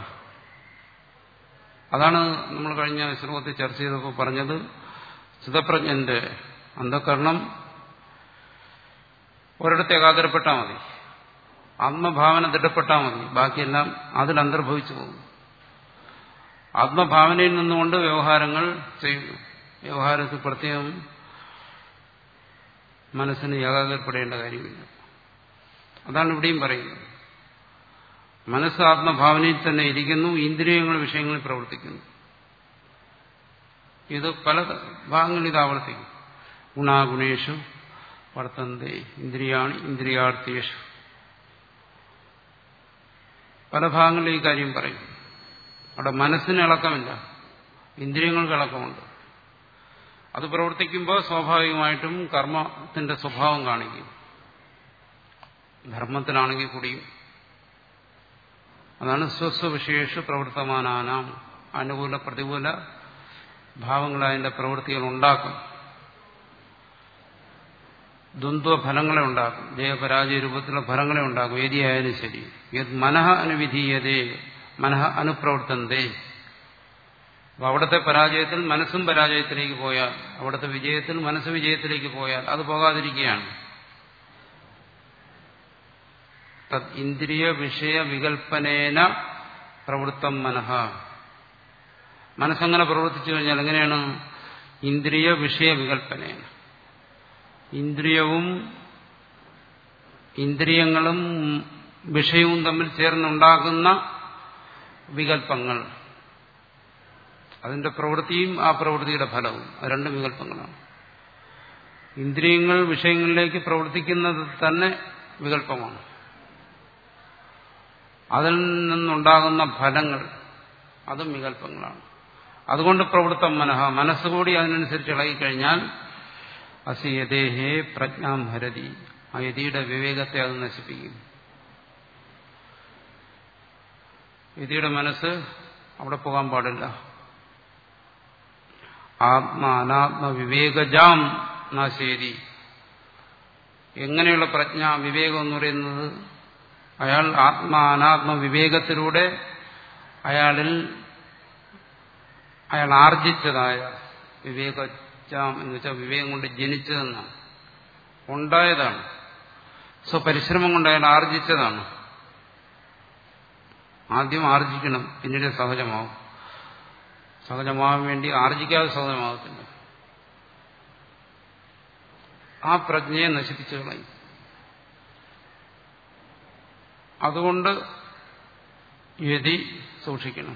അതാണ് നമ്മൾ കഴിഞ്ഞ ശ്ലോകത്തിൽ ചർച്ച ചെയ്തപ്പോൾ പറഞ്ഞത് ചിതപ്രജ്ഞന്റെ അന്ധകരണം ഒരിടത്ത് ഏകാഗ്രപ്പെട്ടാൽ മതി ആത്മഭാവന ദൃഢപ്പെട്ടാൽ മതി ബാക്കിയെല്ലാം അതിൽ അന്തർഭവിച്ചു പോകും ആത്മഭാവനയിൽ നിന്നുകൊണ്ട് വ്യവഹാരങ്ങൾ ചെയ്യുന്നു വ്യവഹാരത്തിൽ പ്രത്യേകം മനസ്സിന് ഏകാഗ്രപ്പെടേണ്ട കാര്യമില്ല അതാണ് ഇവിടെയും പറയുന്നത് മനസ്സ് ആത്മഭാവനയിൽ തന്നെ ഇരിക്കുന്നു ഇന്ദ്രിയങ്ങൾ വിഷയങ്ങളിൽ പ്രവർത്തിക്കുന്നു ഇത് പല ഭാഗങ്ങളിൽ ഇത് ആവർത്തിക്കും ഗുണാഗുണേഷു വർത്തന്തെ ഇന്ദ്രിയാണി ഇന്ദ്രിയാർത്ഥിയേഷു പല ഭാഗങ്ങളിൽ ഈ കാര്യം പറയും അവിടെ മനസ്സിന് ഇളക്കമില്ല ഇന്ദ്രിയങ്ങൾക്ക് ഇളക്കമുണ്ട് അത് പ്രവർത്തിക്കുമ്പോൾ സ്വാഭാവികമായിട്ടും കർമ്മത്തിന്റെ സ്വഭാവം കാണിക്കും ധർമ്മത്തിലാണെങ്കിൽ കൂടിയും അതാണ് സ്വസ്വവിശേഷ പ്രവർത്തമാനാനാം അനുകൂല പ്രതികൂല ഭാവങ്ങൾ അതിന്റെ പ്രവൃത്തികൾ ഉണ്ടാക്കും ദ്വന്ദ്വ ഫലങ്ങളെ ഉണ്ടാക്കും ജയപരാജയ രൂപത്തിലുള്ള ഫലങ്ങളെ ഉണ്ടാക്കും ഏതിയായാലും ശരി യത് മനഃ അനുവിധീയതേ മനഃ അനുപ്രവർത്തന്തേ അപ്പൊ അവിടുത്തെ പരാജയത്തിൽ മനസ്സും പരാജയത്തിലേക്ക് പോയാൽ അവിടുത്തെ വിജയത്തിൽ മനസ്സ് വിജയത്തിലേക്ക് പോയാൽ അത് പോകാതിരിക്കുകയാണ് തത് ഇന്ദ്രിയ വിഷയ വികൽപ്പനേന പ്രവൃത്തം മനഃ മനസ്സങ്ങനെ പ്രവർത്തിച്ചു കഴിഞ്ഞാൽ എങ്ങനെയാണ് ഇന്ദ്രിയ വിഷയ വികൽപ്പനേന ഇന്ദ്രിയവും ഇന്ദ്രിയങ്ങളും വിഷയവും തമ്മിൽ ചേർന്നുണ്ടാകുന്ന വികല്പങ്ങൾ അതിന്റെ പ്രവൃത്തിയും ആ പ്രവൃത്തിയുടെ ഫലവും അത് രണ്ടും വികല്പങ്ങളാണ് ഇന്ദ്രിയങ്ങൾ വിഷയങ്ങളിലേക്ക് പ്രവർത്തിക്കുന്നത് തന്നെ വികല്പമാണ് അതിൽ നിന്നുണ്ടാകുന്ന ഫലങ്ങൾ അതും വികല്പങ്ങളാണ് അതുകൊണ്ട് പ്രവൃത്തം മനഃ മനസ്സുകൂടി അതിനനുസരിച്ച് ഇളകിക്കഴിഞ്ഞാൽ അസി യഥേഹേ പ്രജ്ഞാം ഹരതി ആ യതിയുടെ വിവേകത്തെ അത് നശിപ്പിക്കും യതിയുടെ മനസ്സ് അവിടെ പോകാൻ പാടില്ല ആത്മ അനാത്മ വിവേകജാം നാശേരി എങ്ങനെയുള്ള പ്രജ്ഞ വിവേകം എന്ന് പറയുന്നത് അയാൾ ആത്മ അനാത്മ വിവേകത്തിലൂടെ അയാളിൽ അയാൾ ആർജിച്ചതായ വിവേകജാം എന്ന് വെച്ചാൽ വിവേകം കൊണ്ട് ജനിച്ചതെന്നാണ് ഉണ്ടായതാണ് സ്വപരിശ്രമം കൊണ്ട് അയാൾ ആർജിച്ചതാണ് ആദ്യം ആർജിക്കണം പിന്നീട് സഹജമാവും സഹജമാവാൻ വേണ്ടി ആർജിക്കാതെ സഹജമാകത്തില്ല ആ പ്രജ്ഞയെ നശിപ്പിച്ചു കളയും അതുകൊണ്ട് യതി സൂക്ഷിക്കണം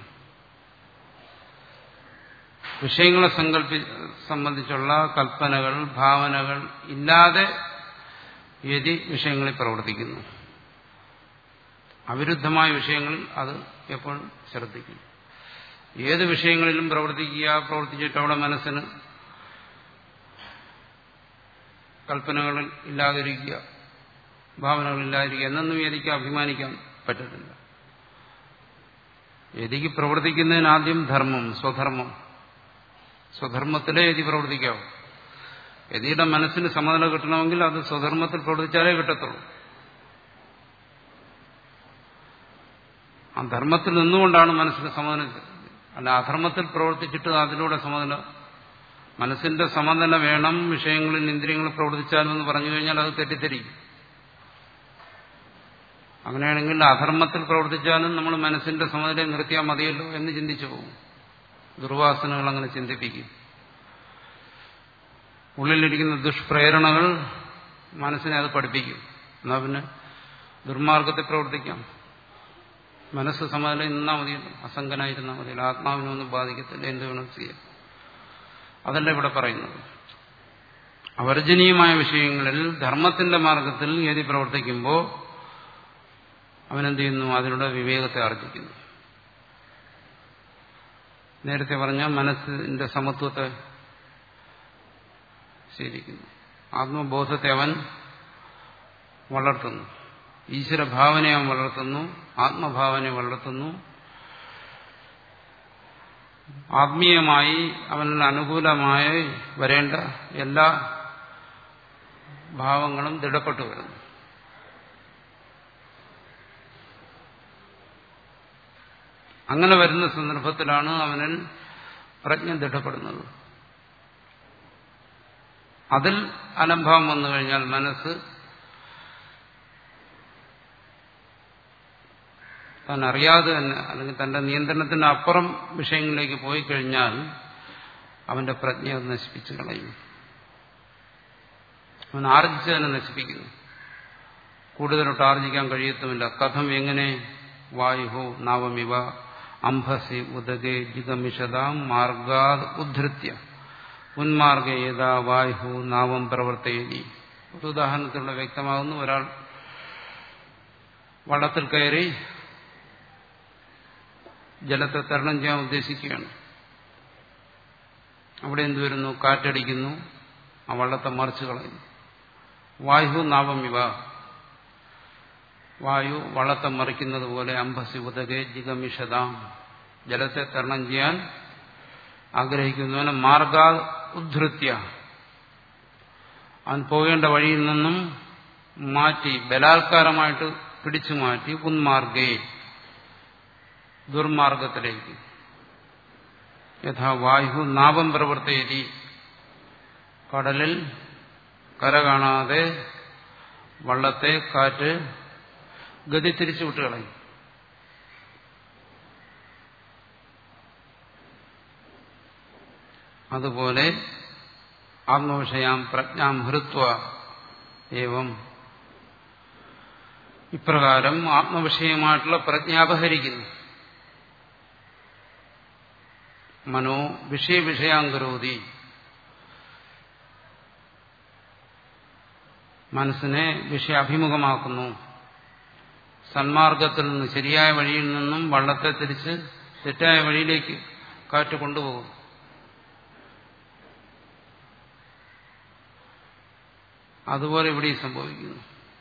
വിഷയങ്ങളെ സങ്കല്പി സംബന്ധിച്ചുള്ള കൽപ്പനകൾ ഭാവനകൾ ഇല്ലാതെ യതി വിഷയങ്ങളിൽ പ്രവർത്തിക്കുന്നു അവിരുദ്ധമായ വിഷയങ്ങളിൽ അത് എപ്പോഴും ശ്രദ്ധിക്കും ഏത് വിഷയങ്ങളിലും പ്രവർത്തിക്കുക പ്രവർത്തിച്ചിട്ട് അവിടെ മനസ്സിന് കൽപ്പനകൾ ഇല്ലാതിരിക്കുക ഭാവനകൾ ഇല്ലാതിരിക്കുക എന്നൊന്നും യതിക്ക് അഭിമാനിക്കാൻ പറ്റത്തില്ല യതിക്ക് പ്രവർത്തിക്കുന്നതിന് ആദ്യം ധർമ്മം സ്വധർമ്മം സ്വധർമ്മത്തിലേ യതി പ്രവർത്തിക്കാവൂ യതിയുടെ മനസ്സിന് സമനില കിട്ടണമെങ്കിൽ അത് സ്വധർമ്മത്തിൽ പ്രവർത്തിച്ചാലേ കിട്ടത്തുള്ളൂ ആ ധർമ്മത്തിൽ നിന്നുകൊണ്ടാണ് മനസ്സിന് സമനില അല്ല അധർമ്മത്തിൽ പ്രവർത്തിച്ചിട്ട് അതിലൂടെ സമനില മനസ്സിന്റെ സമനില വേണം വിഷയങ്ങളിൽ ഇന്ദ്രിയങ്ങൾ പ്രവർത്തിച്ചാലെന്ന് പറഞ്ഞു കഴിഞ്ഞാൽ അത് തെറ്റിദ്ധരിക്കും അങ്ങനെയാണെങ്കിൽ അധർമ്മത്തിൽ പ്രവർത്തിച്ചാലും നമ്മൾ മനസ്സിന്റെ സമനില നിർത്തിയാൽ മതിയല്ലോ എന്ന് ചിന്തിച്ചു പോകും ദുർവാസനകൾ അങ്ങനെ ചിന്തിപ്പിക്കും ഉള്ളിലിരിക്കുന്ന ദുഷ്പ്രേരണകൾ മനസ്സിനെ അത് പഠിപ്പിക്കും എന്നാൽ പിന്നെ ദുർമാർഗത്തിൽ പ്രവർത്തിക്കാം മനസ്സ് സമനില നിന്നാൽ മതിയല്ലോ അസംഗനായിരുന്നാൽ മതിയല്ലോ ആത്മാവിനൊന്നും ബാധിക്കത്തില്ല എന്ത് വേണം ചെയ്യാം അതല്ല ഇവിടെ പറയുന്നത് അവർജനീയമായ വിഷയങ്ങളിൽ ധർമ്മത്തിന്റെ മാർഗത്തിൽ ഏതി പ്രവർത്തിക്കുമ്പോൾ അവനെന്ത് ചെയ്യുന്നു അതിലൂടെ വിവേകത്തെ ആർജിക്കുന്നു നേരത്തെ പറഞ്ഞ മനസ്സിന്റെ സമത്വത്തെ ശീലിക്കുന്നു ആത്മബോധത്തെ അവൻ വളർത്തുന്നു ഈശ്വരഭാവനയെ അവൻ വളർത്തുന്നു ആത്മഭാവനയെ വളർത്തുന്നു ആത്മീയമായി അവന് അനുകൂലമായി വരേണ്ട എല്ലാ ഭാവങ്ങളും ദൃഢപ്പെട്ടു വരുന്നു അങ്ങനെ വരുന്ന സന്ദർഭത്തിലാണ് അവനിൽ പ്രജ്ഞ ദൃഢപ്പെടുന്നത് അതിൽ അലംഭാവം വന്നു കഴിഞ്ഞാൽ മനസ്സ് താൻ അറിയാതെ തന്നെ അല്ലെങ്കിൽ തന്റെ നിയന്ത്രണത്തിന് അപ്പുറം വിഷയങ്ങളിലേക്ക് പോയി കഴിഞ്ഞാൽ അവന്റെ പ്രജ്ഞ അത് നശിപ്പിച്ചു കളയും അവൻ ആർജിച്ച് തന്നെ നശിപ്പിക്കുന്നു കൂടുതലോട്ട് ആർജിക്കാൻ കഴിയത്തുമില്ല കഥം എങ്ങനെ വായുഹോ നാവമിവ അംഭസി ഉദകെ ജിഗമിഷതാം മാർഗാത് ഉദ്ധൃത്യ ഉന്മാർഗ ഏതാ വായു നാവം പ്രവർത്തയതി ഒരു ഉദാഹരണത്തിലൂടെ വ്യക്തമാകുന്നു ഒരാൾ വള്ളത്തിൽ കയറി ജലത്തെ തരണം ചെയ്യാൻ ഉദ്ദേശിക്കുകയാണ് അവിടെ എന്ത് വരുന്നു കാറ്റടിക്കുന്നു ആ വള്ളത്തെ മറിച്ചു കളയുന്നു വായു നാവം ഇവ വായു വള്ളത്തെ മറിക്കുന്നത് പോലെ അംബസി ഉദകെ ജിഗമിഷതാം ജലത്തെ തരണം ചെയ്യാൻ ആഗ്രഹിക്കുന്നവനെ മാർഗ ഉദ്ധൃത്യ അവൻ പോകേണ്ട വഴിയിൽ നിന്നും മാറ്റി ബലാത്കാരമായിട്ട് പിടിച്ചു മാറ്റി ഉന്മാർഗേ ദുർമാർഗത്തിലേക്ക് യഥാ വായു നാപം പ്രവർത്തയതി കടലിൽ കര കാണാതെ വള്ളത്തെ കാറ്റ് ഗതി തിരിച്ചു വിട്ടുകളയും അതുപോലെ ആത്മവിഷയാം പ്രജ്ഞാം ഹൃത്വ ഏവം ഇപ്രകാരം ആത്മവിഷയമായിട്ടുള്ള പ്രജ്ഞ അപഹരിക്കുന്നു മനോ വിഷയവിഷയാങ്കരോതി മനസ്സിനെ വിഷയാഭിമുഖമാക്കുന്നു സന്മാർഗത്തിൽ നിന്ന് ശരിയായ വഴിയിൽ നിന്നും വള്ളത്തെ തിരിച്ച് തെറ്റായ വഴിയിലേക്ക് കാറ്റ് കൊണ്ടുപോകും അതുപോലെ ഇവിടെ സംഭവിക്കുന്നു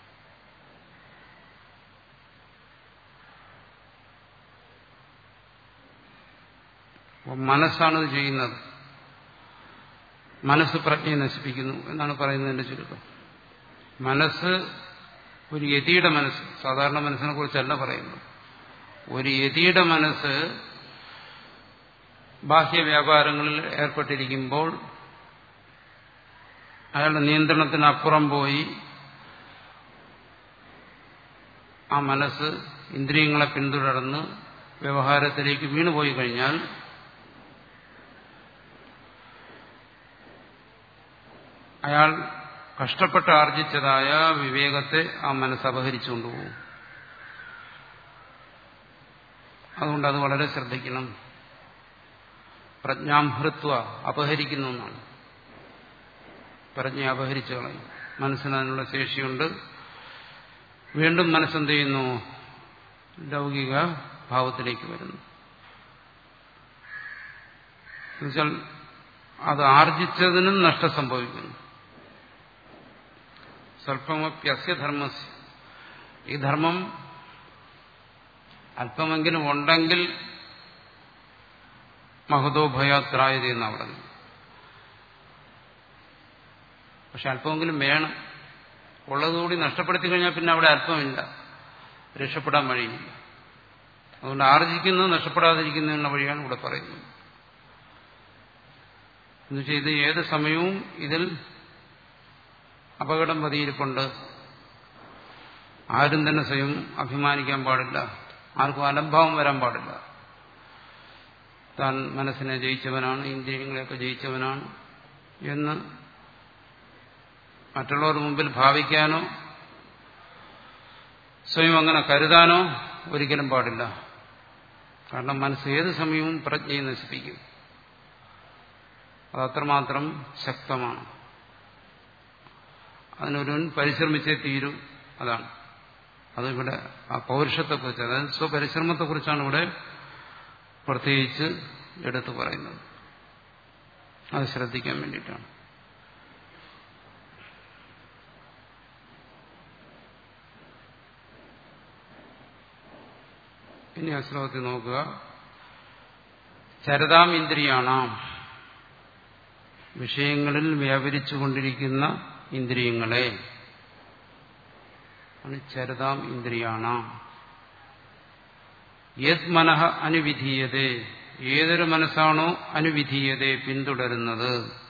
മനസ്സാണിത് ചെയ്യുന്നത് മനസ്സ് പ്രജ്ഞയെ നശിപ്പിക്കുന്നു എന്നാണ് പറയുന്നതിന്റെ ചുരുക്കം മനസ്സ് ഒരു യതിയുടെ മനസ്സ് സാധാരണ മനസ്സിനെ കുറിച്ചല്ല പറയുന്നത് ഒരു യതിയുടെ മനസ്സ് ബാഹ്യ വ്യാപാരങ്ങളിൽ ഏർപ്പെട്ടിരിക്കുമ്പോൾ അയാളുടെ നിയന്ത്രണത്തിനപ്പുറം പോയി ആ മനസ്സ് ഇന്ദ്രിയങ്ങളെ പിന്തുടർന്ന് വ്യവഹാരത്തിലേക്ക് വീണുപോയി കഴിഞ്ഞാൽ അയാൾ കഷ്ടപ്പെട്ട് ആർജിച്ചതായ വിവേകത്തെ ആ മനസ്സ് അപഹരിച്ചുകൊണ്ടുപോകും അതുകൊണ്ട് അത് വളരെ ശ്രദ്ധിക്കണം പ്രജ്ഞാംഹൃത്വ അപഹരിക്കുന്നു എന്നാണ് പ്രജ്ഞ അപഹരിച്ചു കളയും മനസ്സിന് അതിനുള്ള ശേഷിയുണ്ട് വീണ്ടും മനസ്സെന്ത് ചെയ്യുന്നു ലൗകിക ഭാവത്തിലേക്ക് വരുന്നു എന്നുവെച്ചാൽ അത് ആർജിച്ചതിനും നഷ്ടം സംഭവിക്കുന്നു സ്വല്പമപ്യസ്യ ധർമ്മസ്യ ഈ ധർമ്മം അല്പമെങ്കിലും ഉണ്ടെങ്കിൽ മഹതോ ഭയാത്രായത എന്ന് അവിടെ പക്ഷെ അല്പമെങ്കിലും വേണം ഉള്ളതുകൂടി നഷ്ടപ്പെടുത്തി കഴിഞ്ഞാൽ പിന്നെ അവിടെ അല്പമില്ല രക്ഷപ്പെടാൻ വഴിയില്ല അതുകൊണ്ട് ആർജിക്കുന്നത് നഷ്ടപ്പെടാതിരിക്കുന്നതിനുള്ള വഴിയാണ് ഇവിടെ പറയുന്നത് എന്നുവെച്ചാൽ ഇത് ഏത് സമയവും ഇതിൽ അപകടം പതിയിരിപ്പുണ്ട് ആരും തന്നെ സ്വയം അഭിമാനിക്കാൻ പാടില്ല ആർക്കും അലംഭാവം വരാൻ പാടില്ല താൻ മനസ്സിനെ ജയിച്ചവനാണ് ഇന്ദ്രിയങ്ങളെയൊക്കെ ജയിച്ചവനാണ് എന്ന് മറ്റുള്ളവരുടെ മുമ്പിൽ ഭാവിക്കാനോ സ്വയം അങ്ങനെ കരുതാനോ ഒരിക്കലും പാടില്ല കാരണം മനസ്സ് ഏത് സമയവും പ്രജ്ഞയെ നശിപ്പിക്കും അതത്രമാത്രം ശക്തമാണ് അതിനൊരുവൻ പരിശ്രമിച്ചേ തീരൂ അതാണ് അതിവിടെ ആ പൗരുഷത്തെക്കുറിച്ച് അതായത് സ്വപരിശ്രമത്തെക്കുറിച്ചാണ് ഇവിടെ പ്രത്യേകിച്ച് എടുത്തു പറയുന്നത് അത് ശ്രദ്ധിക്കാൻ വേണ്ടിയിട്ടാണ് ഇനി ആ ശ്ലോകത്തിൽ നോക്കുക ചരതാം ഇന്ദ്രിയാണാം വിഷയങ്ങളിൽ വ്യാപരിച്ചുകൊണ്ടിരിക്കുന്ന ഇന്ദ്രിയങ്ങളെ ചരതാം ഇന്ദ്രിയാണാം യത് മനഃ അനുവിധീയതേ ഏതൊരു മനസ്സാണോ അനുവിധീയതയെ പിന്തുടരുന്നത്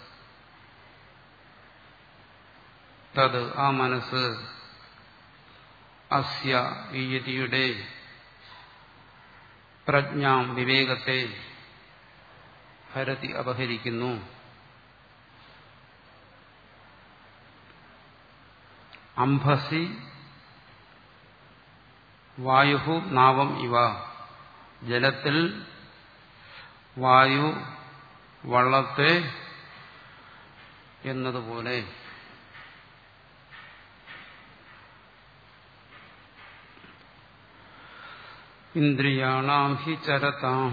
തത് ആ മനസ്സ് അസ്യ ഈ യതിയുടെ പ്രജ്ഞാം വിവേകത്തെ ഹരതി അപഹരിക്കുന്നു അംഭസി വായു നാവം ഇവ ജലത്തിൽ വായു വള്ളത്തെ എന്നതുപോലെ ഇന്ദ്രിയാണാം ഹി ചരതാം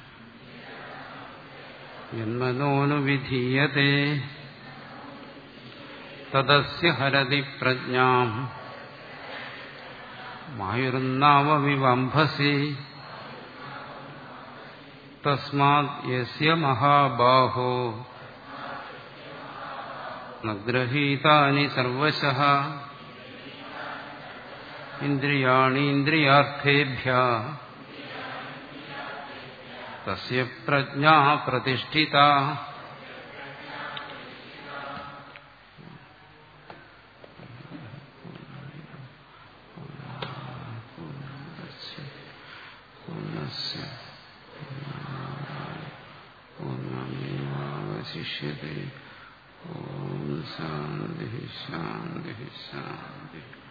ജന്മനോനുവിധീയത്തെ തദസ്യ ഹരതി പ്രജ്ഞാം മായുർനാവവിവംഭസി തസ്മാത് യസ്യ മഹാബാഹോ നഗ്രഹീതാനി സർവശ ഇന്ദ്രിയാണീന്ദ്രിയാർത്ഥേഭ്യ തസ്യ പ്രജ്ഞാ പ്രതിഷ്ഠിത ശിഷ്യത്തെ ഓം ശാന്തി ശാന്തി ശാന്തി